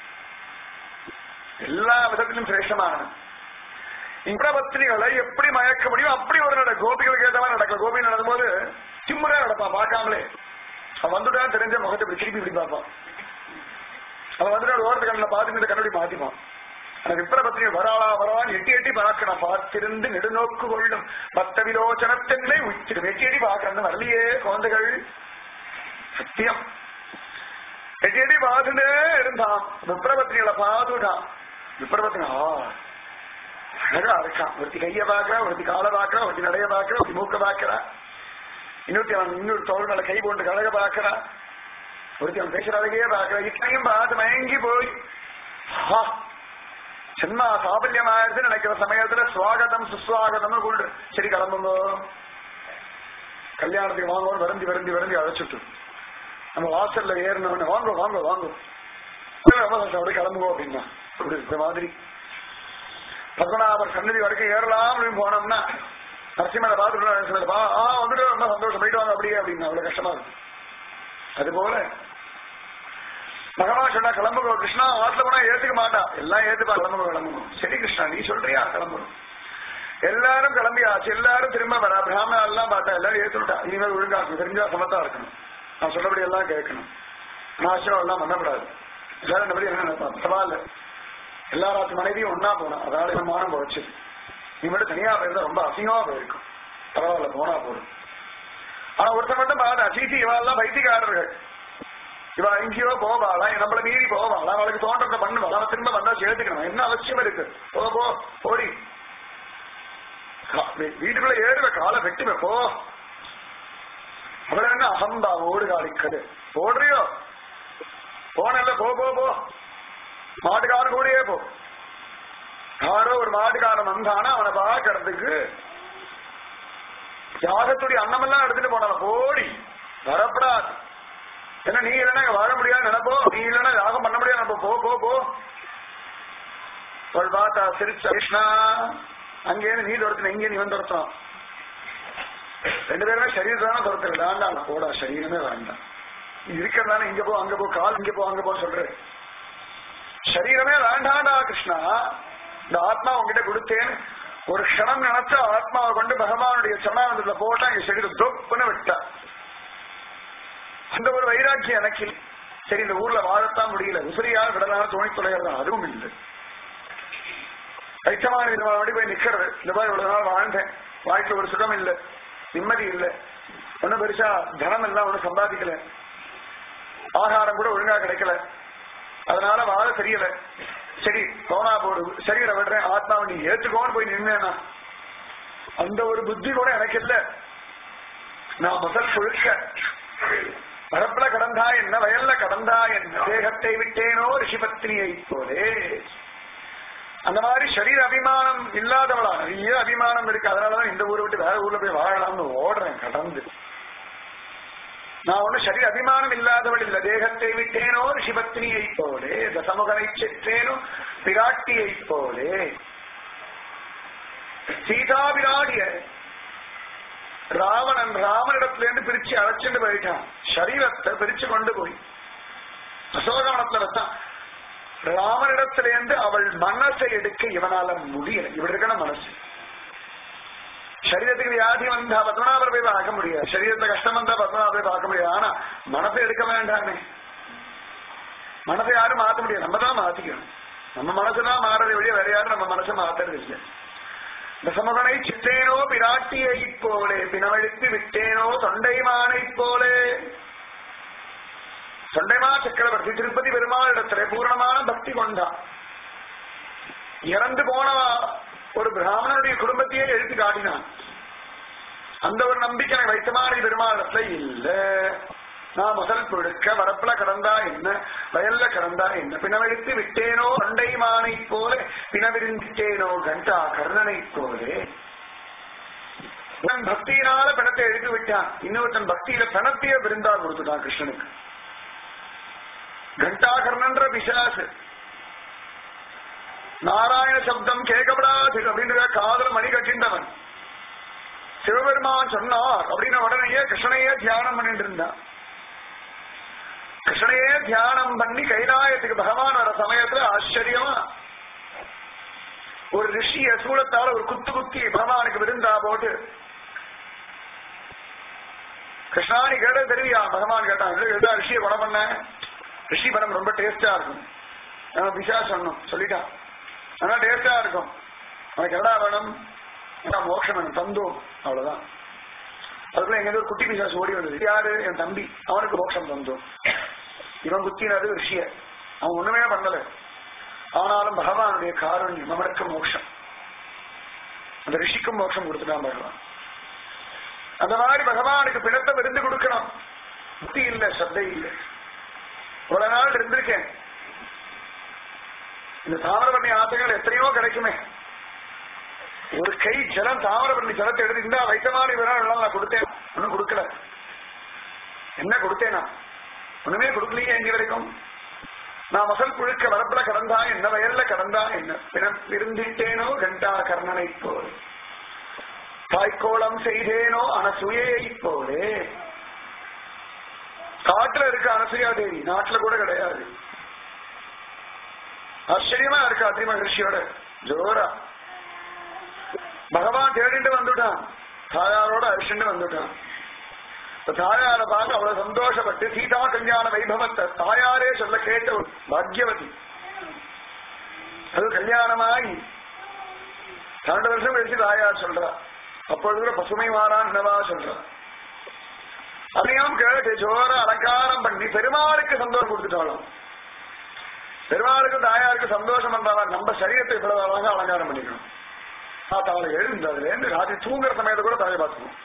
எல்லா விதத்திலும் சிரேஷ்டமான இந்திரபத்னிகளை எப்படி மயக்க முடியும் அப்படி ஒரு நட கோபிகளுக்கு ஏற்ற மாதிரி நடக்கல கோபி நடக்கும்போது சிம்முறையா நடப்பான் பார்க்காமலே அவன் வந்துட்டான் தெரிஞ்ச முகத்தை இப்படி திருப்பி இப்படி பார்ப்பான் அவன் வந்துட்டு ஓரத்து கண்ணில் பார்த்து இந்த கண்ணாடி மாத்திப்பான் எனக்கு விப்ரபத்னி வராளா வரான் எட்டி எட்டி பார்க்கணும் பார்த்திருந்து நெடுநோக்கு கொள்ளும் பத்த விலோச்சனத்திலே உச்சிடும் எட்டி எட்டி பார்க்கறது வரலையே குழந்தைகள் சத்தியம் எட்டி எட்டி பார்த்துட்டே இருந்தான் விப்ரபத்னிகளை பார்த்துட்டான் விப்ரபத்னி ஆ அழகா இருக்கான் ஒருத்தி கைய பாக்குறா ஒருத்தி காலை பாக்குறா ஒருத்தி நடைய பாக்குறா ஒருத்தி மூக்க பாக்குறா இன்னொருத்தி அவன் இன்னொரு தோல் மேல கை போட்டு கழக பாக்குறா ஒருத்தி அவன் பேசுற அழகையே பாக்குறா இத்தனையும் பார்த்து மயங்கி போய் ஆ, சின்ன சாபல்யமாயிருச்சு நினைக்கிற சமயத்துல சுவாகதம் சுஸ்வாகதம் கொண்டு சரி கிளம்புங்க கல்யாணத்துக்கு வாங்குவோம் வருந்தி வருந்தி வருந்தி அழைச்சிட்டு நம்ம வாசல்ல ஏறினவன வாங்க வாங்க வாங்க அப்படியே கிளம்புங்க அப்படின்னா அப்படி இந்த மாதிரி பத்மநாபர் சன்னதி வரைக்கும் ஏறலாம் அப்படின்னு போனோம்னா நரசிம்மனை பார்த்துட்டு வா ஆ வந்துட்டு ரொம்ப சந்தோஷம் போயிட்டு வாங்க அப்படியே அப்படின்னு அவ்வளவு கஷ்டமா இருக்கு அதுபோல பகவான் சொன்னா கிளம்புங்க கிருஷ்ணா ஆத்துல போனா ஏத்துக்க மாட்டா எல்லாம் ஏத்துப்பா கிளம்புங்க கிளம்புங்க சரி கிருஷ்ணா நீ சொல்றியா கிளம்பணும் எல்லாரும் கிளம்பியாச்சு எல்லாரும் திரும்ப வரா பிராமணா எல்லாம் பார்த்தா எல்லாரும் ஏத்துட்டா இனிமேல் ஒழுங்கா இருக்கணும் தெரிஞ்சா சமத்தா இருக்கணும் நான் சொல்லபடி எல்லாம் கேட்கணும் நாசம் எல்லாம் பண்ணக்கூடாது எல்லாரும் நபடி என்ன நினைப்பான் பரவாயில்ல எல்லாராத்து மனைவியும் ஒன்னா போனா அதனால இவன் மானம் போச்சு நீ மட்டும் தனியா போயிருந்தா ரொம்ப அசிங்கமா போயிருக்கும் பரவாயில்ல போனா போதும் ஆனா ஒருத்தர் மட்டும் பாதா சீசி இவாள்லாம் பைத்தியக்காரர்கள் இவா எங்கேயோ போவாளா நம்மள மீறி போவாளா அவளுக்கு தோன்றத பண்ணுவாள் அவன் திரும்ப வந்தா சேர்த்துக்கணும் என்ன அவசியம் இருக்கு போ போ ஓடி கா- வீ- வீட்டுக்குள்ள ஏறுவ காலை வெட்டுவ போ அவள என்ன அகம்பா ஓடு காலிக்கது ஓடுறியோ போனல்ல போ போ போ மாட்டுக்காரன் கூடயே போ யாரோ ஒரு மாட்டுக்காரன் வந்தானா அவனை பாக்கிறதுக்கு யாகத்துடைய அன்னமெல்லாம் எடுத்துட்டு போனவன் போடி வரப்படாது என்ன நீ இல்லைன்னா இங்க வாழ முடியாது நினைப்போ நீ இல்லைன்னா யாகம் பண்ண முடியாது நம்ம போ போ போ அவள் பார்த்தா சிரிச்சா கிருஷ்ணா அங்கேருந்து நீ துரத்தின இங்கே நீ வந்து துரத்தான் ரெண்டு பேருமே சரீரம் தானே துரத்துல வேண்டாம் போடா சரீரமே வேண்டாம் இருக்கிறதானே இங்க போ அங்க போ கால் இங்க போ அங்க போ சொல்றேன் சரீரமே வேண்டாண்டா கிருஷ்ணா இந்த ஆத்மா உங்ககிட்ட கொடுத்தேன் ஒரு க்ஷணம் நினைச்ச ஆத்மாவை கொண்டு பகவானுடைய சரணானந்தத்துல போட்டா எங்க சரீரம் தொப்புன்னு விட்டா அந்த ஒரு வைராக்கியம் எனக்கு இல்லை. சரி இந்த ஊர்ல வாழத்தான் முடியல உசிரியாக விடலாம் தோணி தொலைகிறது அதுவும் இல்லை தைச்சமான விதமான வழி போய் நிக்கிறது இந்த மாதிரி இவ்வளவு நாள் வாழ்ந்தேன் வாழ்க்கையில ஒரு சுகம் இல்லை நிம்மதி இல்லை ஒன்னும் பெருசா தனம் எல்லாம் ஒன்னும் சம்பாதிக்கல ஆகாரம் கூட ஒழுங்கா கிடைக்கல அதனால வாழ தெரியல சரி போனா போடு சரீர விடுறேன் ஆத்மாவை நீ ஏத்துக்கோன்னு போய் நின்னேனா அந்த ஒரு புத்தி கூட எனக்கு இல்ல நான் முதல் முழுக்க பரப்புல கடந்தா என்ன வயல்ல கடந்தா என்ன தேகத்தை விட்டேனோ ரிஷிபத்னியை போலே அந்த மாதிரி சரீர அபிமானம் இல்லாதவளா நிறைய அபிமானம் இருக்கு அதனாலதான் இந்த ஊரை விட்டு வேற ஊர்ல போய் வாழலாம்னு ஓடுறேன் கடந்து நான் ஒண்ணு சரீர அபிமானம் இல்லாதவள் இல்ல தேகத்தை விட்டேனோ ரிஷிபத்னியை போலே தசமுகனை செற்றேனோ பிராட்டியை போலே சீதா விராடிய ராவணன் ராமனிடத்துல இருந்து பிரிச்சு அழைச்சிட்டு போயிட்டான் சரீரத்தை பிரிச்சு கொண்டு போய் அசோகவனத்துல வச்சான் ராமனிடத்துல இருந்து அவள் மனசை எடுக்க இவனால முடியல இவன் இருக்கணும் மனசு சரீரத்துக்கு வியாதி வந்தா பத்மநாபர் போய் பார்க்க முடியாது சரீரத்துல கஷ்டம் வந்தா பத்மநாபர் போய் பார்க்க முடியாது ஆனா மனசை எடுக்க வேண்டாமே மனசை யாரும் மாத்த முடியாது நம்ம தான் மாத்திக்கணும் நம்ம மனசுதான் மாறதை வழியா வேற யாரும் நம்ம மனசை மாத்துறது இல்லை தசமகனை சித்தேனோ பிராட்டியை போலே பிணவழித்து விட்டேனோ தொண்டைமானை போலே தொண்டைமா சக்கரவர்த்தி திருப்பதி பெருமாளிடத்திலே பூரணமான பக்தி கொண்டான் இறந்து போன ஒரு பிராமணனுடைய குடும்பத்தையே எழுப்பி காட்டினான் அந்த ஒரு நம்பிக்கை எனக்கு வைத்தமாரி பெருமாளத்துல இல்ல நான் முதல் புழுக்க வரப்புல கடந்தா என்ன வயல்ல கடந்தா என்ன பிணவெடுத்து விட்டேனோ அண்டை மானை போல பிணவிருந்திட்டேனோ கண்டா கர்ணனை போலே இவன் பக்தியினால பிணத்தை எழுதி விட்டான் இன்னொருத்தன் பக்தியில பிணத்தையே விருந்தா கொடுத்துட்டான் கிருஷ்ணனுக்கு கண்டாகர்ணன்ற பிசாசு நாராயண சப்தம் கேட்கப்படாது அப்படின்ற காதல் மணி கட்டின்றவன் சிவபெருமான் சொன்னார் அப்படின்னு உடனேயே கிருஷ்ணனையே தியானம் பண்ணிட்டு இருந்தான் கிருஷ்ணனையே தியானம் பண்ணி கைலாயத்துக்கு பகவான் வர சமயத்துல ஆச்சரியமா ஒரு ரிஷிய சூழத்தால ஒரு குத்து குத்தி பகவானுக்கு விருந்தா போட்டு கிருஷ்ணானி கேட்ட தெரியா பகவான் கேட்டான் இல்ல எதா ரிஷியை படம் பண்ண ரிஷி படம் ரொம்ப டேஸ்டா இருக்கும் அவன் பிசா சொன்னோம் சொல்லிட்டான் ஆனா டேஸ்டா இருக்கும் உனக்கு என்னடா வேணும் என்ன மோட்சம் வேணும் தந்தோம் அவ்வளவுதான் அதுக்குள்ள எங்க ஒரு குட்டி பிசாசு ஓடி வந்தது யாரு என் தம்பி அவனுக்கு மோட்சம் தந்தோம் இவன் குத்தினது ரிஷிய அவன் ஒண்ணுமே பண்ணல ஆனாலும் பகவானுடைய காருண்யம் அவனுக்கு மோட்சம் அந்த ரிஷிக்கும் மோட்சம் கொடுத்துட்டான் பகவான் அந்த மாதிரி பகவானுக்கு பிணத்தை விருந்து கொடுக்கணும் புத்தி இல்ல சத்தை இல்லை இவ்வளவு நாள் இருந்திருக்கேன் இந்த தாமிரபரணி ஆசைகள் எத்தனையோ கிடைக்குமே ஒரு கை ஜலம் தாமிரபரணி ஜலத்தை எடுத்து இந்த வைத்தமாரி விரல் நான் கொடுத்தேன் ஒன்னும் கொடுக்கல என்ன கொடுத்தேனா ஒண்ணுமே கொடுக்கலையே எங்க வரைக்கும் நான் மசல் புழுக்க வரப்புல கடந்தா என்ன வயல்ல கடந்தா என்ன பிணம் இருந்திட்டேனோ கண்டா கர்ணனை போல் தாய்க்கோளம் செய்தேனோ அனசூயை போலே காட்டுல இருக்க அனசூயா தேவி நாட்டுல கூட கிடையாது ஆச்சரியமா இருக்கா அத்திரி மகர்ஷியோட ஜோரா பகவான் தேடிட்டு வந்துட்டான் தாயாரோட அரிசிண்டு வந்துட்டான் இப்ப தாயார பார்த்து அவ்வளவு சந்தோஷப்பட்டு சீதா கல்யாண வைபவத்தை தாயாரே சொல்ல கேட்ட ஒரு பாக்யவதி அது கல்யாணமாகி பன்னெண்டு வருஷம் கழிச்சு தாயார் சொல்றா அப்பொழுது கூட பசுமை மாறான் என்னவா சொல்றா அதையும் கேட்டு ஜோர அலங்காரம் பண்ணி பெருமாளுக்கு சந்தோஷம் கொடுத்துட்டாலும் பெருமாளுக்கு தாயாருக்கு சந்தோஷம் பண்றாங்க நம்ம சரீரத்தை இவ்வளவு அழகா அலங்காரம் பண்ணிக்கணும் தாத்தாவை எழுந்து அதுல இருந்து ராத்திரி தூங்குற சமயத்தை கூட தலையை பார்த்துக்கணும்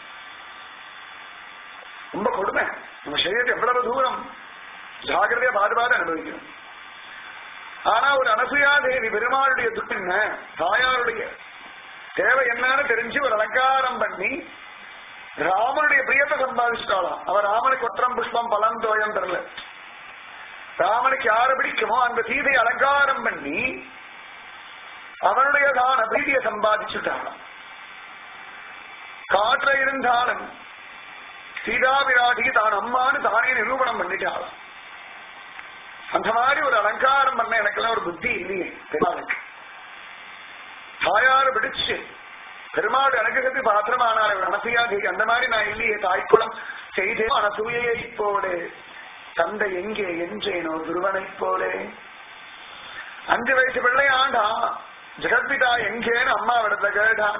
ரொம்ப கொடுமை நம்ம சரீரத்தை எவ்வளவு தூரம் ஜாகிரதையா பார்த்து பார்த்து அனுபவிக்கணும் ஆனா ஒரு அனசுயா தேவி பெருமாளுடைய துட்டு என்ன தாயாருடைய தேவை என்னன்னு தெரிஞ்சு ஒரு அலங்காரம் பண்ணி ராமனுடைய பிரியத்தை சம்பாதிச்சுட்டாளாம் அவர் ராமனுக்கு ஒற்றம் புஷ்பம் பலம் தோயம் தரல ராமனுக்கு யாரு பிடிக்குமோ அந்த சீதை அலங்காரம் பண்ணி அவனுடைய தான பிரீதியை சம்பாதிச்சுட்டாளாம் காட்டுல இருந்தாலும் சீதா விராட்டிக்கு தான் அம்மான்னு தானே நிரூபணம் பண்ணிட்டாளாம் அந்த மாதிரி ஒரு அலங்காரம் பண்ண எனக்கெல்லாம் ஒரு புத்தி இல்லையே பெருமாளுக்கு தாயாரு பிடிச்சு பெருமாள் அனுகிரகத்து பாத்திரமானால ஒரு அனசையா தேவி அந்த மாதிரி நான் இல்லையே தாய்க்குளம் செய்தே அனசூயை போலே தந்தை எங்கே என்றேனோ துருவனைப் போலே அஞ்சு வயசு பிள்ளை ஆண்டா ஜெகத்பிதா எங்கேன்னு அம்மா இடத்துல கேட்டான்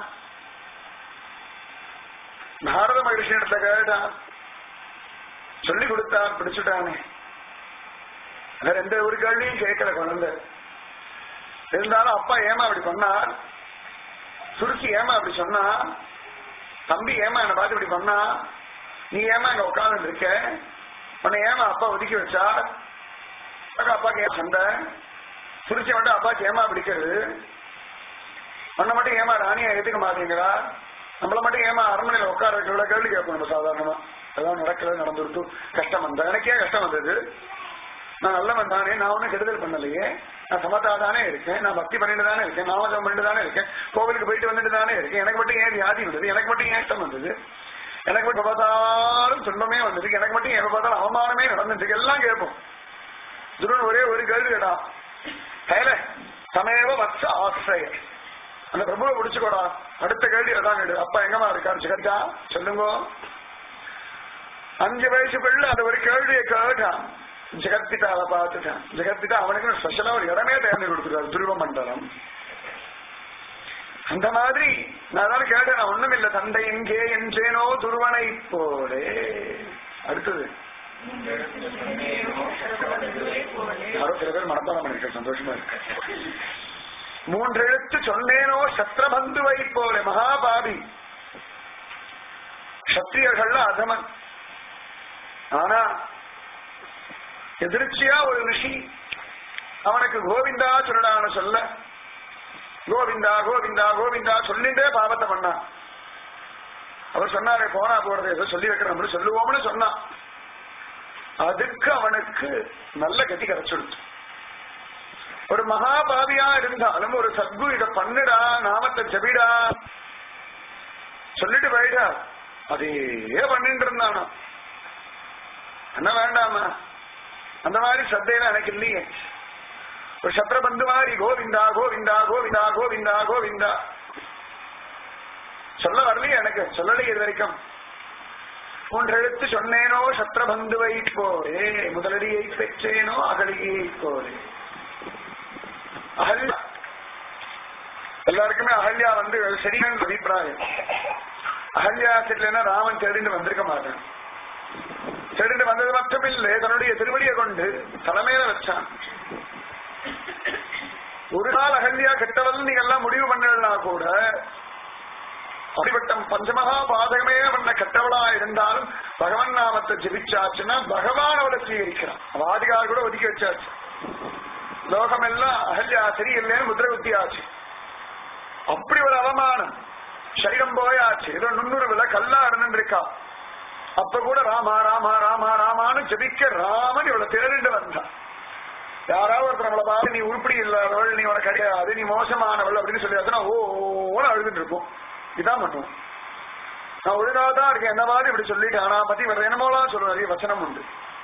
நாரத மகிழ்ச்சி இடத்துல கேட்டான் சொல்லி கொடுத்தார் பிடிச்சுட்டானே வேற எந்த ஒரு கேள்வியும் கேட்கல குழந்தை இருந்தாலும் அப்பா ஏமா அப்படி பண்ணார் சுருக்கி ஏமா அப்படி சொன்னா தம்பி ஏமா என்ன பார்த்து இப்படி பண்ணா நீ ஏமா இங்க உட்கார்ந்து இருக்க உன்னை ஏமா அப்பா ஒதுக்கி வச்சா அப்பாக்கு ஏன் சண்டை சுருச்சி மட்டும் அப்பாக்கு ஏமா பிடிக்கிறது உன்னை மட்டும் ஏமா ராணியா ஏத்துக்க மாட்டீங்களா நம்மள மட்டும் ஏமா அரண்மனையில உட்கார வைக்கிற கேள்வி கேட்போம் நம்ம சாதாரணமா அதான் நடக்கல நடந்துருத்து கஷ்டம் வந்தா எனக்கே கஷ்டம் வந்தது நான் நல்லவன் தானே நான் ஒன்னும் கெடுதல் பண்ணலையே நான் சமத்தா தானே இருக்கேன் நான் பக்தி பண்ணிட்டு தானே இருக்கேன் நாமஜம் பண்ணிட்டு தானே இருக்கேன் கோவிலுக்கு போயிட்டு வந்துட்டு தானே இருக்கேன் எனக்கு மட்டும் ஏன் வியாதி வந்தது எனக்கு மட்டும் ஏன் இஷ்டம் வந்தது எனக்கு மட்டும் பார்த்தாலும் துன்பமே வந்தது எனக்கு மட்டும் எப்ப பார்த்தாலும் அவமானமே நடந்துட்டு எல்லாம் கேட்போம் துருவன் ஒரே ஒரு கேள்வி கேட்டா கையில சமயவ வச்ச ஆசிரிய அந்த பிரபுவை பிடிச்சுக்கோடா அடுத்த கேள்வி அதான் கேடு அப்பா எங்கம்மா இருக்காரு ஜெகத்தா சொல்லுங்க அஞ்சு வயசு பிள்ளை அந்த ஒரு கேள்வியை கேட்டான் ஜெகத்பிதாவை பார்த்துட்டான் ஜெகத்பிதா அவனுக்கு ஸ்பெஷலா ஒரு இடமே தேர்ந்து கொடுத்துருக்காரு துருவ மண்டலம் அந்த மாதிரி நான் தான் கேட்டேன் நான் ஒண்ணும் இல்ல தந்தை எங்கே என்றேனோ துருவனை போலே அடுத்தது யாரோ சில பேர் மனப்பாடம் பண்ணிருக்க சந்தோஷமா இருக்கு மூன்று எழுத்து சொன்னேனோ சத்ரபந்துவை போல மகாபாவி சத்திரியர்கள்ல அதமன் ஆனா எதிர்ச்சியா ஒரு ரிஷி அவனுக்கு கோவிந்தா சொல்லடான்னு சொல்ல கோவிந்தா கோவிந்தா கோவிந்தா சொல்லிட்டே பாவத்தை பண்ணான் அவர் சொன்னாரே போனா போறது ஏதோ சொல்லி வைக்கிறோம் சொல்லுவோம்னு சொன்னான் அதுக்கு அவனுக்கு நல்ல கதி கிடைச்சிடுச்சு ஒரு மகாபாவியா இருந்தாலும் ஒரு சத்கு இத பண்ணுடா நாமத்தை ஜபிடா சொல்லிட்டு போயிட்டா அதே பண்ணிட்டு இருந்தானா என்ன வேண்டாமா அந்த மாதிரி சத்தையில எனக்கு இல்லையே ஒரு சத்ரபந்து மாதிரி கோவிந்தா கோவிந்தா கோவிந்தா கோவிந்தா கோவிந்தா சொல்ல வரலையே எனக்கு சொல்லலையே இது வரைக்கும் மூன்றெழுத்து சொன்னேனோ சத்ரபந்துவை போரே முதலடியை பெற்றேனோ அகலியை போரே அகல்யா எல்லாருக்குமே அகல்யா வந்து சரியான அபிப்பிராயம் அகல்யா செல்லனா ராமன் தேடிட்டு வந்திருக்க மாட்டான் தேடிட்டு வந்தது மட்டுமில்லை தன்னுடைய திருவடியை கொண்டு தலைமையில வச்சான் ஒரு நாள் அகல்யா கெட்டவள் நீங்க எல்லாம் முடிவு பண்ணலனா கூட அப்படிப்பட்ட பஞ்சமகா பாதகமே பண்ண கெட்டவளா இருந்தாலும் பகவன் நாமத்தை ஜெபிச்சாச்சுன்னா பகவான் அவளை ஸ்வீகரிக்கிறான் வாதிகார் கூட ஒதுக்கி வச்சாச்சு லோகம் எல்லாம் அகல்யா சரியில்லைன்னு முதிரை உத்தியாச்சு அப்படி ஒரு அவமானம் சரீரம் போயாச்சு ஏதோ நுண்ணுருவில கல்லா இருந்துட்டு இருக்கா அப்ப கூட ராமா ராமா ராமா ராமான்னு ஜபிக்க ராமன் இவளை தேடிண்டு வந்தான் யாராவது ஒருத்தர் நம்மளை பார்த்து நீ உருப்படி இல்லாதவள் நீ உனக்கு கிடையாது நீ மோசமானவள் அப்படின்னு சொல்லியாச்சுன்னா ஓன்னு அழுதுட்டு இருக்கும் இதான் பண்ணுவோம் நான் ஒழுங்காதான் இருக்கேன் என்ன மாதிரி இப்படி சொல்லிட்டு ஆனா பத்தி வேற என்னமோலாம் சொல்ல நிறைய வச்சனம் உண்டு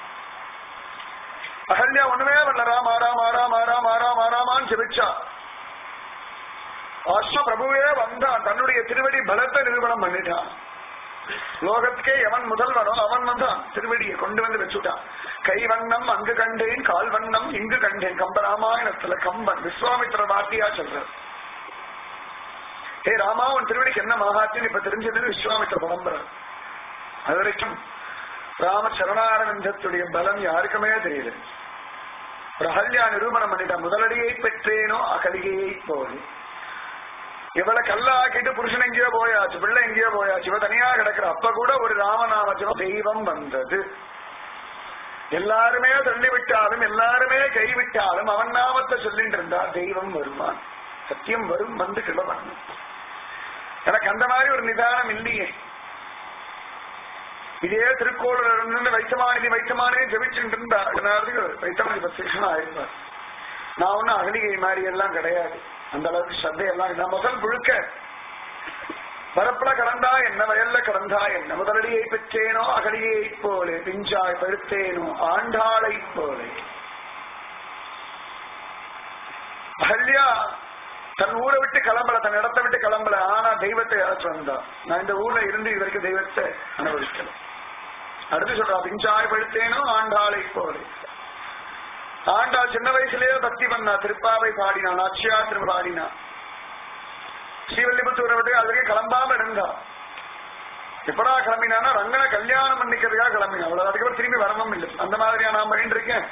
அகல்யா ஒண்ணுமே வரல ராமா ராமா ராமா ராமா ராமா ராமான்னு ஜெபிச்சா அஸ்வ பிரபுவே வந்தான் தன்னுடைய திருவடி பலத்தை நிரூபணம் பண்ணிட்டான் லோகத்துக்கே எவன் முதல்வனோ அவன் வந்தான் திருவடியை கொண்டு வந்து வச்சுட்டான் கை வண்ணம் அங்கு கண்டேன் கால் வண்ணம் இங்கு கண்டேன் கம்பராமாயணத்துல கம்பன் விஸ்வாமித்திர வார்த்தையா சொல்றார் ஹே ராமா உன் திருவடிக்கு என்ன மகாத்தியம் இப்ப தெரிஞ்சது விஸ்வாமித்திர பரம்பரை அது வரைக்கும் ராம சரணாரவிந்தத்துடைய பலம் யாருக்குமே தெரியல ஒரு அகல்யா நிரூபணம் பண்ணிட்டான் முதலடியை பெற்றேனோ அகலிகையை போது இவளை கல்லாக்கிட்டு புருஷன் எங்கேயோ போயாச்சு பிள்ளை எங்கேயோ போயாச்சு இவ தனியா கிடக்குற அப்ப கூட ஒரு ராமநாமஜனம் தெய்வம் வந்தது எல்லாருமே தள்ளிவிட்டாலும் எல்லாருமே கைவிட்டாலும் அவன் நாமத்தை சொல்லிட்டு இருந்தா தெய்வம் வருமான் சத்தியம் வரும் வந்து கிளம்ப பண்ணும் எனக்கு அந்த மாதிரி ஒரு நிதானம் இல்லையே இதே திருக்கோளூர் இருந்து வைத்தமானி வைத்தமானே ஜபிச்சுட்டு இருந்தா அதனால வைத்தமானி பத்து ஆயிருப்பார் நான் ஒன்னும் அகலிகை மாதிரி எல்லாம் கிடையாது அந்த அளவுக்கு ஸ்ரத்தையெல்லாம் நான் முதல் முழுக்க பரப்புல கடந்தா என்ன வயல்ல கடந்தா என்ன முதலடியை பெற்றேனோ அகலியை போலே பிஞ்சாய் பழுத்தேனோ ஆண்டாளை போலே அகல்யா தன் ஊரை விட்டு கிளம்பல தன் இடத்தை விட்டு கிளம்பல ஆனா தெய்வத்தை அழைச்சு வந்தா நான் இந்த ஊர்ல இருந்து இது வரைக்கும் தெய்வத்தை அனுபவிக்கல அடுத்து சொல்றா பிஞ்சாய் பழுத்தேனோ ஆண்டாளை போலே ஆண்டாள் சின்ன வயசுலயே பக்தி பண்ணா திருப்பாவை பாடினா நாச்சியா திரு பாடினா ஸ்ரீவல்லிபுத்தூரை விட்டு அது வரைக்கும் கிளம்பாம இருந்தா எப்படா கிளம்பினானா ரங்கனை கல்யாணம் பண்ணிக்கிறதுக்காக கிளம்பினா அவ்வளவு அதுக்கப்புறம் திரும்பி வரணும் இல்லை அந்த மாதிரியா நான் பண்ணிட்டு இருக்கேன்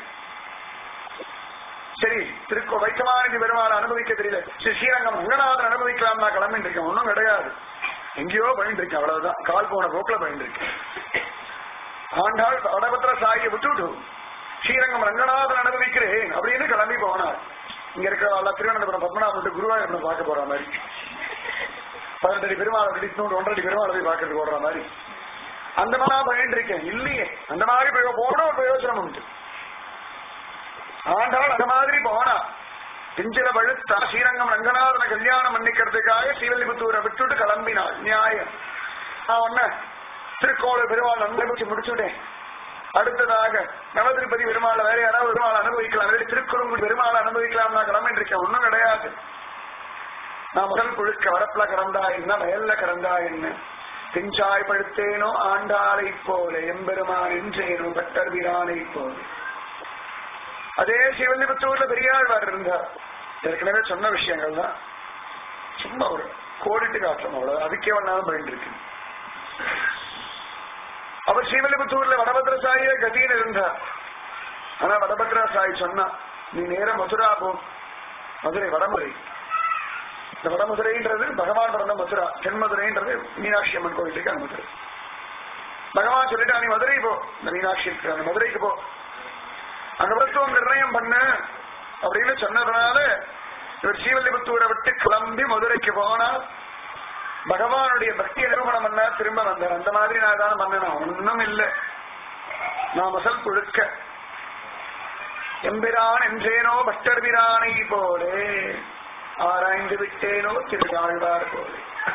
சரி திருக்கோ வைக்கமானதி பெருமாள் அனுபவிக்க தெரியல ஸ்ரீ ஸ்ரீரங்கம் ரங்கநாதன் அனுபவிக்கலாம் நான் கிளம்பிட்டு இருக்கேன் ஒன்றும் கிடையாது எங்கேயோ பண்ணிட்டு இருக்கேன் அவ்வளவுதான் கால் போன போக்குல பண்ணிட்டு இருக்கேன் ஆண்டாள் வடபத்திர சாயை விட்டுவிட்டு ஸ்ரீரங்கம் ரங்கநாதன் அனுபவிக்கிறேன் அப்படின்னு கிளம்பி போனார் இங்க இருக்கிற திருவனந்தபுரம் பத்மநாபன் குருவாயூர் பார்க்க போற மாதிரி பதினெட்டு பெருமாள் அடிச்சு ஒன்றரை பெருமாள் போய் பார்க்கறதுக்கு ஓடுற மாதிரி அந்த மாதிரி நான் பண்ணிட்டு இருக்கேன் இல்லையே அந்த மாதிரி போய் போன ஒரு பிரயோஜனம் உண்டு ஆண்டாள் அந்த மாதிரி போனா பிஞ்சில பழுத்தா ஸ்ரீரங்கம் ரங்கநாதனை கல்யாணம் பண்ணிக்கிறதுக்காக ஸ்ரீவல்லிபுத்தூரை விட்டுட்டு கிளம்பினாள் நியாயம் நான் ஒன்ன திருக்கோளூர் பெருமாள் அனுபவிச்சு முடிச்சுட்டேன் அடுத்ததாக நவதிருப்பதி பெருமாள் வேற யாராவது பெருமாள் அனுபவிக்கலாம் வேற திருக்குறங்குடி பெருமாள் அனுபவிக்கலாம் நான் கிளம்பிட்டு இருக்கேன் ஒன்றும் கிடையாது நான் முதல் குழுக்க வரப்புல கடந்தா என்ன வயல்ல கடந்தா என்ன பிஞ்சாய் படுத்தேனோ ஆண்டாளை போல எம்பெருமான் என்றேனோ பட்டர் வீரானை போல அதே சிவல்லிபுத்தூர்ல பெரியாழ்வார் இருந்தார் ஏற்கனவே சொன்ன விஷயங்கள் தான் சும்மா ஒரு கோடிட்டு காட்டுறோம் அவ்வளவு அதுக்கே ஒன்னாலும் பயந்து இருக்கு அவர் ஸ்ரீவில்லிபுத்தூர்ல வடபத்ர சாயியே கதின்னு இருந்தார் ஆனா வடபத்ரா சாயி சொன்னா நீ நேர மதுரா போ மதுரை வடமதுரை இந்த வடமதுரைன்றது பகவான் பிறந்த மதுரா தென்மதுரைன்றது மீனாட்சி அம்மன் கோயிலுக்கு அந்த மதுரை பகவான் சொல்லிட்டா நீ மதுரை போ இந்த மீனாட்சி இருக்கிற அந்த மதுரைக்கு போ அங்க மருத்துவம் நிர்ணயம் பண்ணு அப்படின்னு சொன்னதுனால இவர் ஸ்ரீவல்லிபுத்தூரை விட்டு கிளம்பி மதுரைக்கு போனா பகவானுடைய பக்தி நிரூபணம் பண்ண திரும்ப வந்தார் அந்த மாதிரி நான் தான் பண்ணணும் ஒண்ணும் இல்லை நான் மசல் கொடுக்க எம்பிரான் என்றேனோ பட்டர் பிரானை போலே ஆராய்ந்து விட்டேனோ திருநாழ்வார் போலே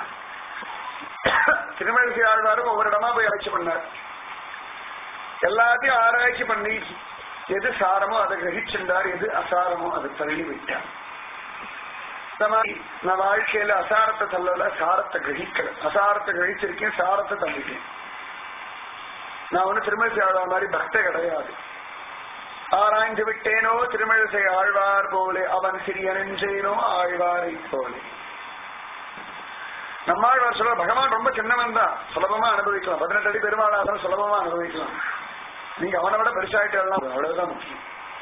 திருமழிசை ஆழ்வாரும் ஒவ்வொரு இடமா போய் ஆராய்ச்சி பண்ணார் எல்லாத்தையும் ஆராய்ச்சி பண்ணி எது சாரமோ அதை கிரகிச்சிருந்தார் எது அசாரமோ அதை தள்ளி விட்டார் இந்த மாதிரி நான் வாழ்க்கையில அசாரத்தை தள்ளல சாரத்தை கிரகிக்கல அசாரத்தை கிரகிச்சிருக்கேன் சாரத்தை தள்ளிட்டேன் நான் ஒண்ணு திருமழிசை ஆழ்வார் மாதிரி பக்த கிடையாது ஆராய்ந்து விட்டேனோ திருமழிசை ஆழ்வார் போலே அவன் சிறியனென்றேனோ ஆழ்வாரை போலே நம்மாழ்வார் சொல்ற பகவான் ரொம்ப சின்னவன் தான் சுலபமா அனுபவிக்கலாம் பதினெட்டு அடி பெருமாளாதான் சுலபமா அனுபவிக்கலாம் நீங்க அவனை விட பெருசாயிட்டெல்லாம் அவ்வளவுதான் முக்கியம்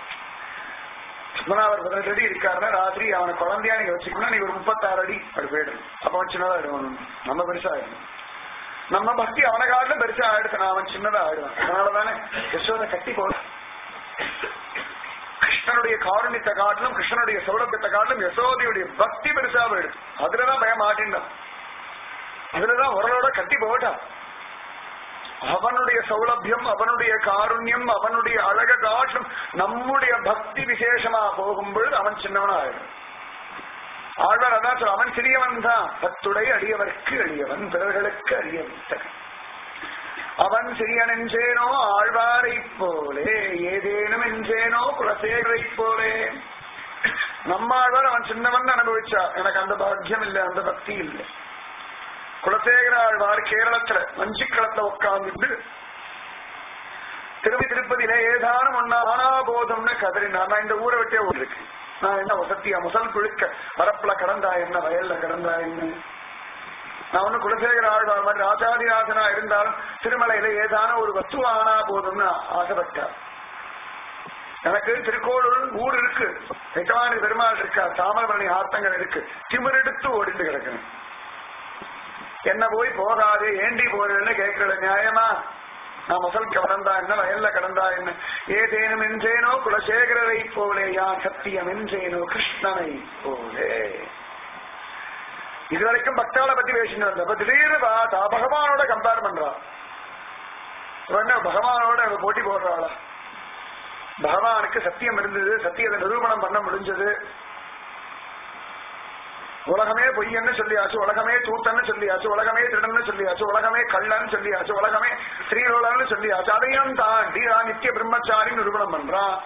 பத்மநாபர் பதினெட்டு அடி இருக்காருன்னா ராத்திரி அவனை குழந்தையா நீங்க வச்சுக்கணும் நீங்க ஒரு முப்பத்தாறு அடி அப்படி போயிடும் அப்ப அவன் சின்னதா ஆயிடுவான் நம்ம பெருசா ஆயிடும் நம்ம பக்தி அவனை காட்டிலும் பெருசா ஆயிடுச்சு அவன் சின்னதா ஆயிடுவான் அதனாலதானே யசோதை கட்டி போ கிருஷ்ணனுடைய காருண்யத்தை காட்டிலும் கிருஷ்ணனுடைய சௌலபியத்தை காட்டிலும் யசோதையுடைய பக்தி பெருசா போயிடுது அதுலதான் பயம் மாட்டின்றான் அதுலதான் உரலோட கட்டி போட்டான் அவனுடைய சௌலபியம் அவனுடைய காருண்யம் அவனுடைய அழக காட்டும் நம்முடைய பக்தி விசேஷமா போகும்பொழுது அவன் சின்னவனா ஆயிடும் ஆழ்வார் அதான் சொல்ல அவன் சிறியவன் தான் பத்துடை அடியவர்க்கு அடியவன் பிறர்களுக்கு அடியவன் அவன் சிறியன் என்றேனோ ஆழ்வாரை போலே ஏதேனும் என்றேனோ குலசேகரை போலே நம்மாழ்வார் அவன் சின்னவன் அனுபவிச்சா எனக்கு அந்த பாக்கியம் இல்லை அந்த பக்தி இல்லை குலசேகர ஆழ்வார் கேரளத்துல வஞ்சிக்களத்துல உட்கார்ந்துட்டு திரும்பி திருப்பதியில ஏதானும் ஒன்னா ஆனாபோதம்னு கதறினார் நான் இந்த ஊரை விட்டே இருக்கு நான் என்ன வசதியா முசல் குழுக்க பரப்புல கடந்தா என்ன வயல்ல கடந்தா என்ன நான் ஒண்ணு குலசேகர ஆழ்வார் மாதிரி ராஜாதிராசனா இருந்தாலும் திருமலையில ஏதான ஒரு வஸ்து ஆனா போதும்னு ஆசைப்பட்டார் எனக்கு திருக்கோளூர் ஊர் இருக்கு எஜமானி பெருமாள் இருக்கா தாமிரபரணி ஆத்தங்கள் இருக்கு திமிரெடுத்து ஓடிட்டு கிடக்கணும் என்ன போய் போகாது ஏண்டி போறேன்னு கேட்கல நியாயமா நான் மசல் கடந்தா என்ன வயல்ல கடந்தா என்ன ஏதேனும் என்றேனோ குலசேகரரை போலே யான் சத்தியம் என்றேனோ கிருஷ்ணனை போலே இதுவரைக்கும் பக்தாளை பத்தி பேசிட்டு வந்த அப்ப திடீர்னு பார்த்தா பகவானோட கம்பேர் பண்றா உடனே பகவானோட அவ போட்டி போடுறாளா பகவானுக்கு சத்தியம் இருந்தது சத்தியத்தை நிரூபணம் பண்ண முடிஞ்சது உலகமே பொய்யன்னு சொல்லியாச்சு உலகமே தூத்தன்னு சொல்லியாச்சு உலகமே திருடன்னு சொல்லியாச்சு உலகமே கள்ளன்னு சொல்லியாச்சு உலகமே ஸ்ரீரோலன்னு சொல்லியாச்சு அதையும் தாண்டி நான் நித்திய பிரம்மச்சாரி நிரூபணம் பண்றான்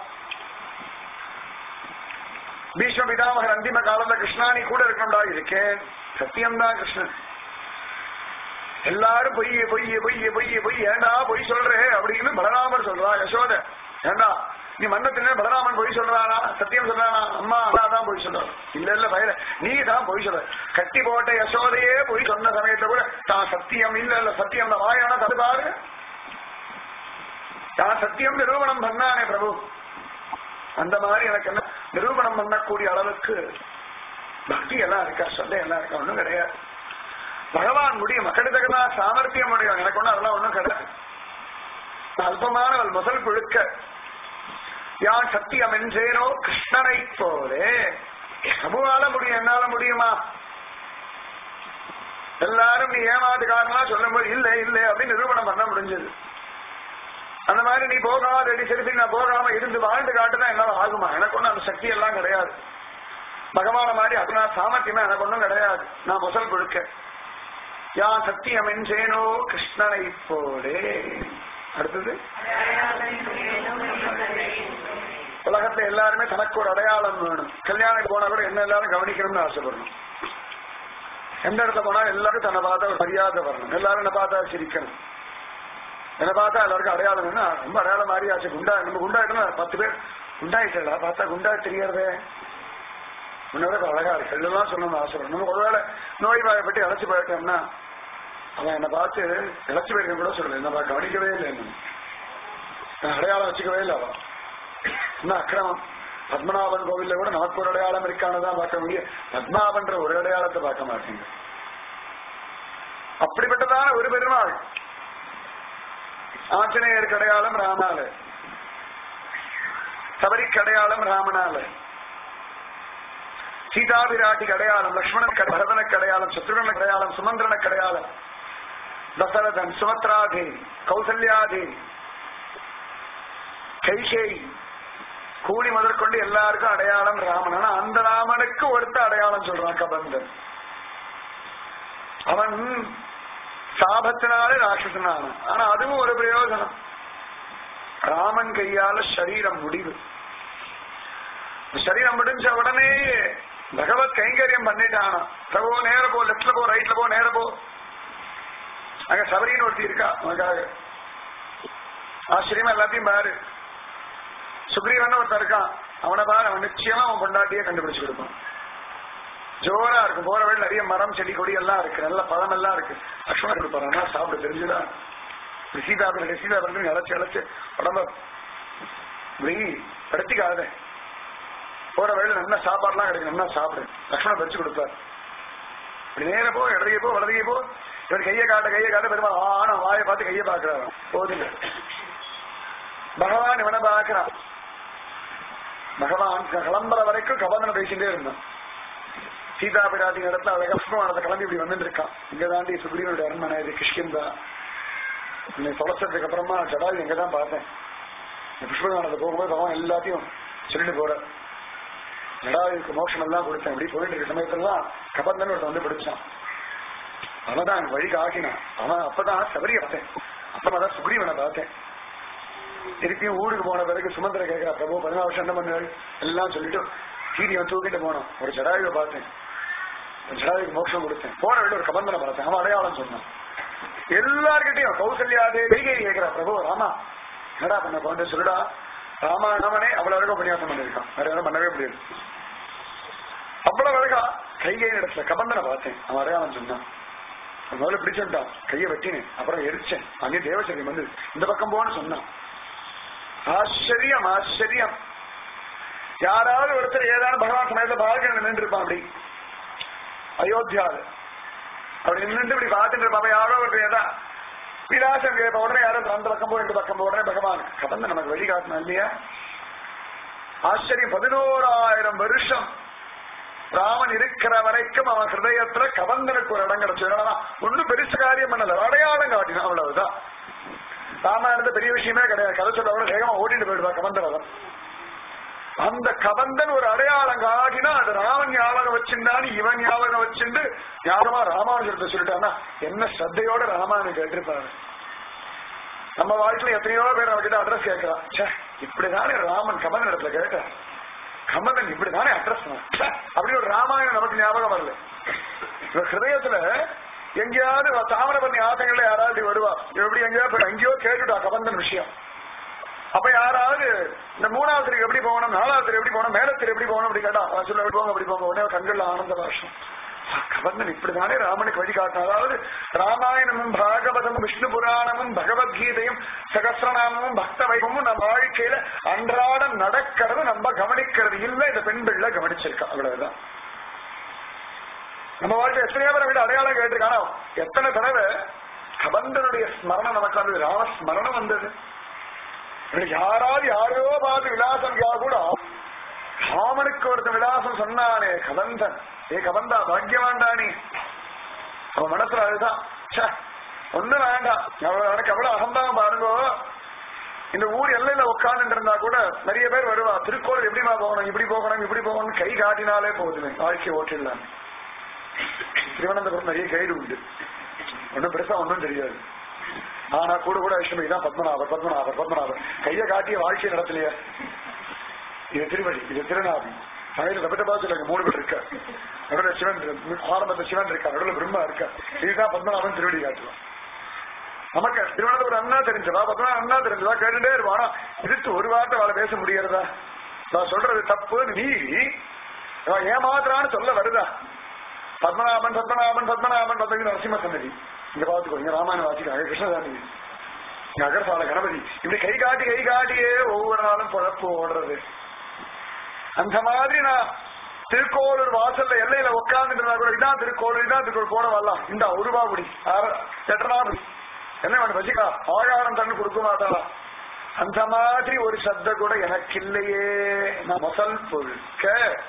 பீஷ்ம பிதாமகர் அந்திம காலத்துல கிருஷ்ணானி கூட இருக்கணும்டா இருக்கேன் சத்தியம்தான் கிருஷ்ணன் எல்லாரும் பொய் பொய் பொய் பொய் பொய் ஏண்டா பொய் சொல்றே அப்படின்னு பலராமர் சொல்றா யசோத ஏண்டா நீ மன்னத்தின பலராமன் பொய் சொல்றானா சத்தியம் சொல்றானா அம்மா தான் பொய் சொல்றான் இல்ல இல்ல வயல நீ தான் பொய் சொல்ற கட்டி போட்ட யசோதையே பொய் சொன்ன சமயத்துல கூட தான் சத்தியம் இல்ல இல்ல சத்தியம் தான் வாயான தது பாரு தான் சத்தியம் நிரூபணம் பண்ணானே பிரபு அந்த மாதிரி எனக்கு என்ன நிரூபணம் பண்ணக்கூடிய அளவுக்கு பக்தி எல்லாம் இருக்கா சொல்ல எல்லாம் இருக்கா ஒண்ணும் கிடையாது பகவான் முடியும் மக்களுக்கு சாமர்த்தியம் முடியும் எனக்கு ஒண்ணும் அதெல்லாம் ஒண்ணும் கிடையாது அல்பமானவள் முதல் புழுக்க யான் சத்தியம் என்றேனோ கிருஷ்ணனை போலே பிரபுவால முடியும் என்னால முடியுமா எல்லாரும் நீ ஏமாத்துக்காரனா சொல்லும்போது இல்ல இல்ல அப்படின்னு நிரூபணம் பண்ண முடிஞ்சது அந்த மாதிரி நீ போகாதடி திருப்பி நான் போகாம இருந்து வாழ்ந்து காட்டுனா என்னால ஆகுமா எனக்கு ஒண்ணும் அந்த சக்தி எல்லாம் கிடையாது பகவான மாதிரி அது நான் சாமர்த்தியமா எனக்கு ஒண்ணும் கிடையாது நான் முதல் கொடுக்க யான் சத்தியம் என்றேனோ கிருஷ்ணனை போலே அடுத்தது உலகத்துல எல்லாருமே தனக்கு ஒரு அடையாளம் வேணும் கல்யாணம் போனா கூட என்ன எல்லாரும் கவனிக்கணும்னு ஆசைப்படணும் எந்த இடத்துல போனா எல்லாரும் தன்னை பார்த்தா ஒரு மரியாதை வரணும் எல்லாரும் என்ன பார்த்தா சிரிக்கணும் என்ன பார்த்தா எல்லாருக்கும் அடையாளம் என்ன ரொம்ப அடையாளம் மாறியாச்சு குண்டா நம்ம குண்டாயிட்டோம்னா பத்து பேர் குண்டாயிட்டா பார்த்தா குண்டா தெரியறதே முன்னோட அழகா இருக்கு எல்லாம் சொல்லணும்னு ஆசைப்படணும் நம்ம ஒருவேளை நோய் வாயப்பட்டு அழைச்சு போயிட்டோம்னா அவன் என்னை பார்த்து இழைச்சி போயிருக்கேன் கூட சொல்லல என்ன நான் கவனிக்கவே இல்லை என்ன நான் அடையாளம் வச்சுக்கவே இல்லை அவன் என்ன அக்கிரமம் பத்மநாபன் கோவில்ல கூட நமக்கு ஒரு அடையாளம் இருக்கானதான் பார்க்க முடியும் பத்மநாபன்ற ஒரு அடையாளத்தை பார்க்க மாட்டீங்க அப்படிப்பட்டதான ஒரு பெருமாள் ஆஞ்சநேயருக்கு அடையாளம் ராமால சபரிக்கு அடையாளம் ராமனால சீதாபிராட்டிக்கு அடையாளம் லக்ஷ்மணனுக்கு பரதனுக்கு அடையாளம் சத்ருகனுக்கு அடையாளம் சுமந்திரனுக்கு அடையாளம் தசரதன் சுமத்ராதேவி கௌசல்யாதேவி கைகேயி கூலி முதற்கொண்டு எல்லாருக்கும் அடையாளம் ராமன் ஆனா அந்த ராமனுக்கு ஒருத்த அடையாளம் சொல்றான் கபந்தன் அவன் சாபத்தினாலே ராட்சசனான ஆனா அதுவும் ஒரு பிரயோஜனம் ராமன் கையால சரீரம் முடிவு சரீரம் முடிஞ்ச உடனே பகவத் கைங்கரியம் பண்ணிட்டானா பிரபு நேர போ லெப்ட்ல போ ரைட்ல போ நேர போ அங்க சபரின்னு ஒருத்தி இருக்கா உனக்காக ஆச்சரியமா எல்லாத்தையும் பாரு சுக்ரீவன் ஒருத்தன் இருக்கான் அவனை பாரு அவன் நிச்சயமா அவன் பொண்டாட்டியே கண்டுபிடிச்சு கொடுப்பான் ஜோரா இருக்கும் போற வழியில் நிறைய மரம் செடி கொடி எல்லாம் இருக்கு நல்ல பழம் எல்லாம் இருக்கு லக்ஷ்மணன் கொடுப்பாரு ஆனா சாப்பிட தெரிஞ்சுதான் இப்படி சீதாபுரம் சீதாபுரம் இழைச்சு இழைச்சு உடம்ப இப்படி படுத்திக்காத போற வழியில் நல்ல சாப்பாடுலாம் கிடைக்கும் நல்லா சாப்பிடு லக்ஷ்மணன் வச்சு கொடுப்பார் இப்படி நேர போ இடதுகை போ வலதுகை போ இவர் கையை காட்ட கையை காட்ட பெருமா ஆனா வாயை பார்த்து கையை பாக்குறாரு போதுங்க பகவான் இவனை பார்க்கிறான் பகவான் கிளம்புற வரைக்கும் கவர்னர் பேசிட்டே இருந்தான் சீதா பிராட்டி இடத்துல அழகா புஷ்பமானத்தை கிளம்பி இப்படி வந்துட்டு இருக்கான் இங்க தாண்டி சுக்ரீவனுடைய அரண்மனை இது கிஷ்கிந்தா என்னை தொலைச்சதுக்கு அப்புறமா ஜடாயு எங்க தான் பார்த்தேன் இந்த புஷ்பமானத்தை போகும்போது பகவான் எல்லாத்தையும் சொல்லிட்டு போற ஜடாயுக்கு மோட்சம் எல்லாம் கொடுத்தேன் இப்படி போயிட்டு இருக்க சமயத்துலாம் கபந்தன் ஒருத்தன் வந்து பிடிச்சான் அவன் தான் வழிக்கு ஆகினான் அவன் அப்பதான் சபரிய பார்த்தேன் அப்பதான் சுக்ரீவனை பார்த்தேன் திருப்பியும் ஊருக்கு போன பிறகு சுமந்திர கேட்கிறா பிரபு பதினாலு வருஷம் என்ன பண்ணுவாரு எல்லாம் சொல்லிட்டு சீரியன் தூக்கிட்டு போனோம் ஒரு ஜடாயுவை பார்த்தேன் ஒரு ஜடாயுக்கு மோட்சம் கொடுத்தேன் போன வழியில் ஒரு கபந்தனை பார்த்தேன் அவன் அடையாளம் சொன்னான் எல்லார்கிட்டையும் கௌசல்யாதே வெய்கை கேட்கிறா பிரபு ராமா என்னடா பண்ண குழந்தை சொல்லுடா ராமா ராமனே அவ்வளவு அழகா உபன்யாசம் பண்ணிருக்கான் வேற யாரும் பண்ணவே முடியாது அவ்வளவு அழகா கைகை இடத்துல கபந்தனை பார்த்தேன் அவன் அடையாளம் சொன்னான் முதல்ல பிடிச்சுட்டான் கையை வெட்டினேன் அப்புறம் எரிச்சேன் அங்கே தேவசரியம் வந்து இந்த பக்கம் போன்னு சொன்னான் ஆச்சரியம் ஆச்சரியம் யாராவது ஒருத்தர் ஏதாவது பகவான் சமயத்துல பாலகன் நின்று இருப்பான் அப்படி அயோத்தியால அப்படி நின்று இப்படி பார்த்துட்டு இருப்பான் யாரோ ஒருத்தர் ஏதா விலாசம் கேட்ப உடனே யாரோ அந்த பக்கம் போ இந்த பக்கம் போ உடனே பகவான் கபந்து நமக்கு வழி காட்டணும் இல்லையா ஆச்சரியம் பதினோராயிரம் வருஷம் ராமன் இருக்கிற வரைக்கும் அவன் ஹிருதயத்துல கபந்தனுக்கு ஒரு இடம் கிடைச்சது ஒன்னும் பெருசு காரியம் பண்ணல அடையாளம் காட்டினான் அவ்வளவுதான் ராமாயணத்தை பெரிய விஷயமே கிடையாது கதை சொல்ல கூட வேகமா ஓட்டிட்டு போயிடுவா கபந்தரவன் அந்த கபந்தன் ஒரு அடையாளம் காட்டினா அது ராமன் ஞாபகம் வச்சிருந்தான்னு இவன் ஞாபகம் வச்சிருந்து ஞாபகமா ராமானுஜத்தை சொல்லிட்டான்னா என்ன ஸ்ரத்தையோட ராமாயணம் கேட்டிருப்பாரு நம்ம வாழ்க்கையில எத்தனையோ பேர் அவர்கிட்ட அட்ரஸ் கேட்கலாம் ச்சே இப்படிதானே ராமன் கமந்தன் இடத்துல கேட்டார் கமந்தன் இப்படிதானே அட்ரஸ் அப்படி ஒரு ராமாயணம் நமக்கு ஞாபகம் வரல இவ ஹிருதயத்துல எங்கேயாவது தாமிரபரணி ஆசைகள்ல யாராவது வருவா இவ எப்படி எங்கேயாவது போய் எங்கேயோ கேட்டுட்டா கபந்தன் விஷயம் அப்ப யாராவது இந்த மூணாவது தெரு எப்படி போகணும் நாலாவது தெரு எப்படி போகணும் மேலத்தில் எப்படி போகணும் அப்படி கேட்டா அவன் சொல்ல எப்படி போங்க அப்படி போங்க உடனே கண்கள்ல ஆனந்த பாஷம் கபந்தன் இப்படிதானே ராமனுக்கு வழிகாட்டும் அதாவது ராமாயணமும் பாகவதமும் விஷ்ணு புராணமும் பகவத்கீதையும் சகசிரநாமமும் பக்த வைபமும் நம்ம வாழ்க்கையில அன்றாடம் நடக்கிறது நம்ம கவனிக்கிறது இல்ல இந்த பெண் பிள்ளை கவனிச்சிருக்கா அவ்வளவுதான் நம்ம வாழ்க்கை எத்தனையோ பேரை விட அடையாளம் கேட்டிருக்கானா எத்தனை தடவை கபந்தனுடைய ஸ்மரணம் நமக்கு வந்தது ராம ஸ்மரணம் வந்தது இப்படி யாராவது யாரையோ பார்த்து விலாசம் யா கூட ராமனுக்கு ஒருத்தன் விலாசம் சொன்னானே கபந்தன் ஏ கபந்தா பாக்கியவான்டா நீ அவன் மனசுல அதுதான் ச்சே, ஒண்ணும் வேண்டாம் அவன் எனக்கு எவ்வளவு அகம்பாவம் பாருங்கோ இந்த ஊர் எல்லையில உட்கார்ந்து இருந்தா கூட நிறைய பேர் வருவா திருக்கோவில் எப்படிமா போகணும் இப்படி போகணும் இப்படி போகணும் கை காட்டினாலே போதுமே வாழ்க்கை ஓட்டிடலாம் திருவனந்தபுரம் நிறைய கைடு உண்டு ஒன்றும் பெருசா ஒன்றும் தெரியாது ஆனா கூட கூட அஷ்டமி தான் பத்மநாபர் பத்மநாபர் பத்மநாபர் கையை காட்டிய வாழ்க்கை நடத்தலையா இது திருவடி இது திருநாபி சமையல் தப்பிட்ட பாத்துல மூணு பேர் இருக்கா நடுவில் சிவன் இருக்கு. ஆரம்பத்துல சிவன் இருக்கா நடுவில் பிரம்மா இருக்கா இதுதான் பத்மநாபன் திருவடி காட்டுவான் நமக்கு திருவனந்தபுரம் அண்ணா தெரிஞ்சதா பத்மநாபன் அண்ணா தெரிஞ்சதா கேட்டுட்டே இருப்பான் ஆனா இதுக்கு ஒரு வார்த்தை அவளை பேச முடியறதா நான் சொல்றது தப்பு நீ அவன் ஏமாத்துறான்னு சொல்ல வருதா பத்மநாபன் பத்மநாபன் பத்மநாபன் பத்மநாபன் நரசிம்ம சன்னதி இங்க பாத்துக்கோ இங்க ராமாயணம் வாசிக்க கிருஷ்ணதாண்டி இங்க அகர்சால கணபதி இப்படி கை காட்டி கை காட்டியே ஒவ்வொரு நாளும் பொழப்பு ஓடுறது அந்த மாதிரி நான் திருக்கோளூர் வாசல்ல எல்லையில உட்கார்ந்துட்டு இருந்தா கூட இதான் திருக்கோளூர் இதான் திருக்கோள் போட வரலாம் இந்த ஒரு ரூபா குடி எட்டனாபடி என்ன வேணும் வச்சுக்கா ஆகாரம் தண்ணி கொடுக்க மாட்டாளா அந்த மாதிரி ஒரு சத்த கூட எனக்கு இல்லையே நான் முதல் பொருட்க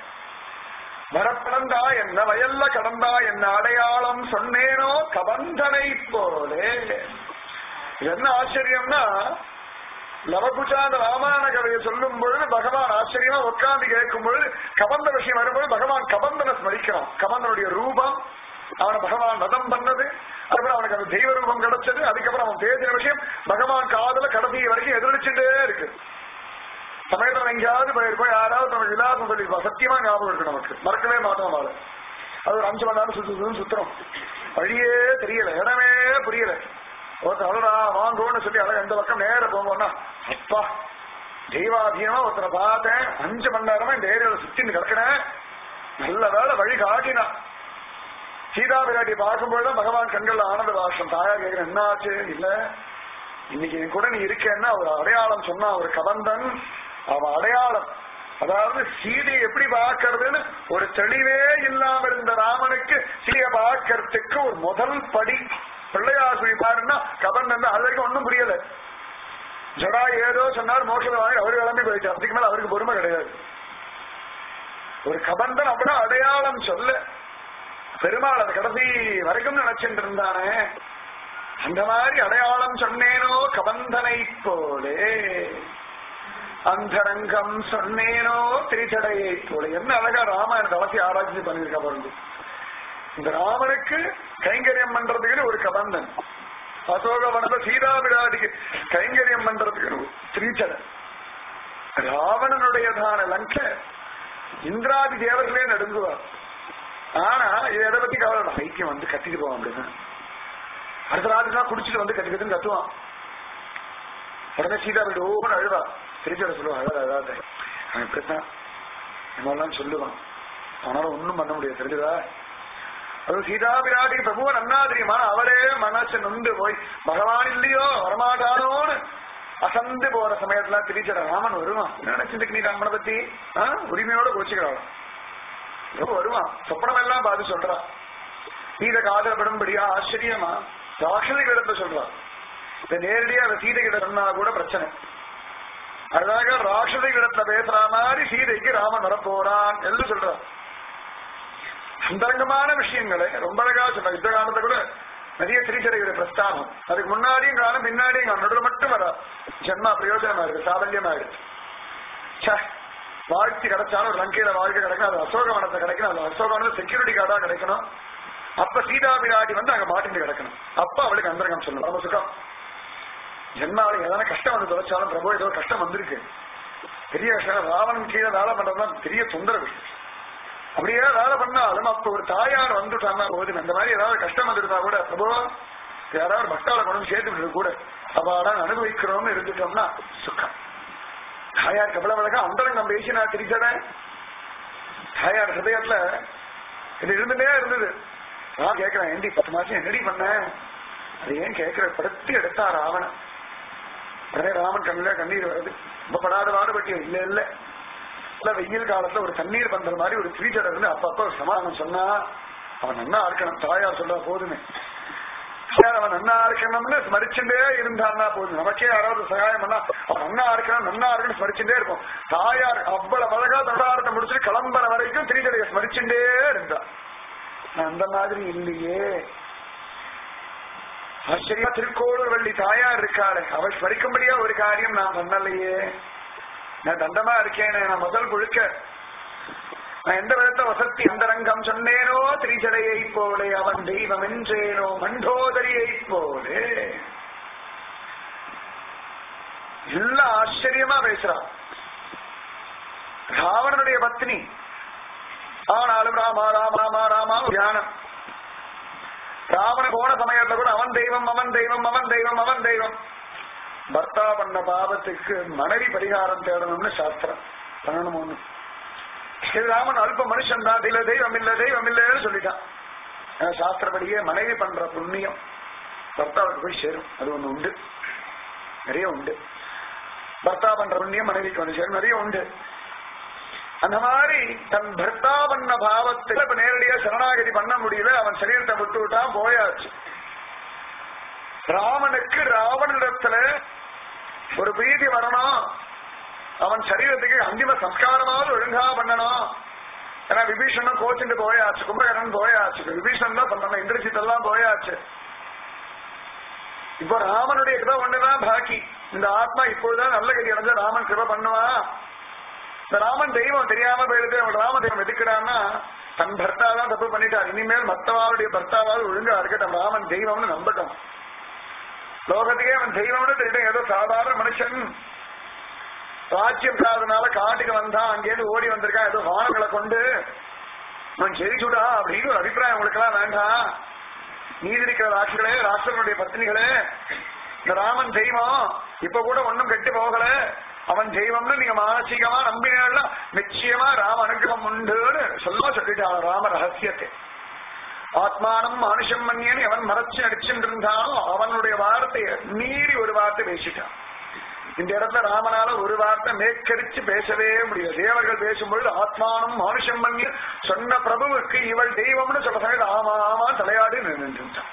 வரப்படந்தா என்ன வயல்ல கடந்தா என்ன அடையாளம் சொன்னேனோ கபந்தனை போலே இது என்ன ஆச்சரியம்னா லவகுச்சாந்த ராமாயண கதையை சொல்லும் பொழுது பகவான் ஆச்சரியமா உட்கார்ந்து கேட்கும் பொழுது கபந்த விஷயம் வரும்போது பகவான் கபந்தனை ஸ்மரிக்கிறான் கபந்தனுடைய ரூபம் அவனை பகவான் வதம் பண்ணது அதுக்கப்புறம் அவனுக்கு அந்த தெய்வ ரூபம் கிடைச்சது அதுக்கப்புறம் அவன் பேசின விஷயம் பகவான் காதல கடைசி வரைக்கும் எதிரொலிச்சுட்டே இருக்கு சமயத்தில் எங்கேயாவது போயிருப்போம் யாராவது நம்ம விலாசம் சொல்லியிருப்போம் சத்தியமா ஞாபகம் இருக்கு நமக்கு மறக்கவே மாட்டோம் அவளை அது ஒரு அஞ்சு மணி நேரம் சுத்து சுத்து சுத்துறோம் வழியே தெரியல இடமே புரியல ஒருத்தர் அழகா வாங்கோன்னு சொல்லி அழகா இந்த பக்கம் நேர போங்கோன்னா அப்பா தெய்வாதீனமா ஒருத்தரை பார்த்தேன் அஞ்சு மணி நேரமா இந்த ஏரியாவில் சுத்தின்னு கிடக்கிறேன் நல்ல வேலை வழி காட்டினான் சீதா விராட்டி பார்க்கும்போது பகவான் கண்கள்ல ஆனந்த பாஷம் தாயார் கேட்கிறேன் என்ன ஆச்சு இல்ல இன்னைக்கு என் கூட நீ இருக்கேன்னா ஒரு அடையாளம் சொன்னா ஒரு கபந்தன் அவன் அடையாளம் அதாவது சீதையை எப்படி பார்க்கறதுன்னு ஒரு தெளிவே இல்லாம இருந்த ராமனுக்கு சீதையை பார்க்கறதுக்கு ஒரு முதல் படி பிள்ளையார் சொல்லி பாருன்னா கபந்தன் அது வரைக்கும் ஒன்றும் புரியல ஜடா ஏதோ சொன்னார் மோட்சத்தை வாங்கி அவரு கிளம்பி போயிட்டார் அதுக்கு மேல அவருக்கு பொறுமை கிடையாது ஒரு கபந்தன் அப்படின்னா அடையாளம் சொல்ல பெருமாள் அது கடைசி வரைக்கும் நினைச்சிட்டு இருந்தானே அந்த மாதிரி அடையாளம் சொன்னேனோ கபந்தனை போலே அந்தரங்கம் சொன்னேனோ திரிச்சடையை போல என்ன அழகா ராமாயணத்தை அவசி ஆராய்ச்சி பண்ணிருக்க பாருங்க இந்த ராமனுக்கு கைங்கரியம் பண்றதுக்கு ஒரு கபந்தன் அசோகவனத சீதா விராடிக்கு கைங்கரியம் பண்றதுக்கு ஒரு திரிச்சடை ராவணனுடையதான லங்க இந்திராதி தேவர்களே நடுங்குவார் ஆனா இதை எதை பத்தி கவலை ஐக்கியம் வந்து கத்திட்டு போவான் அப்படின்னு அடுத்த ராத்திரி குடிச்சிட்டு வந்து கத்தி கத்துன்னு கத்துவான் உடனே சீதா வீடு ஓபன் அழுவா திருச்சியோட சொல்லுவான் அழாத அழாத அவன் இப்படித்தான் என்னெல்லாம் சொல்லுவான் அவனால ஒண்ணும் பண்ண முடியாது தெரிஞ்சுதா அது சீதா விராட்டி பிரபுவ நன்னா தெரியுமா அவரே மனசு நொந்து போய் பகவான் இல்லையோ வரமாட்டானோன்னு அசந்து போற சமயத்துல திருச்சட ராமன் வருவான் என்ன நினைச்சிட்டு நீ ராமனை பத்தி ஆ? உரிமையோட கோச்சிக்கிறாள் ரொம்ப வருவான் சொப்பனம் எல்லாம் பார்த்து சொல்றான் சீத காதலப்படும்படியா ஆச்சரியமா ராட்சதை கிடத்த சொல்றான் இத நேரடியா அவ சீதை கிட்ட சொன்னா கூட பிரச்சனை அழகாக ராட்சதை கிடத்துல பேசுற மாதிரி சீதைக்கு ராமன் வரப்போறான் என்று சொல்றான் அந்தரங்கமான விஷயங்களை ரொம்ப அழகா சொல்ற யுத்த காலத்தை கூட நிறைய திரிச்சடைகிற பிரஸ்தாபம் அதுக்கு முன்னாடியும் காலம் பின்னாடியும் காலம் நடுவில் மட்டும் வரா ஜென்மா பிரயோஜனமா இருக்கு சாதல்யமா இருக்கு ச்சே, வாழ்க்கை கிடைச்சாலும் ஒரு லங்கையில வாழ்க்கை கிடைக்கணும் அது அசோகவனத்தை கிடைக்கணும் அது அசோகவனத்தை செக்யூரிட்டி கார்டா கிடைக்கணும் அப்ப சீதா விராட்டி வந்து அங்க மாட்டிட்டு கிடக்கணும் அப்ப அவளுக்கு அந்தரங்கம் சொல்லணும் ரொம்ப சுகம் ஜென்மாவில் எதனா கஷ்டம் வந்து தொலைச்சாலும் பிரபு ஏதோ கஷ்டம் வந்திருக்கு பெரிய கஷ்டம் ராவணன் கீழே வேலை பண்றதுதான் பெரிய தொந்தரவு அப்படியே வேலை பண்ணாலும் அப்ப ஒரு தாயார் வந்துட்டாங்கன்னா போதும் அந்த மாதிரி ஏதாவது கஷ்டம் வந்துருந்தா கூட பிரபு யாராவது பக்தாவை கொண்டு வந்து சேர்த்து விடுறது கூட அவாடா அனுபவிக்கிறோம்னு இருந்துட்டோம்னா சுக்கம் தாயார் எவ்வளவு அழகா அந்தரங்கம் பேசி நான் திரிச்சட தாயார் ஹிருதயத்துல இது இருந்துட்டே இருந்தது நான் கேட்கிறேன் ஏண்டி பத்து மாசம் என்னடி பண்ண அது ஏன் கேட்கிற படுத்தி எடுத்தா ராவணன் உடனே ராமன் கண்ணில கண்ணீர் வருது ரொம்ப படாத பாடுபட்டிய இல்ல இல்ல இல்ல வெயில் காலத்துல ஒரு தண்ணீர் பண்ற மாதிரி ஒரு திரிச்சடை இருந்து அப்பப்ப ஒரு சமாதானம் சொன்னா அவன் நன்னா இருக்கணும் தாயார் சொல்ல போதுமே தாயார் அவன் நன்னா இருக்கணும்னு ஸ்மரிச்சுட்டே இருந்தான்னா போதும் நமக்கே யாராவது சகாயம் பண்ணா அவன் நன்னா இருக்கணும் நன்னா இருக்கணும் ஸ்மரிச்சுட்டே இருக்கும் தாயார் அவ்வளவு அழகா தொடாரத்தை முடிச்சுட்டு கிளம்புற வரைக்கும் திரிச்சடையை ஸ்மரிச்சுட்டே இருந்தா நான் அந்த மாதிரி இல்லையே ஆச்சரியமா திருக்கோளூர் வள்ளி தாயார் இருக்காளே அவள் ஸ்மரிக்கும்படியா ஒரு காரியம் நான் பண்ணலையே நான் தண்டமா இருக்கேனே நான் முதல் முழுக்க நான் எந்த விதத்தை வசத்தி அந்தரங்கம் சொன்னேனோ திரிஜடையை போலே அவன் தெய்வம் என்றேனோ மண்டோதரியை போலே எல்லாம் ஆச்சரியமா பேசுறான் ராவணனுடைய பத்னி ஆனாலும் ராமா ராமா ராமா ராமா தியானம் ராவண போன சமயத்துல கூட அவன் தெய்வம் அவன் தெய்வம் அவன் தெய்வம் அவன் தெய்வம் பர்த்தா பண்ண பாவத்துக்கு மனைவி பரிகாரம் தேடணும்னு சாஸ்திரம் பண்ணணும் ஒண்ணு இது ராமன் அல்ப மனுஷன் தான் இல்ல தெய்வம் இல்ல தெய்வம் இல்லன்னு சொல்லிட்டான் ஏன்னா சாஸ்திரப்படியே மனைவி பண்ற புண்ணியம் பர்த்தாவுக்கு போய் சேரும் அது ஒண்ணு உண்டு நிறைய உண்டு பர்த்தா பண்ற புண்ணியம் மனைவிக்கு வந்து சேரும் நிறைய உண்டு அந்த மாதிரி தன் பர்த்தா பண்ண பாவத்தை இப்ப நேரடியா சரணாகதி பண்ண முடியல அவன் சரீரத்தை விட்டு விட்டான் போயாச்சு ராமனுக்கு ராவணிடத்துல ஒரு பிரீதி வரணும் அவன் சரீரத்துக்கு அந்திம சம்ஸ்காரமாவது ஒழுங்கா பண்ணணும் ஏன்னா விபீஷணன் கோச்சுட்டு போயாச்சு கும்பகரன் போயாச்சு விபீஷணன் தான் பண்ணணும் இந்திரஜித் எல்லாம் போயாச்சு இப்போ ராமனுடைய கிருப ஒண்ணுதான் பாக்கி இந்த ஆத்மா இப்பொழுதுதான் நல்ல கதி அடைஞ்ச ராமன் கிருப பண்ணுவான் இந்த ராமன் தெய்வம் தெரியாம போயிடுது அவன் ராம தெய்வம் எதுக்குடான்னா தன் பர்த்தா தான் தப்பு பண்ணிட்டான் இனிமேல் மத்தவாருடைய பர்த்தாவாவது ஒழுங்கா இருக்கட்டும் ராமன் தெய்வம்னு நம்பட்டும் லோகத்துக்கே அவன் தெய்வம்னு தெரியும் ஏதோ சாதாரண மனுஷன் ராஜ்யம் இல்லாதனால காட்டுக்கு வந்தான் அங்கேருந்து ஓடி வந்திருக்கான் ஏதோ வானங்களை கொண்டு அவன் ஜெயிச்சுடா அப்படின்னு ஒரு அபிப்பிராயம் உங்களுக்கு எல்லாம் வேண்டாம் நீதி இருக்கிற ராட்சிகளே ராஷ்டிரனுடைய பத்னிகளே இந்த ராமன் தெய்வம் இப்ப கூட ஒண்ணும் கெட்டு போகல அவன் தெய்வம்னு நீங்க மானசீகமா நம்பினா நிச்சயமா ராம அனுகிரகம் உண்டுன்னு சொல்ல சொல்லிட்டான் ராம ரகசியத்தை ஆத்மானம் மனுஷம் மன்னியன்னு எவன் மறைச்சு நடிச்சுட்டு இருந்தானோ அவனுடைய வார்த்தையை மீறி ஒரு வார்த்தை பேசிட்டான் இந்த இடத்துல ராமனால ஒரு வார்த்தை மேற்கரிச்சு பேசவே முடியல தேவர்கள் பேசும்பொழுது ஆத்மானம் மனுஷம் பண்ணி சொன்ன பிரபுவுக்கு இவள் தெய்வம்னு சொல்ல சமயத்தில் ஆமா ஆமா தலையாடி நின்றுட்டான்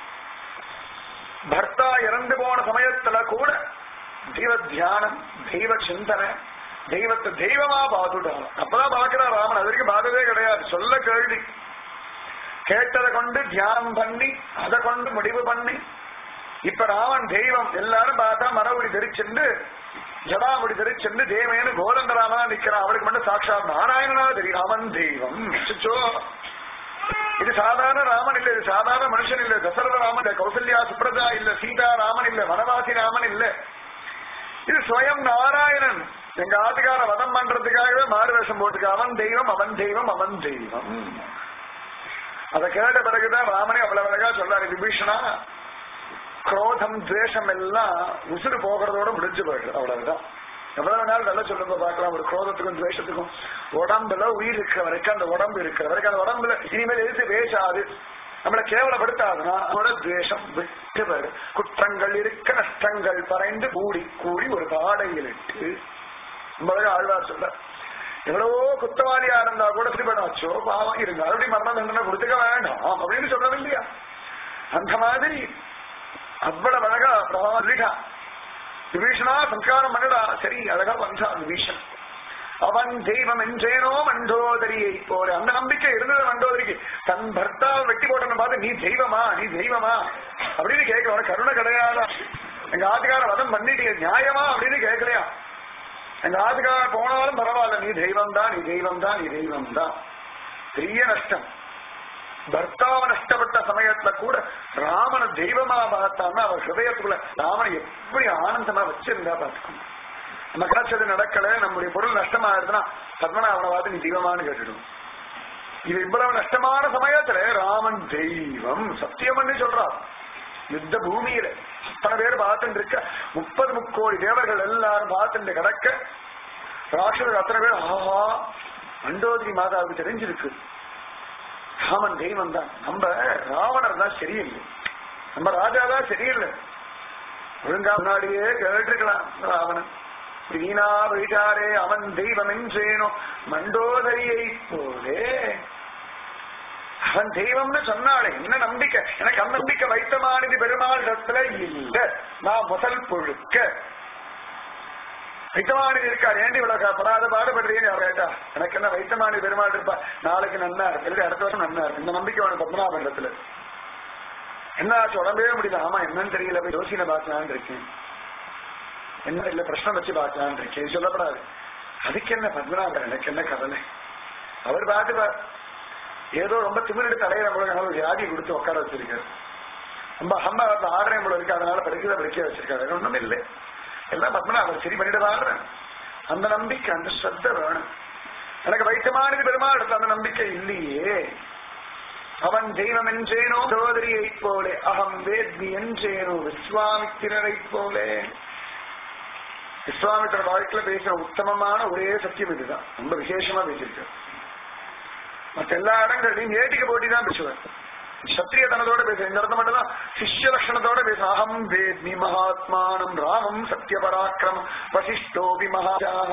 பர்த்தா இறந்து போன சமயத்துல கூட தெய்வ தியானம் தெய்வ சிந்தனை தெய்வத்தை தெய்வமா பார்த்துட்டான் அப்பதான் பார்க்கிறார் ராமன் அது வரைக்கும் பார்த்ததே கிடையாது சொல்ல கேள்வி கேட்டதை கொண்டு தியானம் பண்ணி அதை கொண்டு முடிவு பண்ணி இப்ப ராமன் தெய்வம் எல்லாரும் பார்த்தா மரபுடி தெரிச்சுண்டு ஜடாமுடி தெரிச்சுண்டு தேவேனு கோதண்டராமனா நிக்கிறான் அவருக்கு மட்டும் சாட்சாத் நாராயணனா தெரியும் அவன் தெய்வம் அச்சச்சோ. இது சாதாரண ராமன் இல்ல இது சாதாரண மனுஷன் இல்ல தசரத ராமன் இல்ல கௌசல்யா சுப்ரதா இல்ல சீதா ராமன் இல்ல வனவாசி ராமன் இல்ல இது ஸ்வயம் நாராயணன் எங்க ஆத்துக்கார வதம் பண்றதுக்காகவே மாறு வேஷம் போட்டுக்க அவன் தெய்வம் அவன் தெய்வம் அவன் தெய்வம் அதை கேட்ட பிறகுதான் ராமனே அவ்வளவு அழகா சொல்றாரு விபீஷணா குரோதம் துவேஷம் எல்லாம் உசுறு போகிறதோட முடிஞ்சு போயிடுது அவ்வளவுதான் எவ்வளவு நாள் நல்லா சொல்லுங்க பார்க்கலாம் ஒரு குரோதத்துக்கும் துவேஷத்துக்கும் உடம்புல உயிர் இருக்கிற வரைக்கும் அந்த உடம்பு இருக்கிற வரைக்கும் அந்த உடம்புல இனிமேல் எதிர்த்து பேசாது நம்மளை கேவலப்படுத்தாதுன்னா அதோட துவேஷம் விட்டு வரும் குற்றங்கள் இருக்க நஷ்டங்கள் பறைந்து கூடி கூடி ஒரு பாடையில் இட்டு ரொம்ப அழகா ஆழ்வார் சொல்ற எவ்வளவோ குத்தவாளியா இருந்தா கூட திருப்பணாச்சோ பாவம் இருங்க மறுபடியும் மரண தண்டனை கொடுத்துக்க வேண்டாம் அப்படின்னு சொல்றது இல்லையா அந்த மாதிரி அவ்வளவு அழகா பிரபாவம் சொல்லிட்டான் விபீஷணா சம்ஸ்காரம் பண்ணடா சரி அழகா வந்தான் விபீஷன் அவன் தெய்வம் என்றேனோ மண்டோதரியை போல அந்த நம்பிக்கை இருந்தது மண்டோதரிக்கு தன் பர்த்தா வெட்டி போட்டன பார்த்து நீ தெய்வமா நீ தெய்வமா அப்படின்னு கேட்கல கருணை கிடையாதா எங்க ஆத்துக்கார வதம் பண்ணிட்டீங்க நியாயமா அப்படின்னு கேட்கலையா எங்க ஆத்துக்கார போனாலும் பரவாயில்ல நீ தெய்வம் தான் நீ தெய்வம் தான் நீ தெய்வம் தான் பெரிய நஷ்டம் பர்த்தாவ நஷ்டப்பட்ட சமயத்துல கூட ராமனை தெய்வமா பார்த்தாம அவர் ஹிருதயத்துக்குள்ள ராமனை எப்படி ஆனந்தமா வச்சிருந்தா பார்த்துக்கணும் நம்ம கிடைச்சது நடக்கல நம்முடைய பொருள் நஷ்டமா இருக்குன்னா பத்மநாபனை பார்த்து நீ தெய்வமானு கேட்டுடும் இது இவ்வளவு நஷ்டமான சமயத்துல ராமன் தெய்வம் சத்தியம்னு சொல்றான் யுத்த பூமியில அத்தனை பேர் பார்த்துட்டு இருக்க முப்பது முக்கோடி தேவர்கள் எல்லாரும் பார்த்துட்டு கிடக்க ராட்சசர் அத்தனை பேர் ஆஹா மண்டோதரி மாதாவுக்கு தெரிஞ்சிருக்கு ராமன் தெய்வம் தான் நம்ம ராவணர் தான் சரியில்லை நம்ம ராஜா தான் சரியில்லை ஒழுங்கா முன்னாடியே கேட்டிருக்கலாம் ராவணன் வீணா போயிட்டாரே அவன் தெய்வம் என்றேனோ மண்டோதரியை போலே அவன் தெய்வம்னு சொன்னாலே என்ன நம்பிக்கை எனக்கு அந்த நம்பிக்கை வைத்தமானது பெருமாள் இடத்துல இல்ல நான் முதல் பொழுக்க வைத்தமானது இருக்கார் ஏண்டி இவ்வளவு படாத பாடுபடுறீன்னு அவர் கேட்டா எனக்கு என்ன வைத்தமானி பெருமாள் இருப்பா நாளைக்கு நன்னா இருக்கு இல்லை அடுத்த வருஷம் நன்னா இருக்கு இந்த நம்பிக்கை அவனுக்கு பத்மநாப இடத்துல என்ன ஆச்சு உடம்பே முடியல ஆமா என்னன்னு தெரியல போய் யோசினை பார்க்கலான்னு இருக்கேன் என்ன இல்ல பிரச்சனை வச்சு பார்க்கலான்னு இருக்கேன் இது சொல்லப்படாது அதுக்கு என்ன பத்மநாபன் எனக்கு என்ன கவலை அவர் பாட்டுவார் ஏதோ ரொம்ப திமிரெடுத்து அலையிற போல ஒரு வியாதி கொடுத்து உட்கார வச்சிருக்காரு ரொம்ப அம்மா ஆடுறேன் போல இருக்கு அதனால படிக்கிறத படிக்க வச்சிருக்காரு ஒண்ணும் இல்லை எல்லாம் பத்மநாபன் சரி பண்ணிடுவாரு அந்த நம்பிக்கை அந்த ஸ்ரத்த வேணும் எனக்கு வைத்தமானது பெருமாள் எடுத்த அந்த நம்பிக்கை இல்லையே அவன் தெய்வம் என்றேனோ சகோதரியை போலே அகம் வேத்மி என்றேனோ விஸ்வாமித்திரரை போலே விஸ்வாமித்திர வாழ்க்கையில பேசுற உத்தமமான ஒரே சத்தியம் இதுதான் ரொம்ப விசேஷமா பேசியிருக்காரு மற்ற எல்லா இடங்களையும் ஏட்டிக்கு போட்டி தான் பேசுவார் சத்திரியதனத்தோட பேசுறேன் இந்த இடத்துல மட்டும் தான் சிஷ்ய லட்சணத்தோட பேசுறேன் அகம் வேத்மி மகாத்மானம் ராமம் சத்யபராக்கிரம் வசிஷ்டோபி மகாஜாக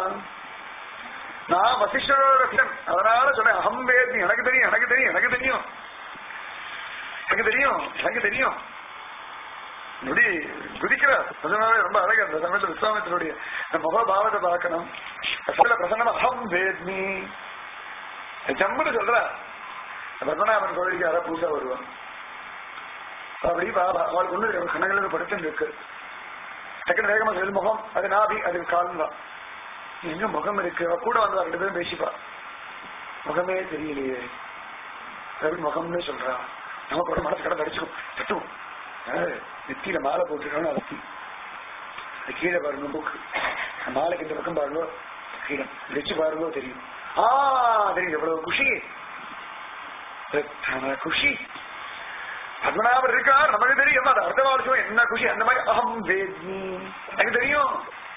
நான் வசிஷ்டரோட ரசிகன் அதனால சொன்னேன் அகம் வேத்மி எனக்கு தெரியும் எனக்கு தெரியும் எனக்கு தெரியும் எனக்கு தெரியும் எனக்கு தெரியும் இப்படி குதிக்கிறார் அதனால ரொம்ப அழகா அந்த சமயத்துல விஸ்வாமித்தருடைய இந்த முகபாவத்தை பார்க்கணும் சில பிரசன்னம் அகம் வேத்மி ஜம்முன்னு சொல்ற பத்மநாபன் கோவிலுக்கு யாராவது பூசா வருவான் அப்படி அவளுக்கு ஒண்ணு கண்ணங்களுக்கு படுத்துன்னு இருக்கு டக்குனு வேகமா சொல்லு முகம் அது நாபி அது காலம் தான் எங்க முகம் இருக்கு அவ கூட வந்து ரெண்டு பேரும் பேசிப்பா முகமே தெரியலையே அப்படி முகம்னே சொல்றா நமக்கு ஒரு மனசு கடை தடிச்சுக்கும் தட்டும் அஹ், நெத்தியில மாலை போட்டுருக்கோம் அலத்தி அது கீழே பாருங்க மூக்கு அந்த மாலைக்கு இந்த பக்கம் பாருங்க கீழே வச்சு பாருங்க தெரியும் ஆ தெரியும் எவ்வளவு குஷி எத்தனை குஷி பத்மநாபர் இருக்கார் நமக்கு தெரியும் அது அடுத்த வாழ்க்கை என்ன குஷி அந்த மாதிரி அகம் வேத்மி எனக்கு தெரியும்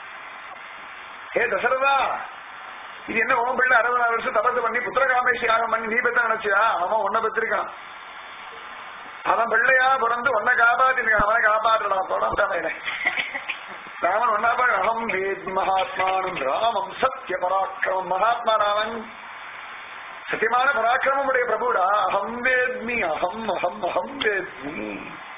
ஏ தசரதா இது என்ன உன் பிள்ளை அறுபதாறு வருஷம் தபசு பண்ணி புத்திரகாமேஷி யாகம் பண்ணி நீ பெத்த நினைச்சியா அவன் உன்னை பெற்றிருக்கான் அவன் பிள்ளையா பிறந்து உன்னை காப்பாத்திருக்கான் அவனை காப்பாற்றடா தொடர்ந்து ராமன் ஒன்னாப்பா அகம் வேத் மகாத்மானும் ராமம் சத்ய பராக்கிரமம் மகாத்மா ராமன் சத்தியமான பராக்கிரமமுடைய பிரபுடா அகம் வேத்மி அகம் அகம் அகம் வேத்மி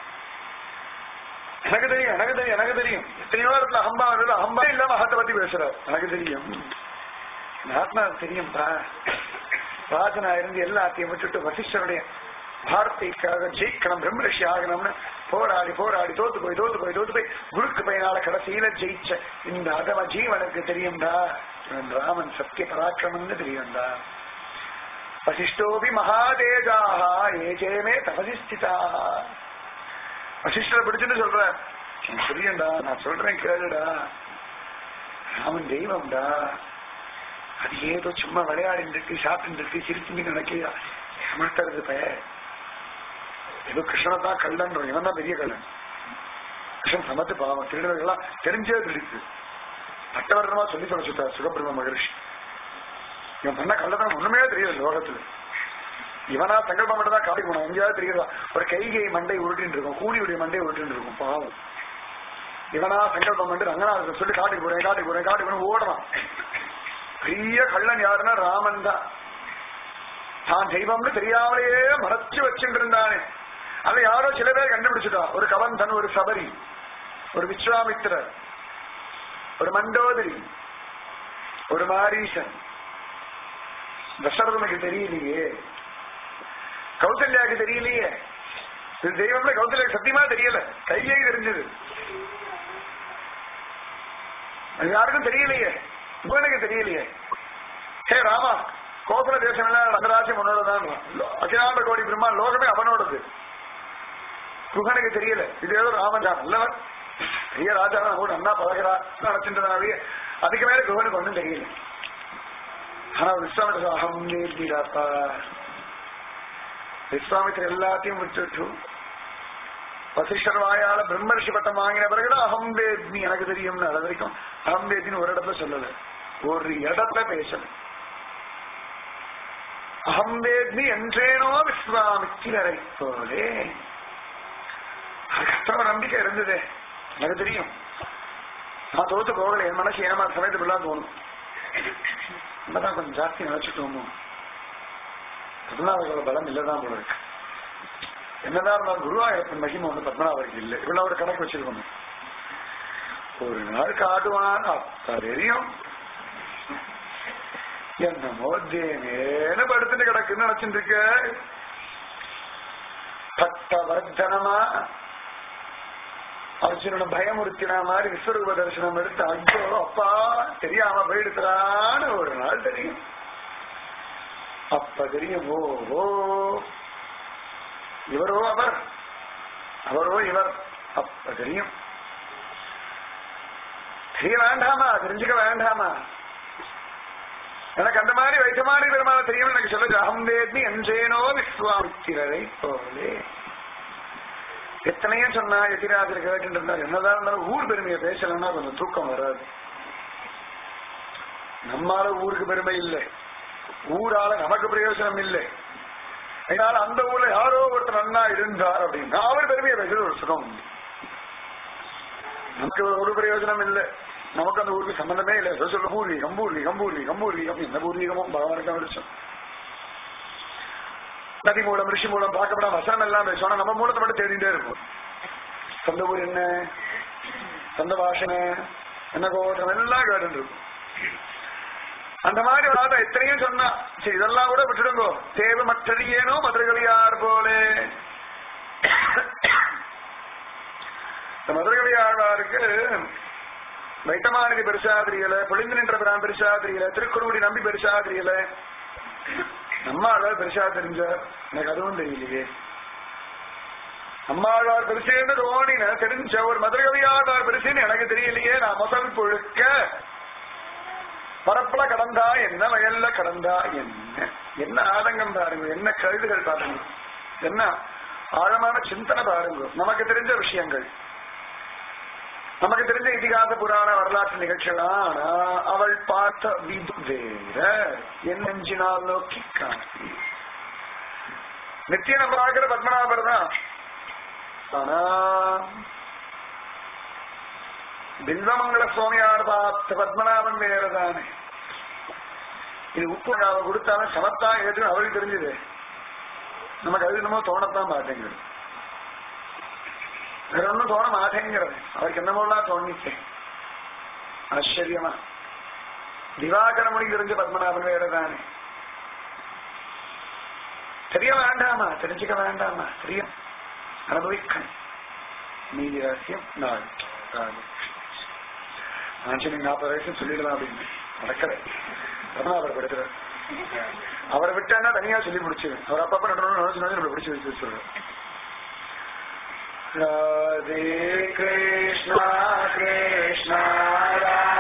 எனக்கு தெரியும் எனக்கு தெரியும் எனக்கு தெரியும் எத்தனையோ இடத்துல அகம்பா வருது அகம்பா இல்லாம அகத்தை பத்தி பேசுறார் எனக்கு தெரியும் இந்த ஆத்மா தெரியும்பா ராஜனா இருந்து எல்லாத்தையும் விட்டுட்டு வசிஷ்டருடைய வார்த்தைக்காக ஜெயிக்கணும் பிரம்மரிஷி ஆகணும்னு போராடி போராடி தோத்து போய் தோத்து போய் தோத்து போய் குருக்கு பையனால கடைசியில ஜெயிச்ச இந்த அதவ ஜீவனுக்கு தெரியும்டா இவன் ராமன் சத்திய பராக்கிரமம்னு தெரியும்டா வசிஷ்டோபி மகாதேஜாக ஏஜேமே தபசி ஸ்திதாக வசிஷ்டரை பிடிச்சுன்னு சொல்ற எனக்கு புரியும்டா நான் சொல்றேன் கேளுடா ராமன் தெய்வம்டா அது ஏதோ சும்மா விளையாடிட்டு இருக்கு சாப்பிட்டு இருக்கு சிரிச்சுட்டு நினைக்கிறா ஏமாத்துறது பய ஏதோ கிருஷ்ணனை தான் கல்லன்றோம் இவன் தான் பெரிய கல்லன் கிருஷ்ணன் சமத்து பாவம் திருடர்கள்லாம் தெரிஞ்சே திருடுது பட்டவர்ணமா சொல்லி தொலைச்சுட்டா சுகபிரம்ம மகரிஷி இவன் பண்ண கள்ளதான் ஒண்ணுமே தெரியாது லோகத்துல இவனா சங்கல்பம் மட்டும் தான் காட்டி போனான் எங்கேயாவது தெரியுதா ஒரு கைகை மண்டை உருட்டின்னு இருக்கும் கூலியுடைய மண்டை உருட்டின்னு இருக்கும் பாவம் இவனா சங்கல்பம் பண்ணி ரங்கநாதன் சொல்லி காட்டுக்கு போறேன் காட்டுக்கு போறேன் காட்டுக்கு போறேன் ஓடுறான் பெரிய கள்ளன் யாருன்னா ராமன் தான் தான் தெய்வம்னு தெரியாமலேயே மறைச்சு வச்சுட்டு இருந்தானே அதை யாரோ சில பேர் கண்டுபிடிச்சுட்டா ஒரு கவந்தன் ஒரு சபரி ஒரு விஸ்வாமித்திரர் ஒரு மண்டோதரி ஒரு மாரீசன் தசரதனுக்கு தெரியலையே கௌசல்யாவுக்கு தெரியலையே இது தெய்வம்ல கௌசல்யாக்கு சத்தியமா தெரியல கையே தெரிஞ்சது அது யாருக்கும் தெரியலையே இவனுக்கு தெரியலையே ஹே ராமா கோகுல தேசம் எல்லாம் ரங்கராஜ்யம் உன்னோட தான் அகிலாண்ட கோடி பிரம்மா லோகமே அவனோடது குகனுக்கு தெரியல இது ஏதோ ராமன் தான் நல்லவன் பெரிய ராஜா தான் கூட அண்ணா பழகிறா நினைச்சிருந்தனாவே அதுக்கு மேல குகனுக்கு ஒண்ணும் தெரியல ஆனா விஸ்வாமித்திர அகம் நேர்ந்தீராப்பா விஸ்வாமித்திர எல்லாத்தையும் விட்டுட்டு வசிஷ்டர் வாயால பிரம்மரிஷி பட்டம் வாங்கின பிறகுதான் அகம் வேத்மி எனக்கு தெரியும்னு அது வரைக்கும் அகம் வேத்மின்னு ஒரு இடத்துல சொல்லல ஒரு இடத்துல பேசல அகம் வேத்மி என்றேனோ விஸ்வாமித்திரரை போலே அதுக்கப்புறம் ஒரு நம்பிக்கை இருந்தது எனக்கு தெரியும் நான் தோத்து போகல என் மனசு ஏமா சமயத்துக்குள்ளா தோணும் நம்மதான் கொஞ்சம் ஜாஸ்தி நினைச்சுட்டோமோ பத்மநாபர்களோட பலம் இல்லதான் போல இருக்கு என்னதான் இருந்தாலும் குருவாயூரப்பன் மகிமை ஒண்ணு பத்மநாபருக்கு இல்லை இவ்வளவு ஒரு கணக்கு வச்சிருக்கணும் ஒரு நாள் காட்டுவான் அப்ப தெரியும் என்னமோ தேனேன்னு படுத்துட்டு கிடக்குன்னு நினைச்சிட்டு இருக்க பக்தவர்தனமா அர்ஜுனனை பயமுறுத்தின மாதிரி விஸ்வரூப தரிசனம் எடுத்து ஐயோ அப்பா தெரியாம போயிடுறான்னு ஒரு நாள் தெரியும் அப்ப தெரியும் ஓ ஓ இவரோ அவர் அவரோ இவர் அப்ப தெரியும் தெரிய வேண்டாமா தெரிஞ்சுக்க வேண்டாமா எனக்கு அந்த மாதிரி வைத்தமாரி பெருமான தெரியும் எனக்கு சொல்ல அகம் வேத்மி என்றேனோ விஸ்வாமித்திரரை போலே எத்தனையோ சொன்னா எதிராஜர் கேட்டு இருந்தார் என்னதான் இருந்தாலும் ஊர் பெருமையை பேசலன்னா கொஞ்சம் தூக்கம் வராது நம்மால ஊருக்கு பெருமை இல்லை ஊரால நமக்கு பிரயோஜனம் இல்லை அதனால அந்த ஊர்ல யாரோ ஒருத்தர் நன்னா இருந்தார் அப்படின்னா அவர் பெருமையை பேசுறது ஒரு சுகம் உண்டு நமக்கு ஒரு பிரயோஜனம் இல்லை நமக்கு அந்த ஊருக்கு சம்பந்தமே இல்லை ஏதோ சொல்ல பூர்வீகம் பூர்வீகம் பூர்வீகம் பூர்வீகம் என்ன பூர்வீகமோ பகவானுக்கு வெளிச்சம் நதி மூலம் ரிஷி மூலம் பார்க்கப்படாம வசனம் எல்லாம் பேசுவாங்க நம்ம மூலத்தை மட்டும் தேடிட்டே இருப்போம் சொந்த ஊர் என்ன சொந்த பாஷனை என்ன கோட்டம் எல்லாம் கேட்டு இருக்கும் அந்த மாதிரி ஒரு ஆளை எத்தனையும் சொன்னா சரி இதெல்லாம் கூட விட்டுடுங்கோ தேவமற்றது ஏனோ மதுரகவியார் போலே இந்த மதுரகவியாழ்வாருக்கு வைத்தமானதி பெருசா தெரியல பொழிந்து நின்ற பிரான் பெருசா தெரியல திருக்குறங்குடி நம்பி பெருசா தெரியல நம்மாழ்வார் பெருசா தெரிஞ்ச எனக்கு அதுவும் தெரியலையே அம்மாழ்வார் பெருசேன்னு தோணின தெரிஞ்ச ஒரு மதுரகவியாழ்வார் பெருசுன்னு எனக்கு தெரியலையே நான் முதல் பொழுக்க பரப்புல கடந்தா என்ன வயல்ல கடந்தா என்ன என்ன ஆதங்கம் பாருங்க என்ன கழுதுகள் பாருங்க என்ன ஆழமான சிந்தனை பாருங்க நமக்கு தெரிஞ்ச விஷயங்கள் நமக்கு தெரிஞ்ச இதிகாச புராண வரலாற்று நிகழ்ச்சிகள் ஆனா அவள் பார்த்த விது வேற என் நெஞ்சினால் நோக்கி காட்டி நித்திய நம்ம பார்க்கிற பத்மநாபர் தான் ஆனா பில்வமங்கல சுவாமியார் பார்த்த பத்மநாபன் வேறதானே இது உப்பு அவ கொடுத்தாலும் சமத்தான் ஏற்று அவருக்கு தெரிஞ்சது நமக்கு அது என்னமோ தோணத்தான் மாட்டேங்குது வேற ஒன்றும் தோண மாட்டேங்கிறது அவருக்கு என்னமோலாம் தோணிச்சு ஆச்சரியமா திவாகர மொழி தெரிஞ்ச பத்மநாபன் வேறதானே தெரிய வேண்டாமா தெரிஞ்சுக்க வேண்டாமா தெரியும் அனுபவிக்கணும் நீதி ரகசியம் நாள் ஆஞ்சனி நாற்பது வயசு சொல்லிடலாம் அப்படின்னு நடக்கல பத்மநாபர் படுக்கிறார் அவரை விட்டானா தனியா சொல்லி முடிச்சிருவேன் அவர் அப்பப்ப நடணும் நினைச்சு நினைச்சு நம்மளை பிடிச்சி வச்சு சொல்லுவேன் ராதே கிருஷ்ணா கிருஷ்ணா ராதே